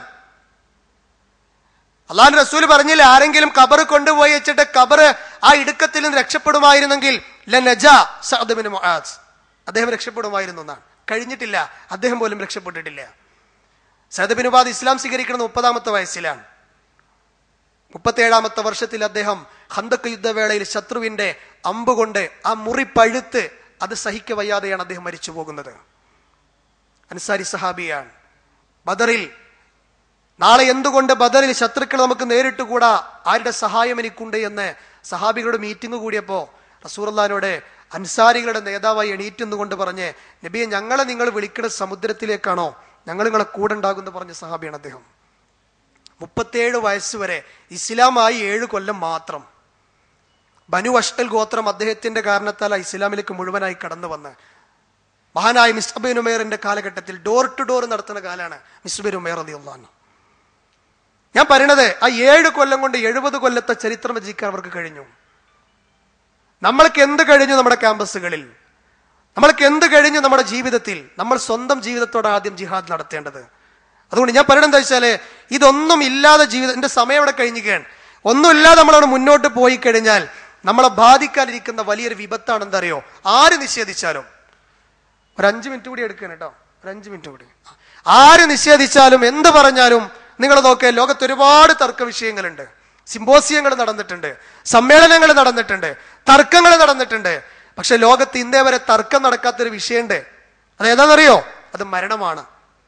അള്ളാഹു റസൂൽ പറഞ്ഞില്ല ആരെങ്കിലും കബർ കൊണ്ടുപോയി വെച്ചിട്ട് കബർ ആ ഇടുക്കത്തിൽ നിന്ന് രക്ഷപ്പെടുമായിരുന്നെങ്കിൽ ലനജ സഅദ് ബിൻ മുആദ് അദ്ദേഹം രക്ഷപ്പെടുമായിരുന്നു എന്നാണ് കഴിഞ്ഞിട്ടില്ല അദ്ദേഹം പോലും രക്ഷപ്പെട്ടിട്ടില്ല സഅദ് ബിൻ മുആദ് ഇസ്ലാം സ്വീകരിക്കുന്നത് മുപ്പതാമത്തെ വയസ്സിലാണ് മുപ്പത്തേഴാമത്തെ വർഷത്തിൽ അദ്ദേഹം ഹന്തക്ക് യുദ്ധവേളയിൽ ശത്രുവിന്റെ അമ്പ് കൊണ്ട് ആ മുറി പഴുത്ത് അത് സഹിക്ക വയ്യാതെയാണ് അദ്ദേഹം മരിച്ചു പോകുന്നത് അൻസാരി സഹാബിയാണ് ബദറിൽ നാളെ എന്തുകൊണ്ട് ബദറിൽ ശത്രുക്കൾ നമുക്ക് നേരിട്ട് കൂടാ ആരുടെ സഹായം എനിക്കുണ്ട് എന്ന് സഹാബികളുടെ മീറ്റിംഗ് കൂടിയപ്പോ റസൂർല്ലാനോട് അൻസാരികളുടെ നേതാവായി എണീറ്റെന്നുകൊണ്ട് പറഞ്ഞ് നബിയെ ഞങ്ങളെ നിങ്ങൾ വിളിക്കുന്ന സമുദ്രത്തിലേക്കാണോ ഞങ്ങൾ നിങ്ങളെ കൂടെ ഉണ്ടാകുമെന്ന് പറഞ്ഞ സഹാബിയാണ് അദ്ദേഹം മുപ്പത്തേഴ് വയസ്സ് വരെ ഇസ്ലാമായി ഏഴ് കൊല്ലം മാത്രം ബനു അഷ്കൽ ഗോത്രം അദ്ദേഹത്തിന്റെ കാരണത്താൽ ഇസ്ലാമിലേക്ക് മുഴുവനായി കടന്നു വന്ന് മഹാനായ മിസ്ബിൻ ഉമേറിന്റെ കാലഘട്ടത്തിൽ ഡോർ ടു ഡോർ നടത്തുന്ന കാലാണ് മിസ്ബിൻ ഉമേർ അലി അള്ളഹാൻ ഞാൻ പറയണത് ആ ഏഴ് കൊല്ലം കൊണ്ട് എഴുപത് കൊല്ലത്തെ ചരിത്രം രചിക്കാൻ അവർക്ക് കഴിഞ്ഞു നമ്മൾക്ക് എന്ത് കഴിഞ്ഞു നമ്മുടെ ക്യാമ്പസുകളിൽ നമ്മൾക്ക് എന്ത് കഴിഞ്ഞു നമ്മുടെ ജീവിതത്തിൽ നമ്മൾ സ്വന്തം ജീവിതത്തോടെ ആദ്യം ജിഹാദ് നടത്തേണ്ടത് അതുകൊണ്ട് ഞാൻ പറയണത് എന്താ വെച്ചാല് ഇതൊന്നും ഇല്ലാതെ ജീവിതം എന്റെ സമയം ഇവിടെ കഴിഞ്ഞിരിക്കുകയാണ് ഒന്നുമില്ലാതെ നമ്മളവിടെ മുന്നോട്ട് പോയി കഴിഞ്ഞാൽ നമ്മളെ ബാധിക്കാതിരിക്കുന്ന വലിയൊരു വിപത്താണ് എന്തറിയോ ആര് നിഷേധിച്ചാലും ഒരു അഞ്ച് മിനിറ്റ് കൂടി എടുക്കണം കേട്ടോ ഒരു അഞ്ച് മിനിറ്റ് കൂടി ആര് നിഷേധിച്ചാലും എന്ത് പറഞ്ഞാലും നിങ്ങൾ നോക്കിയ ലോകത്ത് ഒരുപാട് തർക്ക വിഷയങ്ങളുണ്ട് സിമ്പോസിയങ്ങൾ നടന്നിട്ടുണ്ട് സമ്മേളനങ്ങൾ നടന്നിട്ടുണ്ട് തർക്കങ്ങൾ നടന്നിട്ടുണ്ട് പക്ഷെ ലോകത്ത് ഇന്നേ വരെ തർക്കം നടക്കാത്തൊരു വിഷയമുണ്ട് അത് ഏതാണെന്നറിയോ അത് മരണമാണ്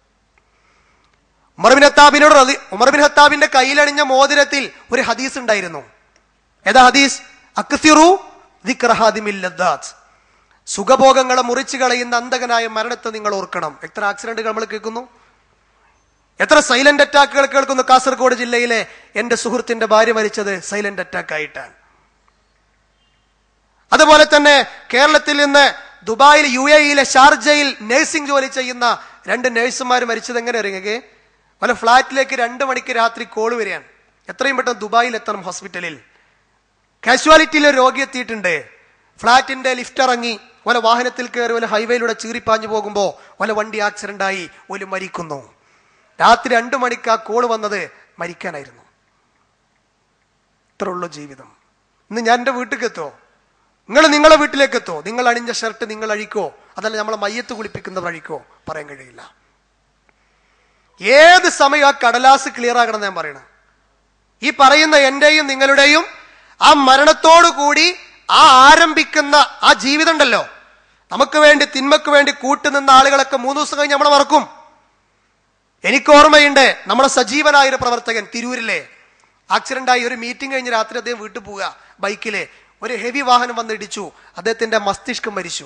ഉമർബിൻ ഹത്താബിനോട് റളി- ഉമർബിൻ ഹത്താബിന്റെ കയ്യിലണിഞ്ഞ മോതിരത്തിൽ ഒരു ഹദീസ് ഉണ്ടായിരുന്നു ഏതാ ഹദീസ് അക്സിറു ദിക്റഹാദിമിൽ ലദ്ദാത്ത് സുഖഭോഗങ്ങളെ മുറിച്ചു കളയുന്ന അന്തകനായ മരണത്തെ നിങ്ങൾ ഓർക്കണം എത്ര ആക്സിഡന്റുകൾ നമ്മൾ കേൾക്കുന്നു എത്ര സൈലന്റ് അറ്റാക്കുകൾ കേൾക്കുന്നു കാസർഗോഡ് ജില്ലയിലെ എന്റെ സുഹൃത്തിന്റെ ഭാര്യ മരിച്ചത് സൈലന്റ് അറ്റാക്ക് ആയിട്ടാണ് അതുപോലെ തന്നെ കേരളത്തിൽ നിന്ന് ദുബായിൽ യു എയിലെ ഷാർജയിൽ നഴ്സിംഗ് ജോലി ചെയ്യുന്ന രണ്ട് നഴ്സുമാർ മരിച്ചത് എങ്ങനെ അറിയുകെ വല്ല ഫ്ലാറ്റിലേക്ക് രണ്ട് മണിക്ക് രാത്രി കോള് വരികയാണ് എത്രയും പെട്ടെന്ന് ദുബായിൽ എത്തണം ഹോസ്പിറ്റലിൽ കാഷ്വാലിറ്റിയിൽ ഒരു രോഗി എത്തിയിട്ടുണ്ട് ഫ്ളാറ്റിന്റെ ലിഫ്റ്റ് ഇറങ്ങി വല വാഹനത്തിൽ കയറി വല്ല ഹൈവേയിലൂടെ ചീറിപ്പാഞ്ഞു പോകുമ്പോ വല വണ്ടി ആക്സിഡന്റ് ആയി ഒരു മരിക്കുന്നു രാത്രി രണ്ടു മണിക്ക് ആ കോള് വന്നത് മരിക്കാനായിരുന്നു ഇത്ര ഉള്ളു ജീവിതം ഇന്ന് ഞാൻ എൻ്റെ വീട്ടിലേക്ക് എത്തോ നിങ്ങൾ നിങ്ങളെ വീട്ടിലേക്ക് എത്തോ നിങ്ങൾ അണിഞ്ഞ ഷർട്ട് നിങ്ങൾ അഴിക്കോ അതല്ല നമ്മളെ മയ്യത്ത് കുളിപ്പിക്കുന്നവർ അഴിക്കോ പറയാൻ കഴിയില്ല ഏത് സമയം ആ കടലാസ് ക്ലിയർ ആകണം ഞാൻ പറയണേ ഈ പറയുന്ന എന്റെയും നിങ്ങളുടെയും ആ മരണത്തോടു കൂടി ആ ആരംഭിക്കുന്ന ആ ജീവിതം ഉണ്ടല്ലോ നമുക്ക് വേണ്ടി തിന്മക്ക് വേണ്ടി കൂട്ടുനിന്ന ആളുകളൊക്കെ മൂന്ന് ദിവസം കഴിഞ്ഞ് നമ്മളെ മറക്കും എനിക്ക് ഓർമ്മയുണ്ട് നമ്മുടെ സജീവനായ ഒരു പ്രവർത്തകൻ തിരൂരിലെ ആക്സിഡന്റ് ആയി ഒരു മീറ്റിംഗ് കഴിഞ്ഞ് രാത്രി അദ്ദേഹം വീട്ടിൽ പോവുക ബൈക്കിലെ ഒരു ഹെവി വാഹനം വന്ന് ഇടിച്ചു അദ്ദേഹത്തിന്റെ മസ്തിഷ്കം മരിച്ചു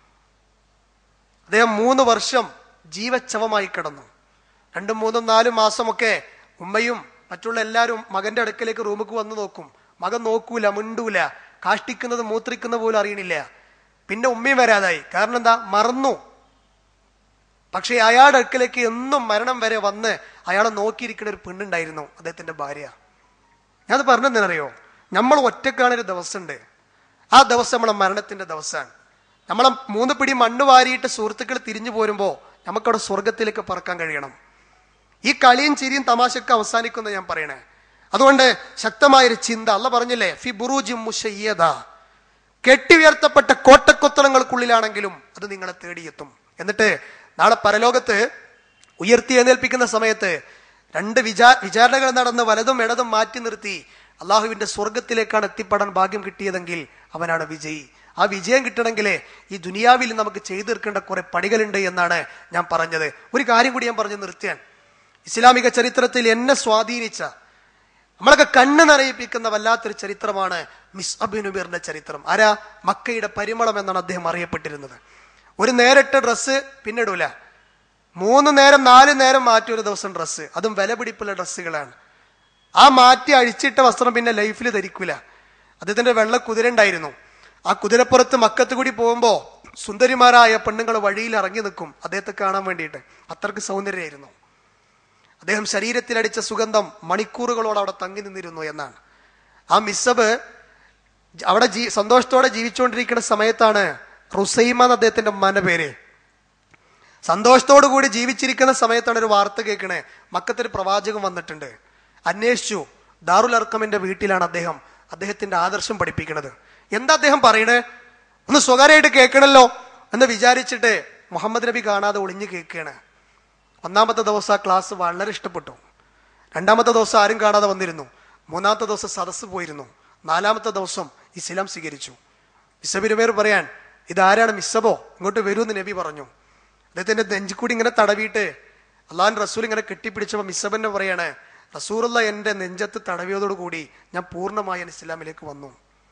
അദ്ദേഹം മൂന്ന് വർഷം ജീവച്ഛവമായി കിടന്നു രണ്ടും മൂന്നും നാലും മാസമൊക്കെ ഉമ്മയും മറ്റുള്ള എല്ലാവരും മകന്റെ അടുക്കലേക്ക് റൂമിക്ക് വന്ന് നോക്കും മകൻ നോക്കൂല മിണ്ടൂല കാഷ്ടിക്കുന്നത് മൂത്രിക്കുന്നത് പോലും അറിയണില്ല പിന്നെ ഉമ്മയും വരാതായി കാരണം എന്താ മറന്നു പക്ഷേ അയാളുടെ അടുക്കലേക്ക് എന്നും മരണം വരെ വന്ന് അയാളെ നോക്കിയിരിക്കുന്ന ഒരു പെണ്ണുണ്ടായിരുന്നു അദ്ദേഹത്തിന്റെ ഭാര്യ ഞാനത് പറഞ്ഞെന്നറിയോ നമ്മൾ ഒറ്റക്കാണൊരു ദിവസമുണ്ട് ആ ദിവസം നമ്മളെ മരണത്തിന്റെ ദിവസമാണ് നമ്മളെ മൂന്ന് പിടി മണ്ണ് വാരിയിട്ട് സുഹൃത്തുക്കൾ തിരിഞ്ഞു പോരുമ്പോ നമുക്കവിടെ സ്വർഗത്തിലേക്ക് പറക്കാൻ കഴിയണം ഈ കളിയും ചിരിയും തമാശയൊക്കെ അവസാനിക്കുന്ന ഞാൻ പറയണേ അതുകൊണ്ട് ശക്തമായൊരു ചിന്ത അല്ല പറഞ്ഞില്ലേ ഫി ബുറൂജി മുഷയ്യത കെട്ടി ഉയർത്തപ്പെട്ട കോട്ടക്കൊത്തളങ്ങൾക്കുള്ളിലാണെങ്കിലും അത് നിങ്ങളെ തേടിയെത്തും എന്നിട്ട് നാളെ പരലോകത്ത് ഉയർത്തി എഴുന്നേൽപ്പിക്കുന്ന സമയത്ത് രണ്ട് വിചാ വിചാരണകൾ നടന്ന് വലതും ഇടതും മാറ്റി നിർത്തി അള്ളാഹുവിന്റെ സ്വർഗത്തിലേക്കാണ് എത്തിപ്പെടാൻ ഭാഗ്യം കിട്ടിയതെങ്കിൽ അവനാണ് വിജയി ആ വിജയം കിട്ടണമെങ്കിലേ ഈ ദുനിയാവിൽ നമുക്ക് ചെയ്തു തീർക്കേണ്ട കുറെ പണികളുണ്ട് എന്നാണ് ഞാൻ പറഞ്ഞത് ഒരു കാര്യം കൂടി ഞാൻ പറഞ്ഞു നിർത്തിയാൻ ഇസ്ലാമിക ചരിത്രത്തിൽ എന്നെ സ്വാധീനിച്ച നമ്മളൊക്കെ കണ്ണ് നിറയിപ്പിക്കുന്ന വല്ലാത്തൊരു ചരിത്രമാണ് മിസ് അബിനുബീറിന്റെ ചരിത്രം ആരാ മക്കയുടെ പരിമളം എന്നാണ് അദ്ദേഹം അറിയപ്പെട്ടിരുന്നത് ഒരു നേരിട്ട ഡ്രസ്സ് പിന്നിടൂല മൂന്ന് നേരം നാല് നേരം മാറ്റി ഒരു ദിവസം ഡ്രസ്സ് അതും വില പിടിപ്പുള്ള ഡ്രസ്സുകളാണ് ആ മാറ്റി അഴിച്ചിട്ട വസ്ത്രം പിന്നെ ലൈഫിൽ ധരിക്കൂല അദ്ദേഹത്തിന്റെ വെള്ള കുതിര ഉണ്ടായിരുന്നു ആ കുതിരപ്പുറത്ത് മക്കത്ത് കൂടി പോകുമ്പോ സുന്ദരിമാരായ പെണ്ണുങ്ങൾ വഴിയിൽ ഇറങ്ങി നിൽക്കും അദ്ദേഹത്തെ കാണാൻ വേണ്ടിയിട്ട് അത്രക്ക് സൗന്ദര്യമായിരുന്നു അദ്ദേഹം ശരീരത്തിലടിച്ച സുഗന്ധം മണിക്കൂറുകളോട് അവിടെ തങ്ങി നിന്നിരുന്നു എന്നാണ് ആ മിസ്സബ് അവിടെ ജീ സന്തോഷത്തോടെ ജീവിച്ചുകൊണ്ടിരിക്കുന്ന സമയത്താണ് റുസൈമ എന്ന് അദ്ദേഹത്തിന്റെ ഉമ്മാന്റെ പേര് സന്തോഷത്തോടു കൂടി ജീവിച്ചിരിക്കുന്ന സമയത്താണ് ഒരു വാർത്ത കേൾക്കണേ മക്കത്തൊരു പ്രവാചകൻ വന്നിട്ടുണ്ട് അന്വേഷിച്ചു ദാറുൽ അർക്കമിന്റെ വീട്ടിലാണ് അദ്ദേഹം അദ്ദേഹത്തിന്റെ ആദർശം പഠിപ്പിക്കുന്നത് എന്താ അദ്ദേഹം പറയണേ ഒന്ന് സ്വകാര്യമായിട്ട് കേൾക്കണല്ലോ എന്ന് വിചാരിച്ചിട്ട് മുഹമ്മദ് നബി കാണാതെ ഒളിഞ്ഞു കേൾക്കുകയാണ് ഒന്നാമത്തെ ദിവസം ആ ക്ലാസ് വളരെ ഇഷ്ടപ്പെട്ടു രണ്ടാമത്തെ ദിവസം ആരും കാണാതെ വന്നിരുന്നു മൂന്നാമത്തെ ദിവസം സദസ്സ് പോയിരുന്നു നാലാമത്തെ ദിവസം ഇസ്ലാം സ്വീകരിച്ചു മിസ്സബിരുമേർ പറയാൻ ഇതാരാണ് മിസ്സബോ ഇങ്ങോട്ട് വരൂന്ന് നബി പറഞ്ഞു അദ്ദേഹത്തിന്റെ നെഞ്ചിക്കൂടി ഇങ്ങനെ തടവിയിട്ട് അള്ളാഹിന്റെ റസൂൽ ഇങ്ങനെ കെട്ടിപ്പിടിച്ചപ്പോൾ മിസ്സബന്നെ പറയാണ് റസൂറുള്ള എൻ്റെ നെഞ്ചത്ത് തടവിയതോടുകൂടി ഞാൻ പൂർണ്ണമായും ഇസ്ലാമിലേക്ക് വന്നു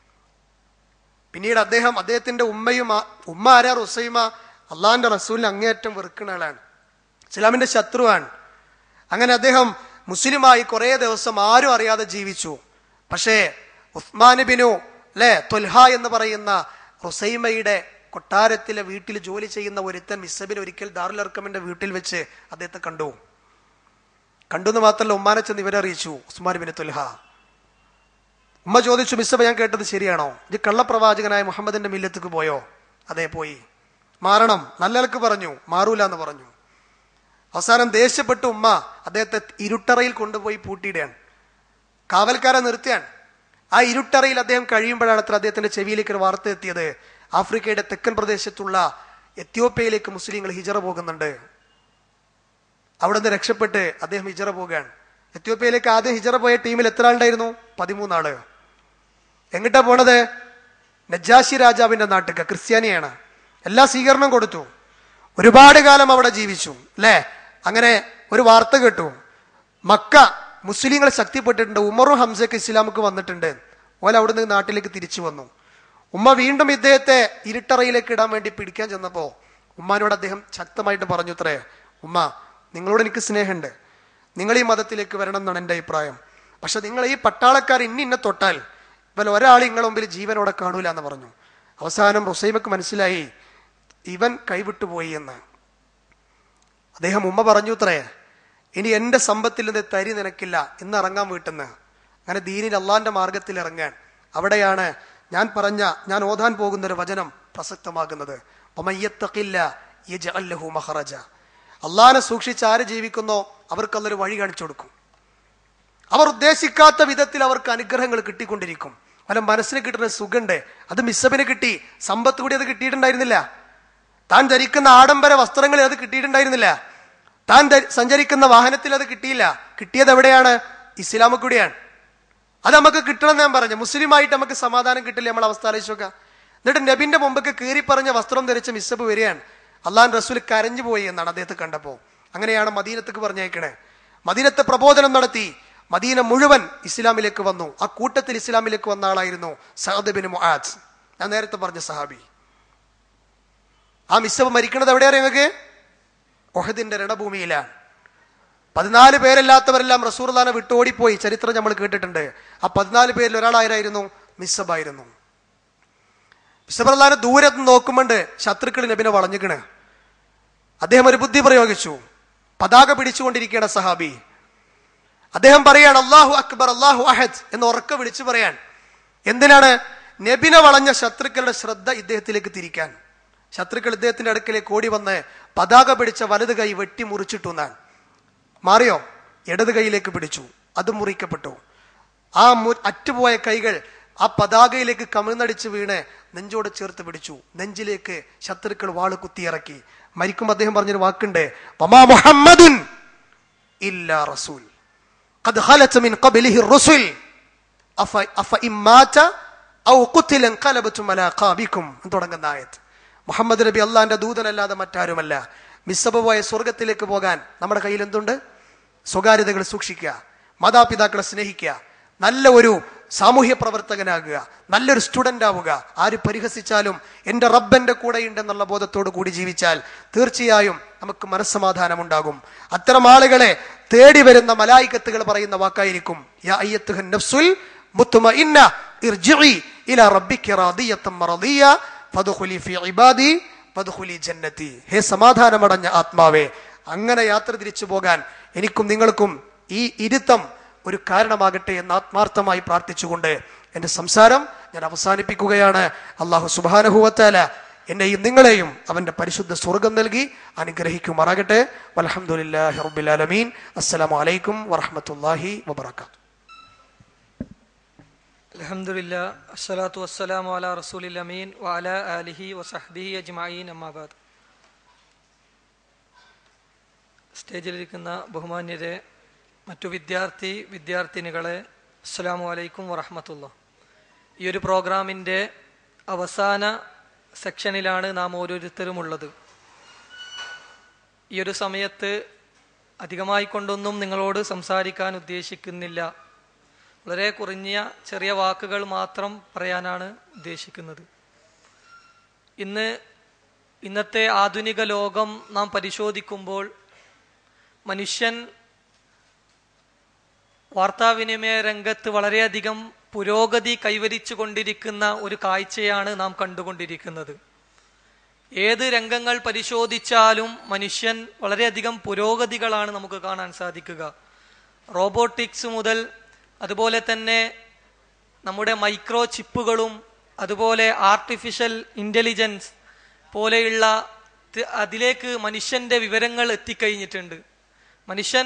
പിന്നീട് അദ്ദേഹം അദ്ദേഹത്തിന്റെ ഉമ്മയും ആ- ഉമ്മ ആരാ റുസൈമ അള്ളാഹിന്റെ റസൂലിനെ അങ്ങേയറ്റം വെറുക്കുന്ന ആളാണ് ഇസ്ലാമിന്റെ ശത്രുവാണ് അങ്ങനെ അദ്ദേഹം മുസ്ലിമായി കുറേ ദിവസം ആരും അറിയാതെ ജീവിച്ചു പക്ഷേ ഉസ്മാനുബിനു അല്ലെ തൊൽഹ എന്ന് പറയുന്ന റുസൈമയുടെ കൊട്ടാരത്തിലെ വീട്ടിൽ ജോലി ചെയ്യുന്ന ഒരുത്തൻ മിസ്സബിൻ ഒരിക്കൽ ദാറുലർക്കമിന്റെ വീട്ടിൽ വെച്ച് അദ്ദേഹത്തെ കണ്ടു കണ്ടു എന്ന് മാത്രമല്ല ഉമ്മാനെ ചെന്ന് ഇവരെ അറിയിച്ചു ഉസ്മാൻ ബിൻ തൊൽഹ ഉമ്മ ചോദിച്ചു മിസ്സബ ഞാൻ കേട്ടത് ശരിയാണോ ഇത് കള്ളപ്രവാചകനായ മുഹമ്മദിന്റെ മില്ലത്തേക്ക് പോയോ അതെ പോയി മാറണം നല്ലൾക്ക് പറഞ്ഞു മാറൂല എന്ന് പറഞ്ഞു അവസാനം ദേഷ്യപ്പെട്ട് ഉമ്മ അദ്ദേഹത്തെ ഇരുട്ടറയിൽ കൊണ്ടുപോയി പൂട്ടിയിടുകയാണ് കാവൽക്കാരെ നിർത്തിയാണ് ആ ഇരുട്ടറയിൽ അദ്ദേഹം കഴിയുമ്പോഴാണ് അത്ര അദ്ദേഹത്തിന്റെ ചെവിയിലേക്ക് ഒരു വാർത്ത എത്തിയത് ആഫ്രിക്കയുടെ തെക്കൻ പ്രദേശത്തുള്ള എത്യോപ്യയിലേക്ക് മുസ്ലിങ്ങൾ ഹിജറ പോകുന്നുണ്ട് അവിടെ നിന്ന് രക്ഷപ്പെട്ട് അദ്ദേഹം ഹിജറ പോവുകയാണ് എത്യോപ്യയിലേക്ക് ആദ്യം ഹിജറ പോയ ടീമിൽ എത്ര ആളുണ്ടായിരുന്നു പതിമൂന്നാള് എങ്ങിട്ടാ പോണത് നജാശി രാജാവിന്റെ നാട്ടിക്ക് ക്രിസ്ത്യാനിയാണ് എല്ലാ സ്വീകരണം കൊടുത്തു ഒരുപാട് കാലം അവിടെ ജീവിച്ചു അല്ലേ അങ്ങനെ ഒരു വാർത്ത കേട്ടു മക്ക മുസ്ലിങ്ങൾ ശക്തിപ്പെട്ടിട്ടുണ്ട് ഉമറും ഹംസക്ക് ഇസ്ലാമുക്ക് വന്നിട്ടുണ്ട് ഓല അവിടുന്ന് നാട്ടിലേക്ക് തിരിച്ചു വന്നു ഉമ്മ വീണ്ടും ഇദ്ദേഹത്തെ ഇരുട്ടറയിലേക്ക് ഇടാൻ വേണ്ടി പിടിക്കാൻ ചെന്നപ്പോ ഉമ്മാനോട് അദ്ദേഹം ശക്തമായിട്ട് പറഞ്ഞു ഇത്രേ ഉമ്മ നിങ്ങളോട് എനിക്ക് സ്നേഹമുണ്ട് നിങ്ങൾ ഈ മതത്തിലേക്ക് വരണം എന്നാണ് എൻ്റെ അഭിപ്രായം പക്ഷെ നിങ്ങൾ ഈ പട്ടാളക്കാർ ഇന്ന ഇന്നെ തൊട്ടാൽ ഇവൻ ഒരാൾ നിങ്ങളുടെ മുമ്പിൽ ജീവനോടെ കാണൂല എന്ന് പറഞ്ഞു അവസാനം റുസൈമക്ക് മനസ്സിലായി ഇവൻ കൈവിട്ടു പോയി എന്ന് അദ്ദേഹം ഉമ്മ പറഞ്ഞു ഇത്രേ ഇനി എന്റെ സമ്പത്തിൽ നിന്ന് തരി നിനക്കില്ല ഇന്ന് ഇറങ്ങാൻ വീട്ടുന്ന് അങ്ങനെ ദീനിൽ അള്ളാന്റെ മാർഗത്തിൽ ഇറങ്ങാൻ അവിടെയാണ് ഞാൻ പറഞ്ഞ ഞാൻ ഓതാൻ പോകുന്ന ഒരു വചനം പ്രസക്തമാകുന്നത് വമയ്യത്തഖില്ല യജ്അൽ ലഹു മഖറജ അള്ളാഹിനെ സൂക്ഷിച്ച് ആര് ജീവിക്കുന്നോ അവർക്ക് അതൊരു വഴി കാണിച്ചു കൊടുക്കും അവർ ഉദ്ദേശിക്കാത്ത വിധത്തിൽ അവർക്ക് അനുഗ്രഹങ്ങൾ കിട്ടിക്കൊണ്ടിരിക്കും അല്ല മനസ്സിന് കിട്ടുന്ന സുഖണ്ട് അത് മിസ്സബിന് കിട്ടി സമ്പത്ത് കൂടി അത് കിട്ടിയിട്ടുണ്ടായിരുന്നില്ല താൻ ധരിക്കുന്ന ആഡംബര വസ്ത്രങ്ങളിൽ അത് കിട്ടിയിട്ടുണ്ടായിരുന്നില്ല താൻ ധ- സഞ്ചരിക്കുന്ന വാഹനത്തിൽ അത് കിട്ടിയില്ല കിട്ടിയത് എവിടെയാണ് ഇസ്ലാമ കൂടിയാണ് അത് നമുക്ക് കിട്ടണം എന്ന് ഞാൻ പറഞ്ഞു മുസ്ലിമായിട്ട് നമുക്ക് സമാധാനം കിട്ടില്ല നമ്മൾ അവസ്ഥ ആലോചിച്ച് നോക്കാം എന്നിട്ട് നബിന്റെ മുമ്പൊക്കെ കീറി പറഞ്ഞ വസ്ത്രം ധരിച്ച മിസ്സബ് വരികയാണ് അള്ളാൻ റസൂൽ കരഞ്ഞു പോയി എന്നാണ് അദ്ദേഹത്തെ കണ്ടപ്പോ അങ്ങനെയാണ് മദീനത്തേക്ക് പറഞ്ഞേക്കണേ മദീനത്തെ പ്രബോധനം നടത്തി മദീന മുഴുവൻ ഇസ്ലാമിലേക്ക് വന്നു ആ കൂട്ടത്തിൽ ഇസ്ലാമിലേക്ക് വന്ന ആളായിരുന്നു സഹദ് ബിൻ മുആദ് ഞാൻ നേരത്തെ പറഞ്ഞ സഹാബി ആ മിസ്സബ് മരിക്കണത് എവിടെയാണ് ഞങ്ങൾക്ക് ഒഹദിന്റെ രണഭൂമിയിലാണ് പതിനാല് പേരല്ലാത്തവരെല്ലാം റസൂർദാനെ വിട്ടോടിപ്പോയി ചരിത്രം നമ്മൾ കേട്ടിട്ടുണ്ട് ആ പതിനാല് പേരിൽ ഒരാളായിരുന്നു മിസ്സബായിരുന്നു മിസ്സബർലാനെ ദൂരത്ത് നിന്ന് നോക്കുമ്പോണ്ട് ശത്രുക്കൾ നബിനെ വളഞ്ഞിക്കണ് അദ്ദേഹം ഒരു ബുദ്ധി പ്രയോഗിച്ചു പതാക പിടിച്ചുകൊണ്ടിരിക്കുകയാണ് സഹാബി അദ്ദേഹം പറയാണ് അള്ളാഹു അക്ബർ അള്ളാഹു അഹദ് എന്ന് ഉറക്കെ വിളിച്ചു പറയാൻ എന്തിനാണ് നബിനെ വളഞ്ഞ ശത്രുക്കളുടെ ശ്രദ്ധ ഇദ്ദേഹത്തിലേക്ക് തിരിക്കാൻ ശത്രുക്കൾ ഇദ്ദേഹത്തിന്റെ അടുക്കലേക്ക് ഓടി വന്ന് പതാക പിടിച്ച വലത് കൈ വെട്ടി മുറിച്ചിട്ടു എന്നാണ് മാറിയോ ഇടത് കൈയിലേക്ക് പിടിച്ചു അത് മുറിക്കപ്പെട്ടു ആ മു അറ്റുപോയ കൈകൾ ആ പതാകയിലേക്ക് കമിഴ്ന്നടിച്ച് വീണ് നെഞ്ചോട് ചേർത്ത് പിടിച്ചു നെഞ്ചിലേക്ക് ശത്രുക്കൾ വാള് കുത്തിയിറക്കി മരിക്കുമ്പോൾ അദ്ദേഹം പറഞ്ഞൊരു വാക്കുണ്ട് വമാ മുഹമ്മദുൻ ഇല്ലാ റസൂൽ قد خلت من قبله الرسل أف- أفإن مات أو قتل انقلبتم على أعقابكم എന്ന് തുടങ്ങുന്ന ആയത്ത് മുഹമ്മദ് നബി അള്ളാന്റെ ദൂതനല്ലാതെ മറ്റാരുമല്ല മിസ്സബവായ സ്വർഗത്തിലേക്ക് പോകാൻ നമ്മുടെ കയ്യിൽ എന്തുണ്ട് സ്വകാര്യതകൾ സൂക്ഷിക്കുക മാതാപിതാക്കളെ സ്നേഹിക്കുക നല്ല ഒരു സാമൂഹ്യ പ്രവർത്തകനാകുക നല്ലൊരു സ്റ്റുഡന്റ് ആവുക ആര് പരിഹസിച്ചാലും എൻ്റെ റബ്ബന്റെ കൂടെയുണ്ടെന്നുള്ള ബോധത്തോടു കൂടി ജീവിച്ചാൽ തീർച്ചയായും നമുക്ക് മനസ്സമാധാനം ഉണ്ടാകും അത്തരം ആളുകളെ തേടി വരുന്ന മലായിക്കത്തുകൾ പറയുന്ന വാക്കായിരിക്കും യാ അയ്യത്തുഹൻ നഫ്സുൽ മുത്തുമഇന്ന ഇർജിഇ ഇലാ റബ്ബിക റാദിയത്തൻ മറദിയ ഫദ്ഖുലി ഫീ ഇബാദി ഫദ്ഖുലി ജന്നതി ഹേ സമാധാനമടഞ്ഞ ആത്മാവേ അങ്ങനെ യാത്ര തിരിച്ചു പോകാൻ എനിക്കും നിങ്ങൾക്കും ഈ ഇരുത്തം ഒരു കാരണമാകട്ടെ എന്ന് ആത്മാർത്ഥമായി പ്രാർത്ഥിച്ചുകൊണ്ട് എൻ്റെ സംസാരം ഞാൻ അവസാനിപ്പിക്കുകയാണ് അള്ളാഹു സുബാനഹുവത്താല എന്നെയും നിങ്ങളെയും അവന്റെ പരിശുദ്ധ സ്വർഗം നൽകി അനുഗ്രഹിക്കുമാറാകട്ടെ വലഹമുല്ലാഹി റബ്ബിലാലമീൻ അസ്സലാമു അലൈക്കും വറഹമത്തല്ലാഹി വബർക്കാത്തു അലഹമുല്ല അസ്സലാത്തു വസ്സലാമു അല റസൂലിൽ അമീൻ വഅല ആലിഹി വസഹ്ബിഹി അജ്മഈൻ അമ്മാബാദ് സ്റ്റേജിലിരിക്കുന്ന ബഹുമാന്യരെ മറ്റു വിദ്യാർത്ഥി വിദ്യാർത്ഥിനികളെ അസ്സലാമു അലൈക്കും വറഹമത്തുള്ള ഈ ഒരു പ്രോഗ്രാമിൻ്റെ അവസാന സെക്ഷനിലാണ് നാം ഓരോരുത്തരും ഉള്ളത് ഈ ഒരു സമയത്ത് അധികമായി കൊണ്ടൊന്നും നിങ്ങളോട് സംസാരിക്കാൻ ഉദ്ദേശിക്കുന്നില്ല വളരെ കുറഞ്ഞ ചെറിയ വാക്കുകൾ മാത്രം പറയാനാണ് ഉദ്ദേശിക്കുന്നത് ഇന്ന് ഇന്നത്തെ ആധുനിക ലോകം നാം പരിശോധിക്കുമ്പോൾ മനുഷ്യൻ വാർത്താവിനിമയ രംഗത്ത് വളരെയധികം പുരോഗതി കൈവരിച്ചു കൊണ്ടിരിക്കുന്ന ഒരു കാഴ്ചയാണ് നാം കണ്ടുകൊണ്ടിരിക്കുന്നത് ഏത് രംഗങ്ങൾ പരിശോധിച്ചാലും മനുഷ്യൻ വളരെയധികം പുരോഗതികളാണ് നമുക്ക് കാണാൻ സാധിക്കുക റോബോട്ടിക്സ് മുതൽ അതുപോലെ തന്നെ നമ്മുടെ മൈക്രോ ചിപ്പുകളും അതുപോലെ ആർട്ടിഫിഷ്യൽ ഇൻ്റലിജൻസ് പോലെയുള്ള ത്- അതിലേക്ക് മനുഷ്യന്റെ വിവരങ്ങൾ എത്തിക്കഴിഞ്ഞിട്ടുണ്ട് മനുഷ്യൻ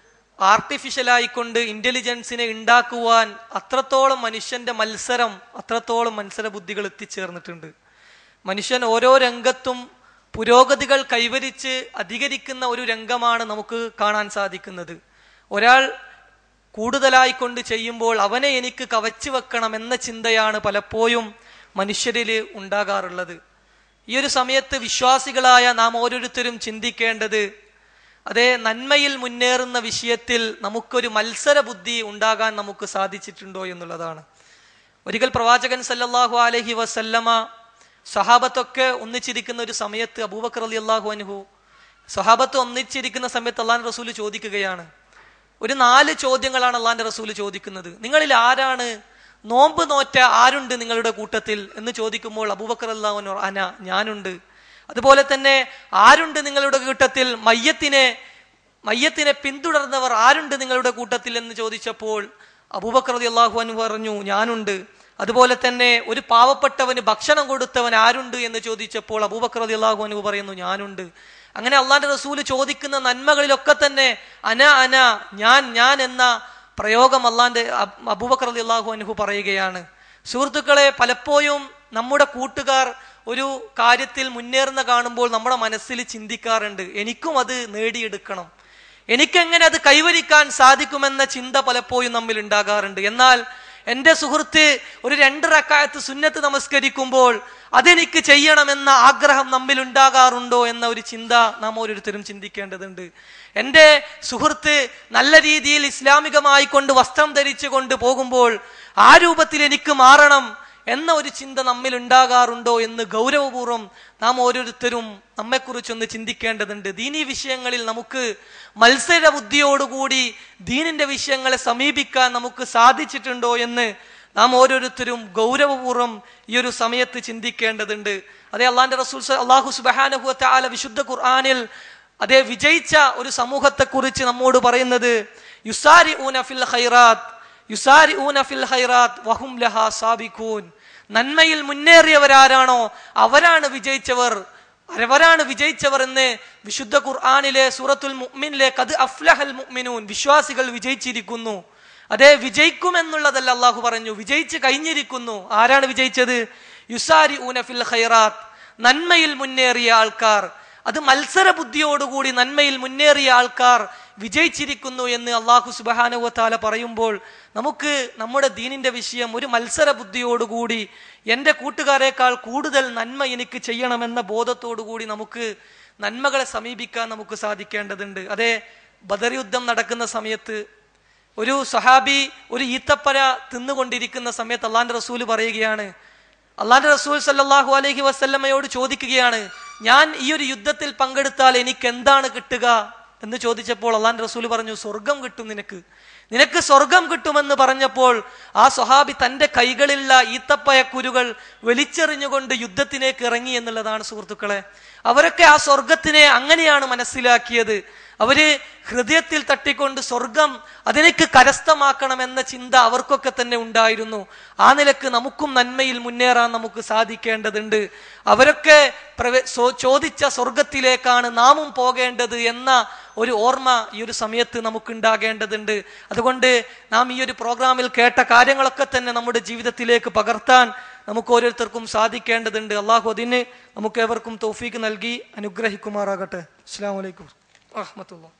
ആർട്ടിഫിഷ്യലായിക്കൊണ്ട് ഇന്റലിജൻസിനെ ഉണ്ടാക്കുവാൻ അത്രത്തോളം മനുഷ്യന്റെ മത്സരം അത്രത്തോളം മത്സര ബുദ്ധികൾ എത്തിച്ചേർന്നിട്ടുണ്ട് മനുഷ്യൻ ഓരോ രംഗത്തും പുരോഗതികൾ കൈവരിച്ച് അധികരിക്കുന്ന ഒരു രംഗമാണ് നമുക്ക് കാണാൻ സാധിക്കുന്നത് ഒരാൾ കൂടുതലായിക്കൊണ്ട് ചെയ്യുമ്പോൾ അവനെ എനിക്ക് കവച്ചു വെക്കണം എന്ന ചിന്തയാണ് പലപ്പോഴും മനുഷ്യരിൽ ഉണ്ടാകാറുള്ളത് ഈ ഒരു സമയത്ത് വിശ്വാസികളായ നാം ഓരോരുത്തരും ചിന്തിക്കേണ്ടത് അതേ നന്മയിൽ മുന്നേറുന്ന വിഷയത്തിൽ നമുക്കൊരു മത്സര ബുദ്ധി ഉണ്ടാകാൻ നമുക്ക് സാധിച്ചിട്ടുണ്ടോ എന്നുള്ളതാണ് ഒരിക്കൽ പ്രവാചകൻ സല്ലല്ലാഹു അലൈഹി വസല്ലമ സഹാബത്തൊക്കെ ഒന്നിച്ചിരിക്കുന്ന ഒരു സമയത്ത് അബൂബക്കർ അലി അള്ളാഹു അനുഹു സഹാബത്ത് ഒന്നിച്ചിരിക്കുന്ന സമയത്ത് അള്ളാൻ റസൂല് ചോദിക്കുകയാണ് ഒരു നാല് ചോദ്യങ്ങളാണ് അള്ളാന്റെ റസൂല് ചോദിക്കുന്നത് നിങ്ങളിൽ ആരാണ് നോമ്പ് നോറ്റ ആരുണ്ട് നിങ്ങളുടെ കൂട്ടത്തിൽ എന്ന് ചോദിക്കുമ്പോൾ അബൂബക്കർ അള്ളാഹുനോ അന ഞാനുണ്ട് അതുപോലെ തന്നെ ആരുണ്ട് നിങ്ങളുടെ കൂട്ടത്തിൽ മയ്യത്തിനെ മയ്യത്തിനെ പിന്തുടർന്നവർ ആരുണ്ട് നിങ്ങളുടെ കൂട്ടത്തിൽ എന്ന് ചോദിച്ചപ്പോൾ അബൂബക്കർ റതി അള്ളാഹു അനു പറഞ്ഞു ഞാനുണ്ട് അതുപോലെ തന്നെ ഒരു പാവപ്പെട്ടവന് ഭക്ഷണം കൊടുത്തവൻ ആരുണ്ട് എന്ന് ചോദിച്ചപ്പോൾ അബൂബക്കർ റതി അള്ളാഹു അനു പറയുന്നു ഞാനുണ്ട് അങ്ങനെ അള്ളാന്റെ റസൂല് ചോദിക്കുന്ന നന്മകളിലൊക്കെ തന്നെ അന അന ഞാൻ ഞാൻ എന്ന പ്രയോഗം അള്ളാന്റെ അബ്- അബൂബക്കർ റതി അള്ളാഹു അനുഹു പറയുകയാണ് സുഹൃത്തുക്കളെ പലപ്പോഴും നമ്മുടെ കൂട്ടുകാർ ഒരു കാര്യത്തിൽ മുന്നേറുന്ന കാണുമ്പോൾ നമ്മുടെ മനസ്സിൽ ചിന്തിക്കാറുണ്ട് എനിക്കും അത് നേടിയെടുക്കണം എനിക്കെങ്ങനെ അത് കൈവരിക്കാൻ സാധിക്കുമെന്ന ചിന്ത പലപ്പോഴും നമ്മിൽ ഉണ്ടാകാറുണ്ട് എന്നാൽ എന്റെ സുഹൃത്ത് ഒരു രണ്ട് റക്കായത്ത് സുന്നത്ത് നമസ്കരിക്കുമ്പോൾ അതെനിക്ക് ചെയ്യണമെന്ന ആഗ്രഹം നമ്മിൽ ഉണ്ടാകാറുണ്ടോ എന്ന ഒരു ചിന്ത നാം ഓരോരുത്തരും ചിന്തിക്കേണ്ടതുണ്ട് എന്റെ സുഹൃത്ത് നല്ല രീതിയിൽ ഇസ്ലാമികമായി കൊണ്ട് വസ്ത്രം ധരിച്ചുകൊണ്ട് പോകുമ്പോൾ ആ രൂപത്തിൽ എനിക്ക് മാറണം എന്ന ഒരു ചിന്ത നമ്മിൽ ഉണ്ടാകാറുണ്ടോ എന്ന് ഗൗരവപൂർവ്വം നാം ഓരോരുത്തരും നമ്മെക്കുറിച്ചൊന്ന് ചിന്തിക്കേണ്ടതുണ്ട് ദീനീ വിഷയങ്ങളിൽ നമുക്ക് മത്സര ബുദ്ധിയോടുകൂടി ദീനിന്റെ വിഷയങ്ങളെ സമീപിക്കാൻ നമുക്ക് സാധിച്ചിട്ടുണ്ടോ എന്ന് നാം ഓരോരുത്തരും ഗൗരവപൂർവ്വം ഈ ഒരു സമയത്ത് ചിന്തിക്കേണ്ടതുണ്ട് അതേ അള്ളാന്റെ റസൂൽ സ- അള്ളാഹു സുബാനഹു താല വിശുദ്ധ ഖുർആാനിൽ അതേ വിജയിച്ച ഒരു സമൂഹത്തെ കുറിച്ച് നമ്മോട് പറയുന്നത് യുസാരി ഊന ഫിൽ ഖൈറാത്ത് യുസാരി ഊന ഫിൽ ഖൈറാത്ത് വഹും ലഹാ സാബിഖൂൻ നന്മയിൽ മുന്നേറിയവരാരാണോ അവരാണ് വിജയിച്ചവർ അവരാണ് വിജയിച്ചവർ എന്ന് വിശുദ്ധ ഖുർആാനിലെ സൂറത്തുൽ മുഅ്മിനിലെ കത് അഫ്ലഹൽ മുഅ്മിനൂൻ വിശ്വാസികൾ വിജയിച്ചിരിക്കുന്നു അതെ വിജയിക്കുമെന്നുള്ളതല്ല അള്ളാഹു പറഞ്ഞു വിജയിച്ച് കഴിഞ്ഞിരിക്കുന്നു ആരാണ് വിജയിച്ചത് യുസാരി ഊന ഫിൽ ഖൈറാത്ത് നന്മയിൽ മുന്നേറിയ ആൾക്കാർ അത് മത്സര ബുദ്ധിയോടുകൂടി നന്മയിൽ മുന്നേറിയ ആൾക്കാർ വിജയിച്ചിരിക്കുന്നു എന്ന് അള്ളാഹു സുബാനുവത്താല പറയുമ്പോൾ നമുക്ക് നമ്മുടെ ദീനിന്റെ വിഷയം ഒരു മത്സര ബുദ്ധിയോടുകൂടി എൻ്റെ കൂട്ടുകാരേക്കാൾ കൂടുതൽ നന്മ എനിക്ക് ചെയ്യണമെന്ന ബോധത്തോടുകൂടി നമുക്ക് നന്മകളെ സമീപിക്കാൻ നമുക്ക് സാധിക്കേണ്ടതുണ്ട് അതെ ബദർ യുദ്ധം നടക്കുന്ന സമയത്ത് ഒരു സഹാബി ഒരു ഈത്തപ്പഴ തിന്നുകൊണ്ടിരിക്കുന്ന സമയത്ത് അള്ളാന്റെ റസൂല് പറയുകയാണ് അള്ളാന്റെ റസൂൽ സല്ലല്ലാഹു അലൈഹി വസല്ലമയോട് ചോദിക്കുകയാണ് ഞാൻ ഈ ഒരു യുദ്ധത്തിൽ പങ്കെടുത്താൽ എനിക്ക് എന്താണ് കിട്ടുക എന്ന് ചോദിച്ചപ്പോൾ അള്ളാന്റെ റസൂൽ പറഞ്ഞു സ്വർഗം കിട്ടും നിനക്ക് നിനക്ക് സ്വർഗം കിട്ടുമെന്ന് പറഞ്ഞപ്പോൾ ആ സ്വഹാബി തന്റെ കൈകളിലുള്ള ഈത്തപ്പയക്കുരുകൾ വലിച്ചെറിഞ്ഞുകൊണ്ട് യുദ്ധത്തിലേക്ക് ഇറങ്ങി എന്നുള്ളതാണ് സുഹൃത്തുക്കളെ അവരൊക്കെ ആ സ്വർഗത്തിനെ അങ്ങനെയാണ് മനസ്സിലാക്കിയത് അവര് ഹൃദയത്തിൽ തട്ടിക്കൊണ്ട് സ്വർഗം അതെനിക്ക് കരസ്ഥമാക്കണമെന്ന ചിന്ത അവർക്കൊക്കെ തന്നെ ഉണ്ടായിരുന്നു ആ നിലക്ക് നമുക്കും നന്മയിൽ മുന്നേറാൻ നമുക്ക് സാധിക്കേണ്ടതുണ്ട് അവരൊക്കെ പ്രവേ- സോ- ചോദിച്ച സ്വർഗത്തിലേക്കാണ് നാമും പോകേണ്ടത് എന്ന ഒരു ഓർമ്മ ഈ ഒരു സമയത്ത് നമുക്ക് ഉണ്ടാകേണ്ടതുണ്ട് അതുകൊണ്ട് നാം ഈ ഒരു പ്രോഗ്രാമിൽ കേട്ട കാര്യങ്ങളൊക്കെ തന്നെ നമ്മുടെ ജീവിതത്തിലേക്ക് പകർത്താൻ നമുക്ക് ഓരോരുത്തർക്കും സാധിക്കേണ്ടതുണ്ട് അള്ളാഹു അതിന് നമുക്ക് ഏവർക്കും തൗഫീക്ക് നൽകി അനുഗ്രഹിക്കുമാറാകട്ടെ അസ്സാം വലൈക്കും വാഹമത്തുള്ള